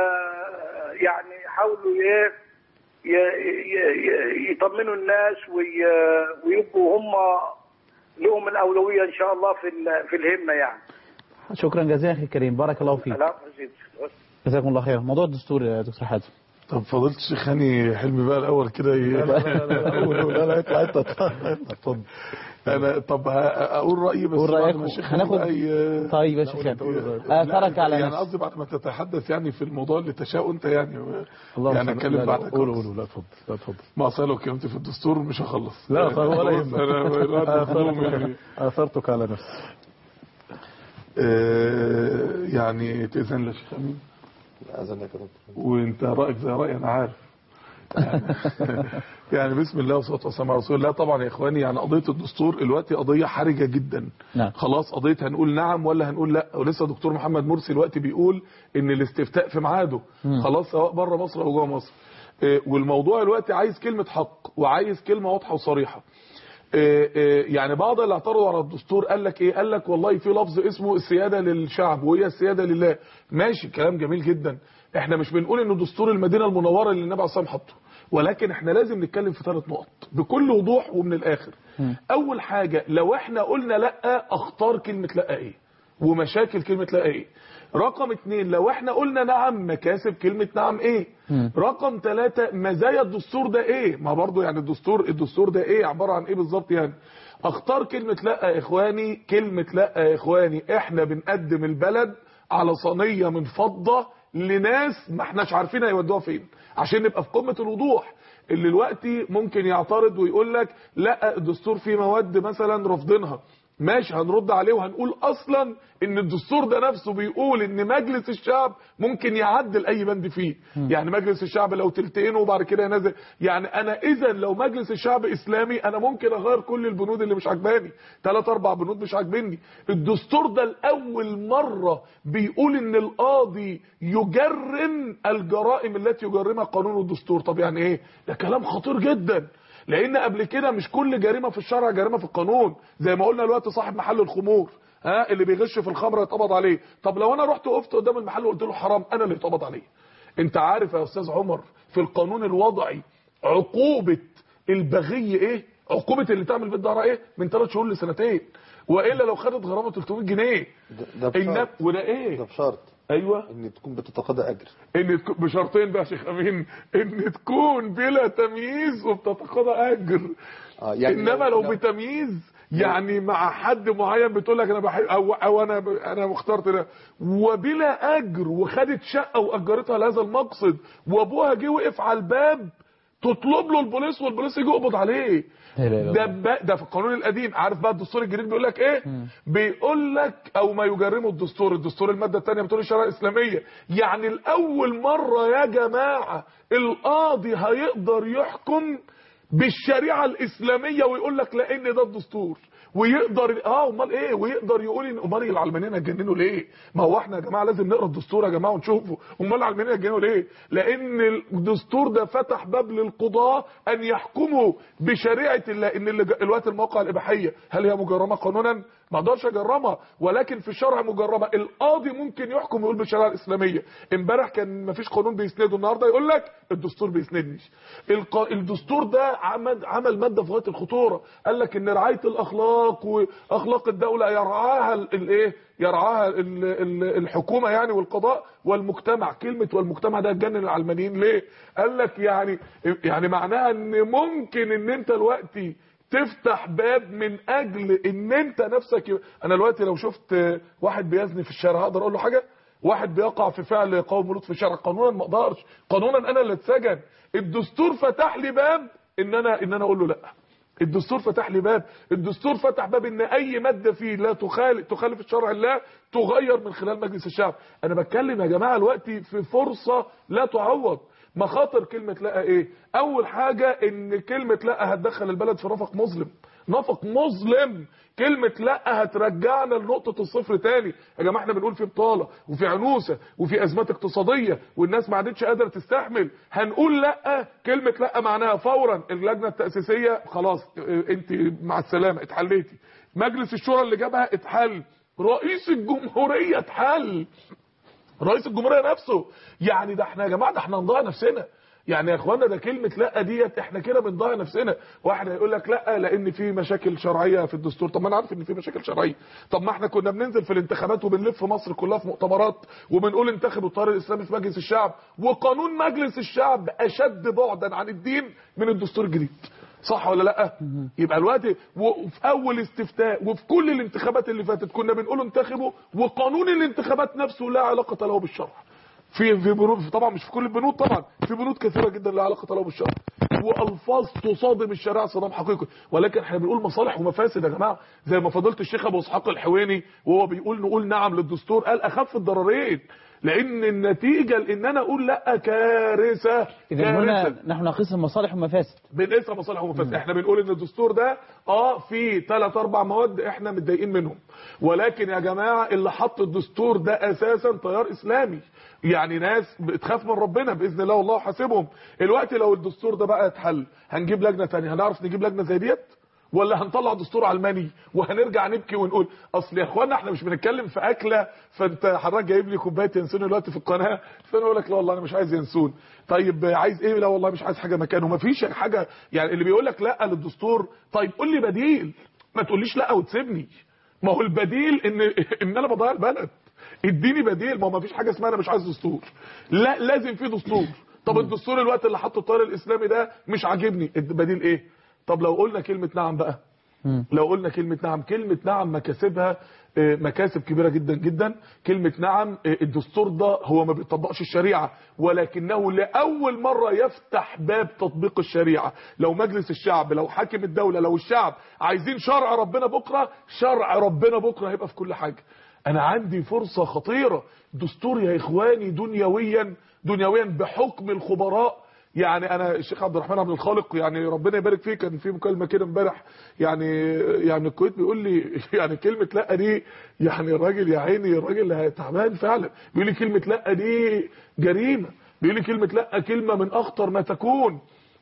يعني يحاولوا ي- ي- ي- ي- يطمنوا الناس وي ويبقوا هم لهم الأولوية إن شاء الله في ال- في الهمة يعني شكرا جزيلا أخي الكريم بارك الله فيك لا أزيد. جزاكم الله خير موضوع الدستور يا دكتور حازم طب فضلت الشيخ هاني حلمي بقى الاول كده ي- لا، لا، لا، لا، أقول- لا لا اطلع انت اتفضل انا طب ه- اقول رايي بس قول بعد رأيك ما الشيخ هاني هناخد بقى ي- طيب يا شيخ آثرك على يعني نفسك قصدي بعد ما تتحدث يعني في الموضوع اللي تشاء انت يعني اللهم يعني صل- اتكلم لا، لا، بعدك قولوا، خالص. قولوا، لا اتفضل لا اتفضل ما أصل لو اتكلمت في الدستور مش هخلص لا يعني طيب ولا خلاص يهمك أنا مظلوم يعني. آثرتك على نفسي آه، يعني تأذن لك شيخ أمين أذنك يا دكتور وانت رأيك زي رأيي أنا عارف يعني, يعني بسم الله والصلاة والسلام على رسول الله طبعا يا إخواني يعني قضية الدستور دلوقتي قضية حرجة جدا نعم. خلاص قضية هنقول نعم ولا هنقول لا ولسه دكتور محمد مرسي دلوقتي بيقول ان الاستفتاء في ميعاده مم. خلاص سواء بره مصر او جوه مصر آه، والموضوع دلوقتي عايز كلمة حق وعايز كلمة واضحة وصريحة آه، آه، يعني بعض اللي اعترضوا على الدستور قال لك ايه قال لك والله في لفظ اسمه السياده للشعب وهي السياده لله ماشي كلام جميل جدا احنا مش بنقول انه دستور المدينه المنوره اللي النبي عليه الصلاه والسلام حطه ولكن احنا لازم نتكلم في ثلاث نقط بكل وضوح ومن الاخر اول حاجه لو احنا قلنا لا اختار كلمه لا ايه ومشاكل كلمه لا ايه رقم اتنين لو احنا قلنا نعم مكاسب كلمة نعم ايه رقم ثلاثة مزايا الدستور ده ايه ما برضو يعني الدستور الدستور ده ايه عبارة عن ايه بالظبط يعني اختار كلمة لا يا اخواني كلمة لا يا اخواني احنا بنقدم البلد على صينية من فضة لناس ما احناش عارفين هيودوها فين عشان نبقى في قمة الوضوح اللي دلوقتي ممكن يعترض ويقول لك لا الدستور فيه مواد مثلا رافضينها ماشي هنرد عليه وهنقول اصلا ان الدستور ده نفسه بيقول ان مجلس الشعب ممكن يعدل اي بند فيه يعني مجلس الشعب لو تلتقينه وبعد كده ينزل يعني انا اذا لو مجلس الشعب اسلامي انا ممكن اغير كل البنود اللي مش عجباني ثلاث اربع بنود مش عاجبني الدستور ده لاول مره بيقول ان القاضي يجرم الجرائم التي يجرمها قانون الدستور طب يعني ايه ده كلام خطير جدا لان قبل كده مش كل جريمه في الشرع جريمه في القانون زي ما قلنا دلوقتي صاحب محل الخمور ها اللي بيغش في الخمره يتقبض عليه طب لو انا رحت وقفت قدام المحل وقلت له حرام انا اللي يتقبض عليه انت عارف يا استاذ عمر في القانون الوضعي عقوبه البغي ايه عقوبه اللي تعمل بيت دهره ايه من 3 شهور لسنتين والا لو خدت غرامه 300 جنيه ده بشرط إنما- وده ايه ده بشرط ايوه ان تكون بتتقاضى اجر ان تكون بشرطين بقى يا شيخ امين ان تكون بلا تمييز وبتتقاضى اجر آه يعني انما لو- لو بتمييز يعني مع حد معين بتقول لك انا بحب او او انا ب- انا اخترت ده وبلا اجر وخدت شقه واجرتها لهذا المقصد وابوها جه وقف على الباب تطلب له البوليس والبوليس يجي يقبض عليه لا لا لا. ده ب- ده في القانون القديم عارف بقى الدستور الجديد بيقول لك ايه بيقول لك او ما يجرمه الدستور الدستور الماده الثانيه بتقول الشريعه الاسلاميه يعني الاول مره يا جماعه القاضي هيقدر يحكم بالشريعه الاسلاميه ويقول لك لان ده الدستور ويقدر اه امال ايه ويقدر يقول ان امال العلمانيين هيتجننوا ليه ما هو احنا يا جماعه لازم نقرا الدستور يا جماعه ونشوفه امال العلمانيين هيتجننوا ليه لان الدستور ده فتح باب للقضاه ان يحكموا بشريعه الله ان اللي ج- الوقت المواقع الاباحيه هل هي مجرمه قانونا ما اقدرش اجرمها ولكن في الشرع مجرمه القاضي ممكن يحكم ويقول بالشريعه الاسلاميه امبارح كان ما فيش قانون بيسنده النهارده يقول لك الدستور بيسندني الق- الدستور ده عمل عمل ماده في غايه الخطوره قال لك ان رعايه الاخلاق واخلاق الدوله يرعاها ال- الايه يرعاها ال- ال- الحكومه يعني والقضاء والمجتمع كلمه والمجتمع ده تجنن العلمانيين ليه قال لك يعني يعني معناها ان ممكن ان انت دلوقتي تفتح باب من اجل ان انت نفسك ي... انا دلوقتي لو شفت واحد بيزني في الشارع هقدر اقول له حاجه واحد بيقع في فعل قوم لوط في الشارع قانونا ما اقدرش قانونا انا اللي اتسجن الدستور فتح لي باب ان انا ان انا اقول له لا الدستور فتح لي باب الدستور فتح باب ان اي ماده فيه لا تخالف تخالف الشرع الله تغير من خلال مجلس الشعب انا بتكلم يا جماعه دلوقتي في فرصه لا تعوض مخاطر كلمة لا ايه اول حاجة ان كلمة لا هتدخل البلد في نفق مظلم نفق مظلم كلمة لا هترجعنا لنقطة الصفر تاني يا جماعة احنا بنقول في بطالة وفي عنوسة وفي ازمات اقتصادية والناس ما عادتش قادرة تستحمل هنقول لا كلمة لا معناها فورا اللجنة التأسيسية خلاص اه، انت مع السلامة اتحليتي مجلس الشورى اللي جابها اتحل رئيس الجمهورية اتحل رئيس الجمهوريه نفسه يعني ده احنا يا جماعه ده احنا هنضيع نفسنا يعني يا اخوانا ده كلمه لا ديت احنا كده بنضيع نفسنا واحد هيقول لك لا لان في مشاكل شرعيه في الدستور طب ما انا عارف ان في مشاكل شرعيه طب ما احنا كنا بننزل في الانتخابات وبنلف مصر كلها في مؤتمرات وبنقول انتخبوا التيار الاسلامي في مجلس الشعب وقانون مجلس الشعب اشد بعدا عن الدين من الدستور الجديد صح ولا لا يبقى الوقت وفي اول استفتاء وفي كل الانتخابات اللي فاتت كنا بنقول انتخبوا وقانون الانتخابات نفسه لا علاقه له بالشرع في في بنود طبعا مش في كل البنود طبعا في بنود كثيره جدا لا علاقه له بالشرع والفاظ تصادم الشريعه صدام حقيقي ولكن احنا بنقول مصالح ومفاسد يا جماعه زي ما فضلت الشيخ ابو اسحاق الحويني وهو بيقول نقول نعم للدستور قال اخف الضررين لان النتيجه لان انا اقول لا كارثه إذا كارثة. هنا نحن نقيس المصالح والمفاسد بنقيسها مصالح ومفاسد احنا بنقول ان الدستور ده اه في ثلاث اربع مواد احنا متضايقين منهم ولكن يا جماعه اللي حط الدستور ده اساسا تيار اسلامي يعني ناس بتخاف من ربنا باذن الله والله حاسبهم الوقت لو الدستور ده بقى اتحل هنجيب لجنه ثانيه هنعرف نجيب لجنه زي ديت ولا هنطلع دستور علماني وهنرجع نبكي ونقول اصل يا اخوانا احنا مش بنتكلم في اكله فانت حضرتك جايب لي كوبايه ينسون دلوقتي في القناه فانا اقول لك لا والله انا مش عايز ينسون طيب عايز ايه لا والله مش عايز حاجه مكانه مفيش حاجه يعني اللي بيقول لك لا للدستور طيب قول لي بديل ما تقوليش لا وتسيبني ما هو البديل ان ان انا بضيع البلد اديني بديل ما هو مفيش حاجه اسمها انا مش عايز دستور لا لازم في دستور طب الدستور الوقت اللي حطه التيار الاسلامي ده مش عاجبني البديل ايه طب لو قلنا كلمه نعم بقى لو قلنا كلمة نعم كلمة نعم مكاسبها آه، مكاسب كبيرة جدا جدا كلمة نعم آه، الدستور ده هو ما بيطبقش الشريعة ولكنه لأول مرة يفتح باب تطبيق الشريعة لو مجلس الشعب لو حاكم الدولة لو الشعب عايزين شرع ربنا بكرة شرع ربنا بكرة هيبقى في كل حاجة أنا عندي فرصة خطيرة دستور يا إخواني دنيويا دنيويا بحكم الخبراء يعني انا الشيخ عبد الرحمن عبد الخالق يعني ربنا يبارك فيه كان في مكالمه كده امبارح يعني يعني الكويت بيقول لي يعني كلمه لا دي يعني الراجل يا عيني الراجل تعبان فعلا بيقول لي كلمه لا دي جريمه بيقول لي كلمه لا كلمه من اخطر ما تكون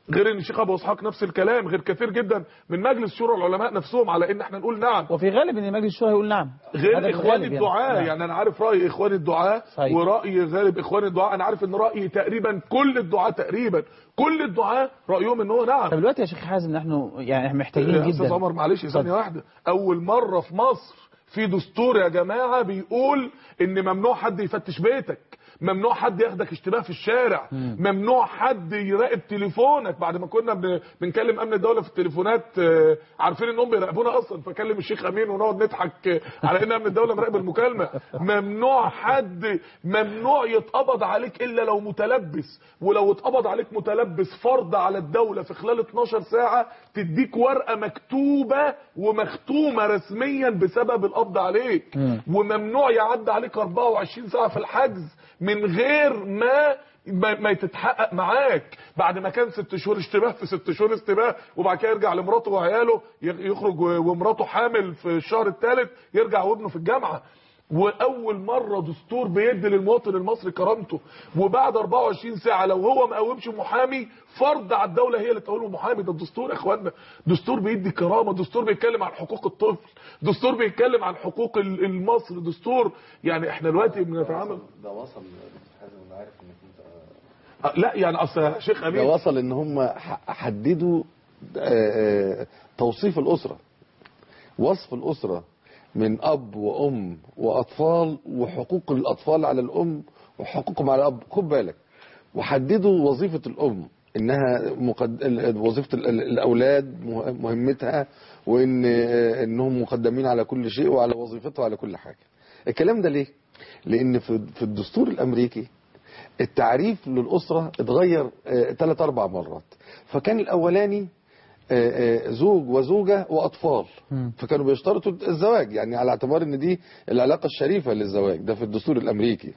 غير ان الشيخ ابو اسحاق نفس الكلام غير كثير جدا من مجلس شورى العلماء نفسهم على ان احنا نقول نعم وفي غالب ان مجلس الشورى يقول نعم هذا غير الغالب اخوان يعني. الدعاء يعني, نعم. انا عارف راي اخوان الدعاء صحيح. وراي غالب اخوان الدعاء انا عارف ان راي تقريبا كل الدعاء تقريبا كل الدعاء رايهم ان هو نعم طب دلوقتي يا شيخ حازم نحن يعني احنا محتاجين يا استاذ جدا عمر معلش ثانيه اتفضل. واحده اول مره في مصر في دستور يا جماعه بيقول ان ممنوع حد يفتش بيتك ممنوع حد ياخدك اشتباه في الشارع ممنوع حد يراقب تليفونك بعد ما كنا بن- بنكلم امن الدوله في التليفونات آه، عارفين انهم بيراقبونا اصلا فكلم الشيخ امين ونقعد نضحك آه، على ان امن الدوله مراقب المكالمه ممنوع حد ممنوع يتقبض عليك الا لو متلبس ولو اتقبض عليك متلبس فرض على الدوله في خلال 12 ساعه تديك ورقه مكتوبه ومختومه رسميا بسبب القبض عليك وممنوع يعدي عليك 24 ساعه في الحجز من غير ما ما ما تتحقق معاك بعد ما كان ست شهور اشتباه في ست شهور اشتباه وبعد كده يرجع لمراته وعياله ي- يخرج و- ومراته حامل في الشهر الثالث يرجع وابنه في الجامعه واول مره دستور بيدي للمواطن المصري كرامته وبعد 24 ساعه لو هو ما قومش محامي فرض على الدوله هي اللي تقول له محامي ده الدستور يا اخوانا دستور بيدي كرامه دستور بيتكلم عن حقوق الطفل دستور بيتكلم عن حقوق ال- المصري دستور يعني احنا دلوقتي بنتعامل ده وصل حازم انا عارف انك انت آه، لا يعني اصل يا شيخ ده امين وصل ان هم ح- حددوا آه، آه، توصيف الاسره وصف الاسره من اب وام واطفال وحقوق الاطفال على الام وحقوقهم على الاب خد بالك وحددوا وظيفه الام انها مقد... ال- وظيفه ال- ال- الاولاد مه- مهمتها وان آه، انهم مقدمين على كل شيء وعلى وظيفتها وعلى كل حاجه الكلام ده ليه لان في في الدستور الامريكي التعريف للأسرة اتغير ثلاث أربع مرات فكان الأولاني آه، آه، زوج وزوجة وأطفال فكانوا بيشترطوا الزواج يعني على اعتبار ان دي العلاقة الشريفة للزواج ده في الدستور الأمريكي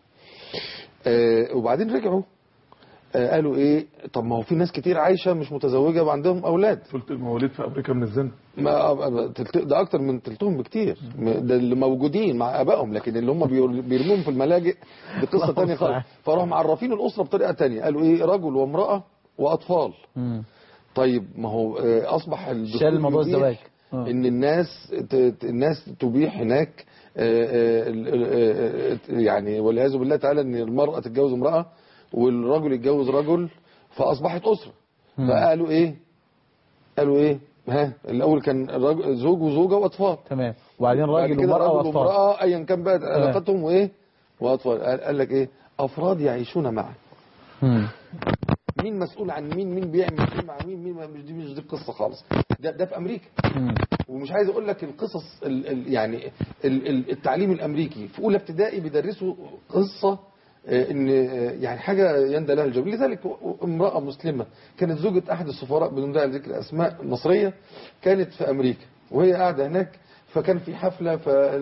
آه، وبعدين رجعوا آه، قالوا ايه طب ما هو في ناس كتير عايشة مش متزوجة وعندهم أولاد ثلث المواليد في أمريكا من الزنا ما تلت- ده اكتر من تلتهم بكتير م- ده اللي موجودين مع ابائهم لكن اللي هم بير- بيرموهم في الملاجئ دي قصه الله تانية خالص المستعان. فراحوا معرفين الاسره بطريقه تانية قالوا ايه رجل وامراه واطفال طيب ما هو آه، اصبح الدستور شال موضوع يبيح الزواج. آه. ان الناس ت- ت- الناس تبيح هناك آه، آه، ال- آه، آه، يعني والعياذ بالله تعالى ان المراه تتجوز امراه والرجل يتجوز رجل فاصبحت اسره فقالوا ايه قالوا ايه ها الاول كان الرجل زوج وزوجه واطفال تمام وبعدين بعد راجل كده ومرأة رجل وأطفال وامراه ايا كان بقى علاقتهم وايه واطفال قال قال لك ايه افراد يعيشون معا مم. مين مسؤول عن مين مين بيعمل ايه مع مين مين مش دي مش دي القصه خالص ده ده في امريكا مم. ومش عايز اقول لك القصص ال ال يعني ال ال التعليم الامريكي في اولى ابتدائي بيدرسوا قصه آه، ان آه، يعني حاجه يندى لها الجو لذلك امراه مسلمه كانت زوجة احد السفراء بدون داعي لذكر اسماء مصريه كانت في امريكا وهي قاعده هناك فكان في حفله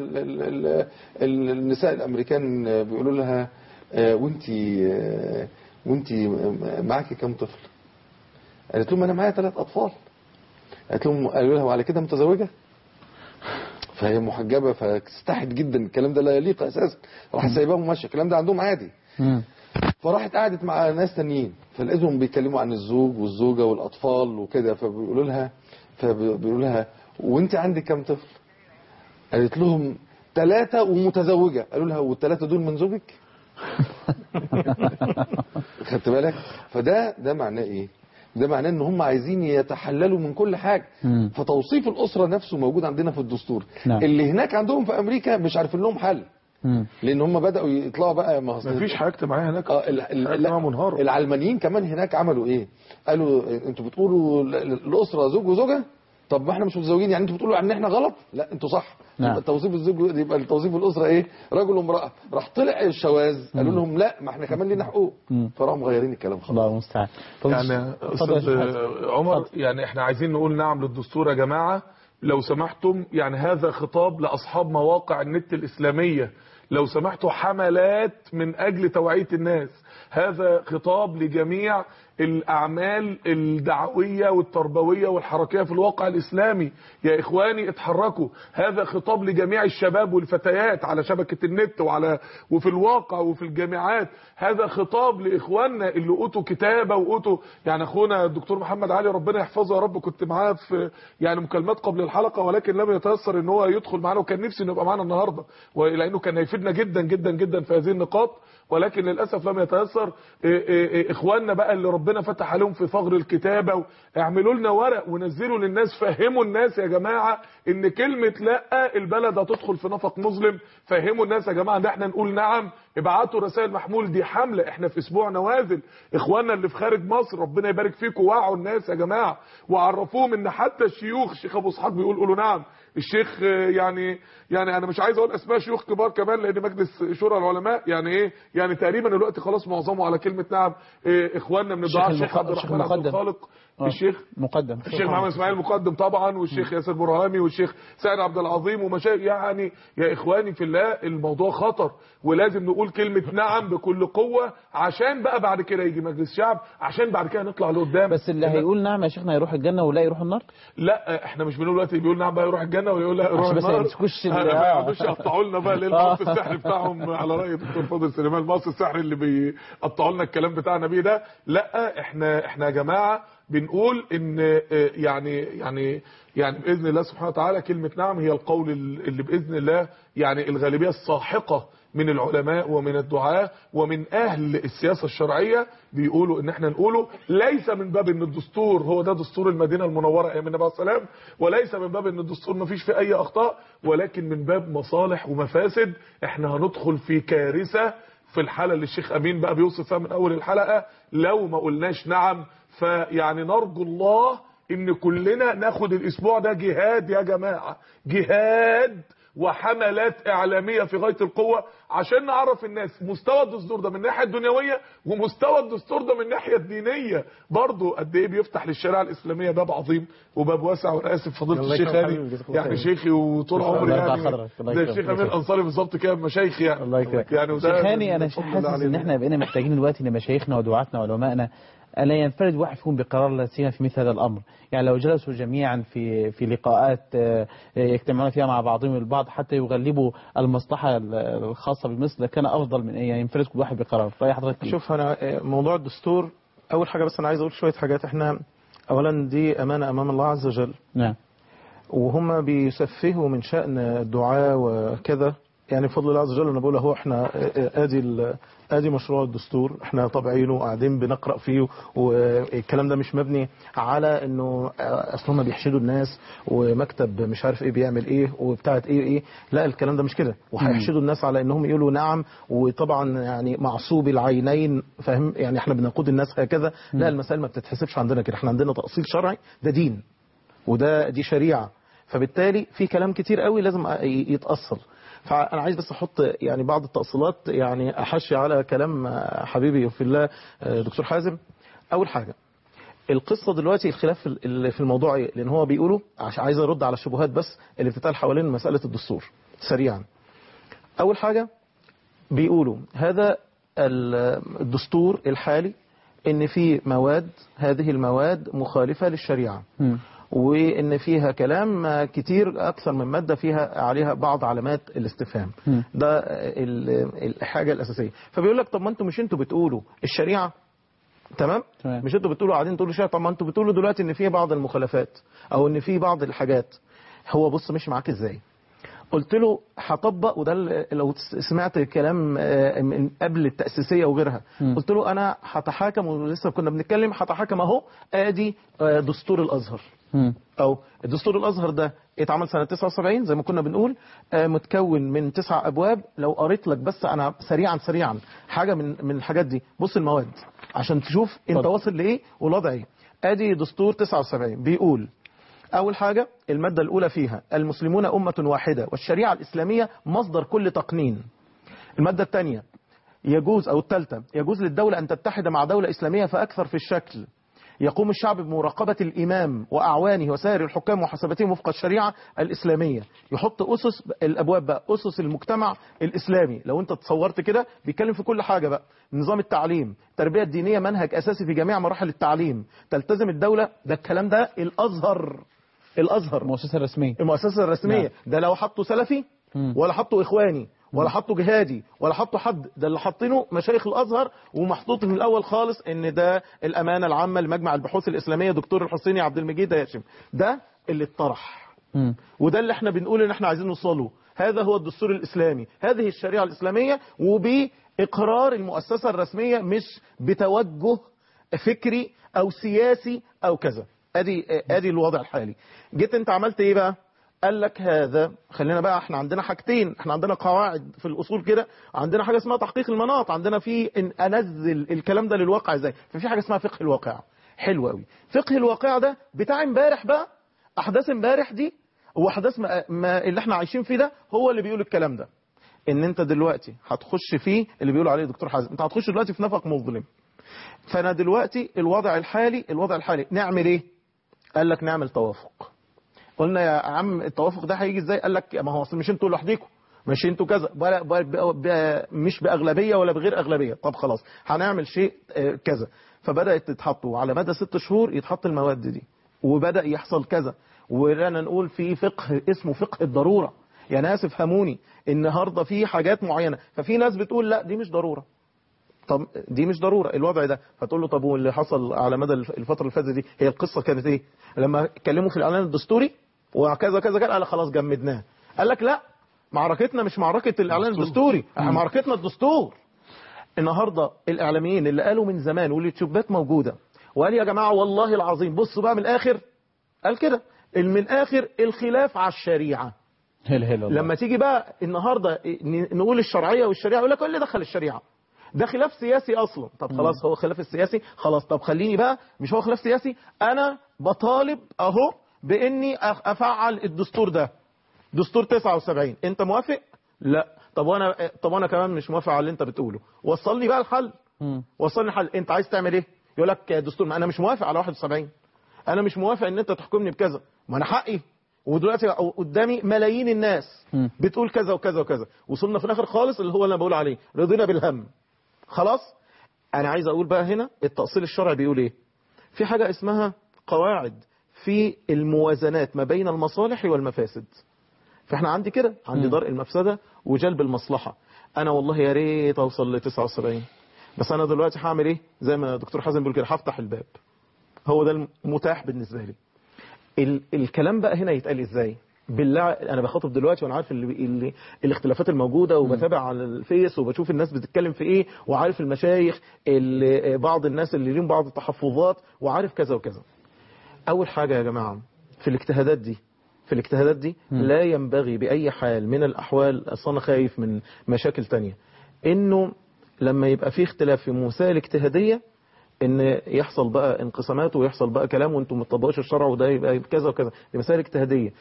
فالنساء الامريكان آه، بيقولوا لها آه، وانتي آه، وانتي معاكي كام طفل قالت لهم انا معايا ثلاث اطفال قالت لهم قالوا لها وعلى كده متزوجه فهي محجبه فاستحت جدا الكلام ده لا يليق اساسا راح سايباهم وماشيه الكلام ده عندهم عادي مم. فراحت قعدت مع ناس تانيين فلقيتهم بيتكلموا عن الزوج والزوجه والاطفال وكده فبيقولوا لها فبيقولوا لها وانت عندك كام طفل قالت لهم ثلاثة ومتزوجة قالوا لها والثلاثة دول من زوجك خدت بالك فده ده معناه ايه ده معناه ان هم عايزين يتحللوا من كل حاجه مم. فتوصيف الاسره نفسه موجود عندنا في الدستور نعم. اللي هناك عندهم في امريكا مش عارفين لهم حل مم. لان هم بداوا يطلعوا بقى ما هو- مفيش حاجه اجتماعيه هناك اه ال- ال- حاجة لا، اجتماعية منهارة العلمانيين كمان هناك عملوا ايه قالوا إيه، انتوا بتقولوا ال- ال- الاسره زوج وزوجه طب ما احنا مش متزوجين يعني انتوا بتقولوا ان احنا غلط لا انتوا صح نعم. يبقى توظيف الزوج يبقى توظيف الاسره ايه رجل وامراه راح طلع الشواذ قالوا لهم لا ما احنا كمان لينا حقوق مم. فراحوا مغيرين الكلام خلاص الله المستعان طب يعني اتفضل يا استاذ شيخ حازم. عمر يعني احنا عايزين نقول نعم للدستور يا جماعه لو سمحتم يعني هذا خطاب لاصحاب مواقع النت الاسلاميه لو سمحتوا حملات من اجل توعيه الناس هذا خطاب لجميع الاعمال الدعويه والتربويه والحركيه في الواقع الاسلامي يا اخواني اتحركوا هذا خطاب لجميع الشباب والفتيات على شبكه النت وعلى وفي الواقع وفي الجامعات هذا خطاب لاخواننا اللي اوتوا كتابه واوتوا يعني اخونا الدكتور محمد علي ربنا يحفظه يا رب كنت معاه في يعني مكالمات قبل الحلقه ولكن لم يتيسر ان هو يدخل معانا وكان نفسي انه يبقى معانا النهارده لانه كان هيفيدنا جدا جدا جدا في هذه النقاط ولكن للاسف لم يتيسر إيه إيه إيه اخواننا بقى اللي ربنا فتح عليهم في ثغر الكتابه اعملوا لنا ورق ونزلوا للناس فهموا الناس يا جماعه ان كلمه لا البلد هتدخل في نفق مظلم فهموا الناس يا جماعه ان احنا نقول نعم ابعتوا رسائل محمول دي حمله احنا في اسبوع نوازل اخواننا اللي في خارج مصر ربنا يبارك فيكم وعوا الناس يا جماعه وعرفوهم ان حتى الشيوخ الشيخ ابو اسحاق بيقول قولوا نعم الشيخ يعني يعني انا مش عايز اقول اسماء شيوخ كبار كمان لان مجلس شورى العلماء يعني ايه يعني تقريبا الوقت خلاص معظمه على كلمه نعم إيه اخواننا من الدعاء الشيخ عبد الرحمن عبد الخالق الشيخ مقدم الشيخ محمد اسماعيل مقدم طبعا والشيخ ياسر برهامي والشيخ سعد عبد العظيم ومشايخ يعني يا اخواني في الله الموضوع خطر ولازم نقول كلمه نعم بكل قوه عشان بقى بعد كده يجي مجلس شعب عشان بعد كده نطلع لقدام بس اللي هيقول نعم يا شيخنا يروح الجنه ولا يروح النار لا احنا مش بنقول دلوقتي بيقول نعم بقى يروح الجنه ولا يقول لا يروح عشان بس النار ما يمسكوش ال- ما آه. يقعدوش يقطعوا لنا بقى ليه المص السحري بتاعهم على راي الدكتور فاضل سليمان المص السحري اللي بيقطعوا لنا الكلام بتاعنا بيه ده لا احنا احنا يا جماعه بنقول ان آه، يعني يعني يعني باذن الله سبحانه وتعالى كلمه نعم هي القول اللي باذن الله يعني الغالبيه الساحقه من العلماء ومن الدعاة ومن اهل السياسة الشرعية بيقولوا ان احنا نقوله ليس من باب ان الدستور هو ده دستور المدينة المنورة ايام النبي عليه السلام وليس من باب ان الدستور ما فيش فيه اي اخطاء ولكن من باب مصالح ومفاسد احنا هندخل في كارثة في الحالة اللي الشيخ امين بقى بيوصف فيها من اول الحلقة لو ما قلناش نعم فيعني نرجو الله ان كلنا ناخد الاسبوع ده جهاد يا جماعة جهاد وحملات اعلاميه في غايه القوه عشان نعرف الناس مستوى الدستور ده من الناحيه الدنيويه ومستوى الدستور ده من الناحيه الدينيه برضه قد ايه بيفتح للشريعه الاسلاميه باب عظيم وباب واسع وانا اسف فضيله الله الشيخ يكرمك هاني حبيبي، جزاك الله يعني خير. شيخي وطول الله عمري يرفع يعني قدرك، الله زي يكرمك. الشيخ امين الانصاري بالظبط كده مشايخي يعني الله يكرمك يعني وده شيخ هاني انا من فضل الله حاسس ان علينا. احنا بقينا محتاجين دلوقتي لمشايخنا ودعاتنا وعلمائنا الا ينفرد واحد فيهم بقرار لا سيما في مثل هذا الامر يعني لو جلسوا جميعا في في لقاءات آه، يجتمعون فيها مع بعضهم البعض حتى يغلبوا المصلحه الخاصه بمصر لكان افضل من ان ينفرد كل واحد بقرار راي حضرتك إيه؟ شوف انا آه، موضوع الدستور اول حاجه بس انا عايز اقول شويه حاجات احنا اولا دي امانه امام الله عز وجل نعم وهم بيسفهوا من شأن الدعاء وكذا يعني بفضل الله عز وجل انا بقول اهو احنا ادي ال- ادي مشروع الدستور احنا طابعينه وقاعدين بنقرا فيه والكلام ده مش مبني على انه اصل هم بيحشدوا الناس ومكتب مش عارف ايه بيعمل ايه وبتاعت ايه ايه لا الكلام ده مش كده وهيحشدوا الناس على انهم يقولوا نعم وطبعا يعني معصوب العينين فاهم يعني احنا بنقود الناس هكذا لا المسائل ما بتتحسبش عندنا كده احنا عندنا تأصيل شرعي ده دين وده دي شريعة فبالتالي في كلام كتير قوي لازم يتأصل فأنا عايز بس أحط يعني بعض التأصيلات يعني أحشي على كلام حبيبي في الله دكتور حازم أول حاجة القصة دلوقتي الخلاف في ال- في الموضوع ايه لأن هو بيقولوا عش- عايز أرد على الشبهات بس اللي بتتقال حوالين مسألة الدستور سريعا أول حاجة بيقولوا هذا ال- الدستور الحالي ان في مواد هذه المواد مخالفة للشريعة وان فيها كلام كتير اكثر من مادة فيها عليها بعض علامات الاستفهام ده ال- الحاجة الاساسية فبيقول لك طب ما انتوا مش انتوا بتقولوا الشريعة تمام تمام. مش انتوا بتقولوا قاعدين تقولوا شريعة طب ما انتوا بتقولوا دلوقتي ان في بعض المخالفات او ان في بعض الحاجات هو بص مش معاك ازاي قلت له هطبق وده ال- لو سمعت كلام آه، من قبل التأسيسية وغيرها قلت له أنا هتحاكم ولسه كنا بنتكلم هتحاكم أهو آدي آه، دستور الأزهر أو الدستور الأزهر ده اتعمل سنة 79 زي ما كنا بنقول آه، متكون من تسع أبواب لو قريت لك بس أنا سريعا سريعا حاجة من من الحاجات دي بص المواد عشان تشوف أنت اتفضل. واصل لإيه والوضع إيه آدي دستور 79 بيقول أول حاجة المادة الأولى فيها المسلمون أمة واحدة والشريعة الإسلامية مصدر كل تقنين المادة الثانية يجوز أو الثالثة يجوز للدولة أن تتحد مع دولة إسلامية فأكثر في الشكل يقوم الشعب بمراقبة الإمام وأعوانه وسائر الحكام وحساباتهم وفق الشريعة الإسلامية يحط أسس الأبواب بقى أسس المجتمع الإسلامي لو أنت تصورت كده بيتكلم في كل حاجة بقى نظام التعليم التربية الدينية منهج أساسي في جميع مراحل التعليم تلتزم الدولة ده الكلام ده الأزهر الأزهر المؤسسة الرسمية المؤسسة الرسمية نعم. ده لو حطوا سلفي مم. ولا حطوا إخواني ولا حطوا جهادي ولا حطوا حد ده اللي حاطينه مشايخ الازهر ومحطوط من الاول خالص ان ده الامانه العامه لمجمع البحوث الاسلاميه دكتور الحسيني عبد المجيد هاشم ده اللي اتطرح مم. وده اللي احنا بنقول ان احنا عايزين نوصله هذا هو الدستور الاسلامي هذه الشريعه الاسلاميه وباقرار المؤسسه الرسميه مش بتوجه فكري او سياسي او كذا ادي ادي الوضع الحالي جيت انت عملت ايه بقى قال لك هذا خلينا بقى احنا عندنا حاجتين احنا عندنا قواعد في الاصول كده عندنا حاجه اسمها تحقيق المناط عندنا في ان انزل الكلام ده للواقع ازاي ففي حاجه اسمها فقه الواقع حلو قوي فقه الواقع ده بتاع امبارح بقى احداث امبارح دي واحداث ما, ما اللي احنا عايشين فيه ده هو اللي بيقول الكلام ده ان انت دلوقتي هتخش فيه اللي بيقول عليه دكتور حازم انت هتخش دلوقتي في نفق مظلم فانا دلوقتي الوضع الحالي الوضع الحالي نعمل ايه قال لك نعمل توافق قلنا يا عم التوافق ده هيجي ازاي قال لك ما هو اصل مش انتوا لوحديكم مش انتوا كذا ولا ب- ب- مش باغلبيه ولا بغير اغلبيه طب خلاص هنعمل شيء آه، كذا فبدات تتحط وعلى مدى ست شهور يتحط المواد دي وبدا يحصل كذا ولنا نقول في فقه اسمه فقه الضروره يا ناس افهموني النهارده في حاجات معينه ففي ناس بتقول لا دي مش ضروره طب دي مش ضرورة الوضع ده فتقول له طب واللي حصل على مدى الفترة اللي فاتت دي هي القصة كانت ايه لما اتكلموا في الاعلان الدستوري وكذا كذا كذا قال خلاص جمدناه قال لك لا معركتنا مش معركة الاعلان الدستوري احنا معركتنا الدستور النهاردة الاعلاميين اللي قالوا من زمان واليوتيوبات موجودة وقال يا جماعة والله العظيم بصوا بقى من الاخر قال كده من الاخر الخلاف على الشريعة هل هل الله. لما تيجي بقى النهارده ن- نقول الشرعيه والشريعه يقول لك إيه اللي دخل الشريعه ده خلاف سياسي اصلا طب خلاص هو خلاف السياسي خلاص طب خليني بقى مش هو خلاف سياسي انا بطالب اهو باني أخ- افعل الدستور ده دستور 79 انت موافق لا طب وانا طب وانا كمان مش موافق على اللي انت بتقوله وصلني بقى الحل مم. وصلني الحل انت عايز تعمل ايه يقول لك يا دستور ما انا مش موافق على 71 انا مش موافق ان انت تحكمني بكذا ما انا حقي ودلوقتي قدامي ملايين الناس مم. بتقول كذا وكذا وكذا وصلنا في الاخر خالص اللي هو اللي انا بقول عليه رضينا بالهم خلاص انا عايز اقول بقى هنا التأصيل الشرعي بيقول ايه في حاجة اسمها قواعد في الموازنات ما بين المصالح والمفاسد فاحنا عندي كده عندي درء المفسدة وجلب المصلحة انا والله يا ريت اوصل ل 79 بس انا دلوقتي هعمل ايه زي ما دكتور حازم بيقول كده هفتح الباب هو ده المتاح بالنسبة لي ال الكلام بقى هنا يتقال ازاي بالله انا بخاطب دلوقتي وانا عارف اللي اللي الاختلافات الموجوده وبتابع على الفيس وبشوف الناس بتتكلم في ايه وعارف المشايخ اللي بعض الناس اللي ليهم بعض التحفظات وعارف كذا وكذا اول حاجه يا جماعه في الاجتهادات دي في الاجتهادات دي لا ينبغي باي حال من الاحوال اصل انا خايف من مشاكل تانية انه لما يبقى في اختلاف في مسائل اجتهاديه ان يحصل بقى انقسامات ويحصل بقى كلام وانتم ما تطبقوش الشرع وده يبقى كذا وكذا دي مسائل اجتهاديه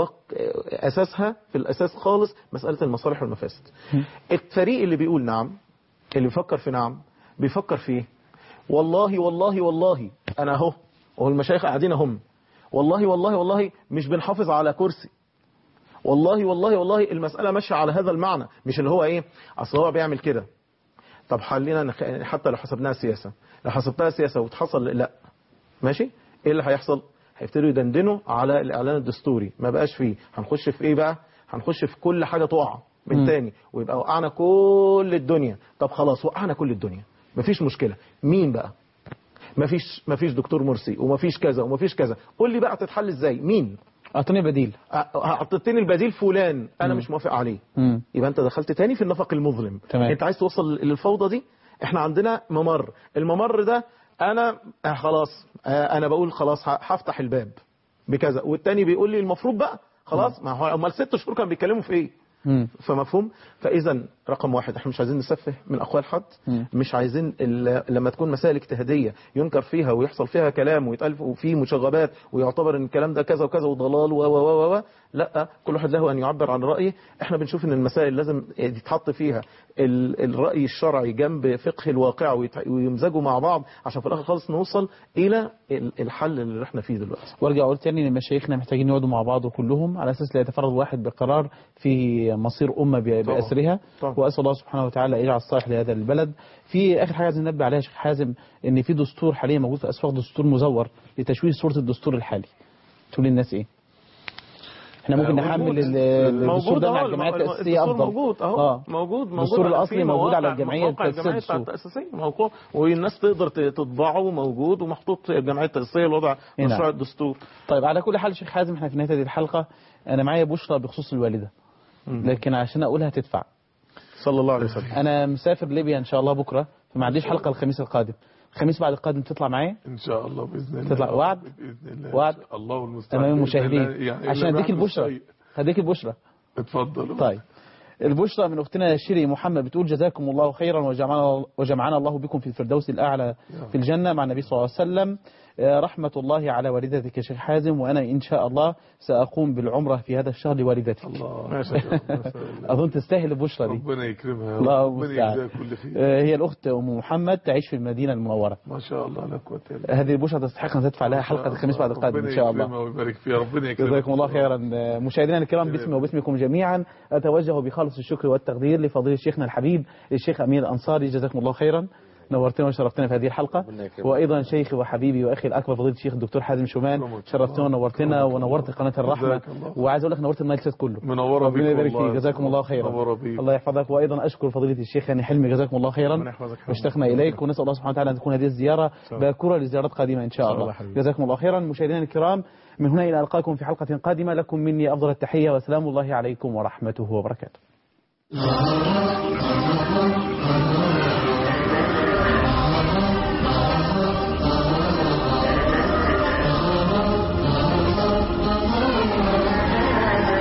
واساسها في الاساس خالص مساله المصالح والمفاسد الفريق اللي بيقول نعم اللي بيفكر في نعم بيفكر في ايه والله والله والله انا اهو والمشايخ قاعدين هم والله والله والله مش بنحافظ على كرسي والله والله والله المسألة ماشية على هذا المعنى مش اللي هو ايه اصل هو بيعمل كده طب خلينا نخ... حتى لو حسبناها سياسة لو حسبتها سياسة وتحصل لا ماشي ايه اللي هيحصل هيبتدوا يدندنوا على الاعلان الدستوري ما بقاش فيه هنخش في ايه بقى هنخش في كل حاجة تقع من مم. تاني ويبقى وقعنا كل الدنيا طب خلاص وقعنا كل الدنيا مفيش مشكلة مين بقى مفيش مفيش دكتور مرسي ومفيش كذا ومفيش كذا قول لي بقى تتحل ازاي مين اعطني بديل حطيتني البديل فلان انا مم. مش موافق عليه مم. يبقى انت دخلت تاني في النفق المظلم تمام. انت عايز توصل للفوضى دي احنا عندنا ممر الممر ده انا آه خلاص آه انا بقول خلاص ه- هفتح الباب بكذا والتاني بيقول لي المفروض بقى خلاص ما هو امال ست شهور كانوا بيتكلموا في ايه مم. فمفهوم فاذا رقم واحد احنا مش عايزين نسفه من اقوال حد مش عايزين ال- لما تكون مسائل اجتهاديه ينكر فيها ويحصل فيها كلام ويتقال فيه مشاغبات ويعتبر ان الكلام ده كذا وكذا وضلال و و و و لا كل واحد له ان يعبر عن رايه احنا بنشوف ان المسائل لازم يتحط فيها ال- الراي الشرعي جنب فقه الواقع ويت- ويمزجوا مع بعض عشان في الاخر خالص نوصل الى ال- الحل اللي احنا فيه دلوقتي وارجع اقول تاني ان مشايخنا محتاجين يقعدوا مع بعض كلهم على اساس لا يتفرد واحد بقرار في مصير امه ب- طبعا. باسرها طبعا. واسال الله سبحانه وتعالى يجعل الصالح لهذا البلد في اخر حاجه عايزين ننبه عليها يا شيخ حازم ان في دستور حاليا موجود في الاسواق دستور مزور لتشويه صوره الدستور الحالي تقول للناس ايه احنا ممكن موجود. نحمل ال- الدستور موجود ده مع أهو، الجمعيه الم- التاسيسيه الدستور افضل موجود اهو آه. موجود موجود الدستور على- الاصلي في موجود على مواقع- الجمعيه موقع الجمعيه التاسيسيه التاسيسيه موقوع والناس تقدر ت- تطبعه موجود ومحطوط الجمعيه التاسيسيه لوضع نعم. مشروع الدستور طيب على كل حال شيخ حازم احنا في نهايه هذه الحلقه انا معايا بشرى بخصوص الوالده لكن عشان اقولها تدفع صلى الله عليه وسلم انا مسافر ليبيا ان شاء الله بكره فما عنديش حلقه الخميس القادم الخميس بعد القادم تطلع معايا ان شاء الله باذن الله تطلع وعد باذن الله وعد إن شاء الله والمستعان امام بإذن الله. المشاهدين يعني عشان إلا اديك بعد البشرى الشيء. هديك البشرى اتفضلوا طيب البشرى من اختنا شيري محمد بتقول جزاكم الله خيرا وجمعنا وجمعنا الله بكم في الفردوس الاعلى في الجنه مع النبي صلى الله عليه وسلم آه، رحمه الله على والدتك يا شيخ حازم وانا ان شاء الله ساقوم بالعمره في هذا الشهر لوالدتك ما شاء الله ما شاء الله. اظن تستاهل البشرى دي ربنا يكرمها يا رب. الله ربنا المستعان يجزاها كل خير آه، هي الاخت ام محمد تعيش في المدينه المنوره ما شاء الله لا قوه الا بالله هذه البشرى تستحق ان تدفع لها حلقه الخميس بعد القادم ان شاء الله ربنا يكرمها ويبارك فيها ربنا يكرمها جزاكم الله خيرا مشاهدينا الكرام باسمي وباسمكم جميعا اتوجه بخالص الشكر والتقدير لفضيله شيخنا الحبيب الشيخ امير الانصاري جزاكم الله خيرا نورتنا وشرفتنا في هذه الحلقة وأيضا شيخي وحبيبي وأخي الأكبر فضيلة الشيخ الدكتور حازم شومان شرفتنا ونورتنا ونورت قناة الرحمة جزاك الله. وعايز أقول لك نورت النايل سات كله منورة ربنا بيك يبارك والله. فيك جزاكم الله خيرا منورة بيك. الله يحفظك وأيضا أشكر فضيلة الشيخ هاني حلمي جزاكم الله خيرا واشتقنا إليك ونسأل الله سبحانه وتعالى أن تكون هذه الزيارة باكورة لزيارات قادمة إن شاء شاء الله الله حبيبي. جزاكم الله خيرا مشاهدينا الكرام من هنا إلى ألقاكم في حلقة قادمة لكم مني أفضل التحية وسلام الله عليكم ورحمته وبركاته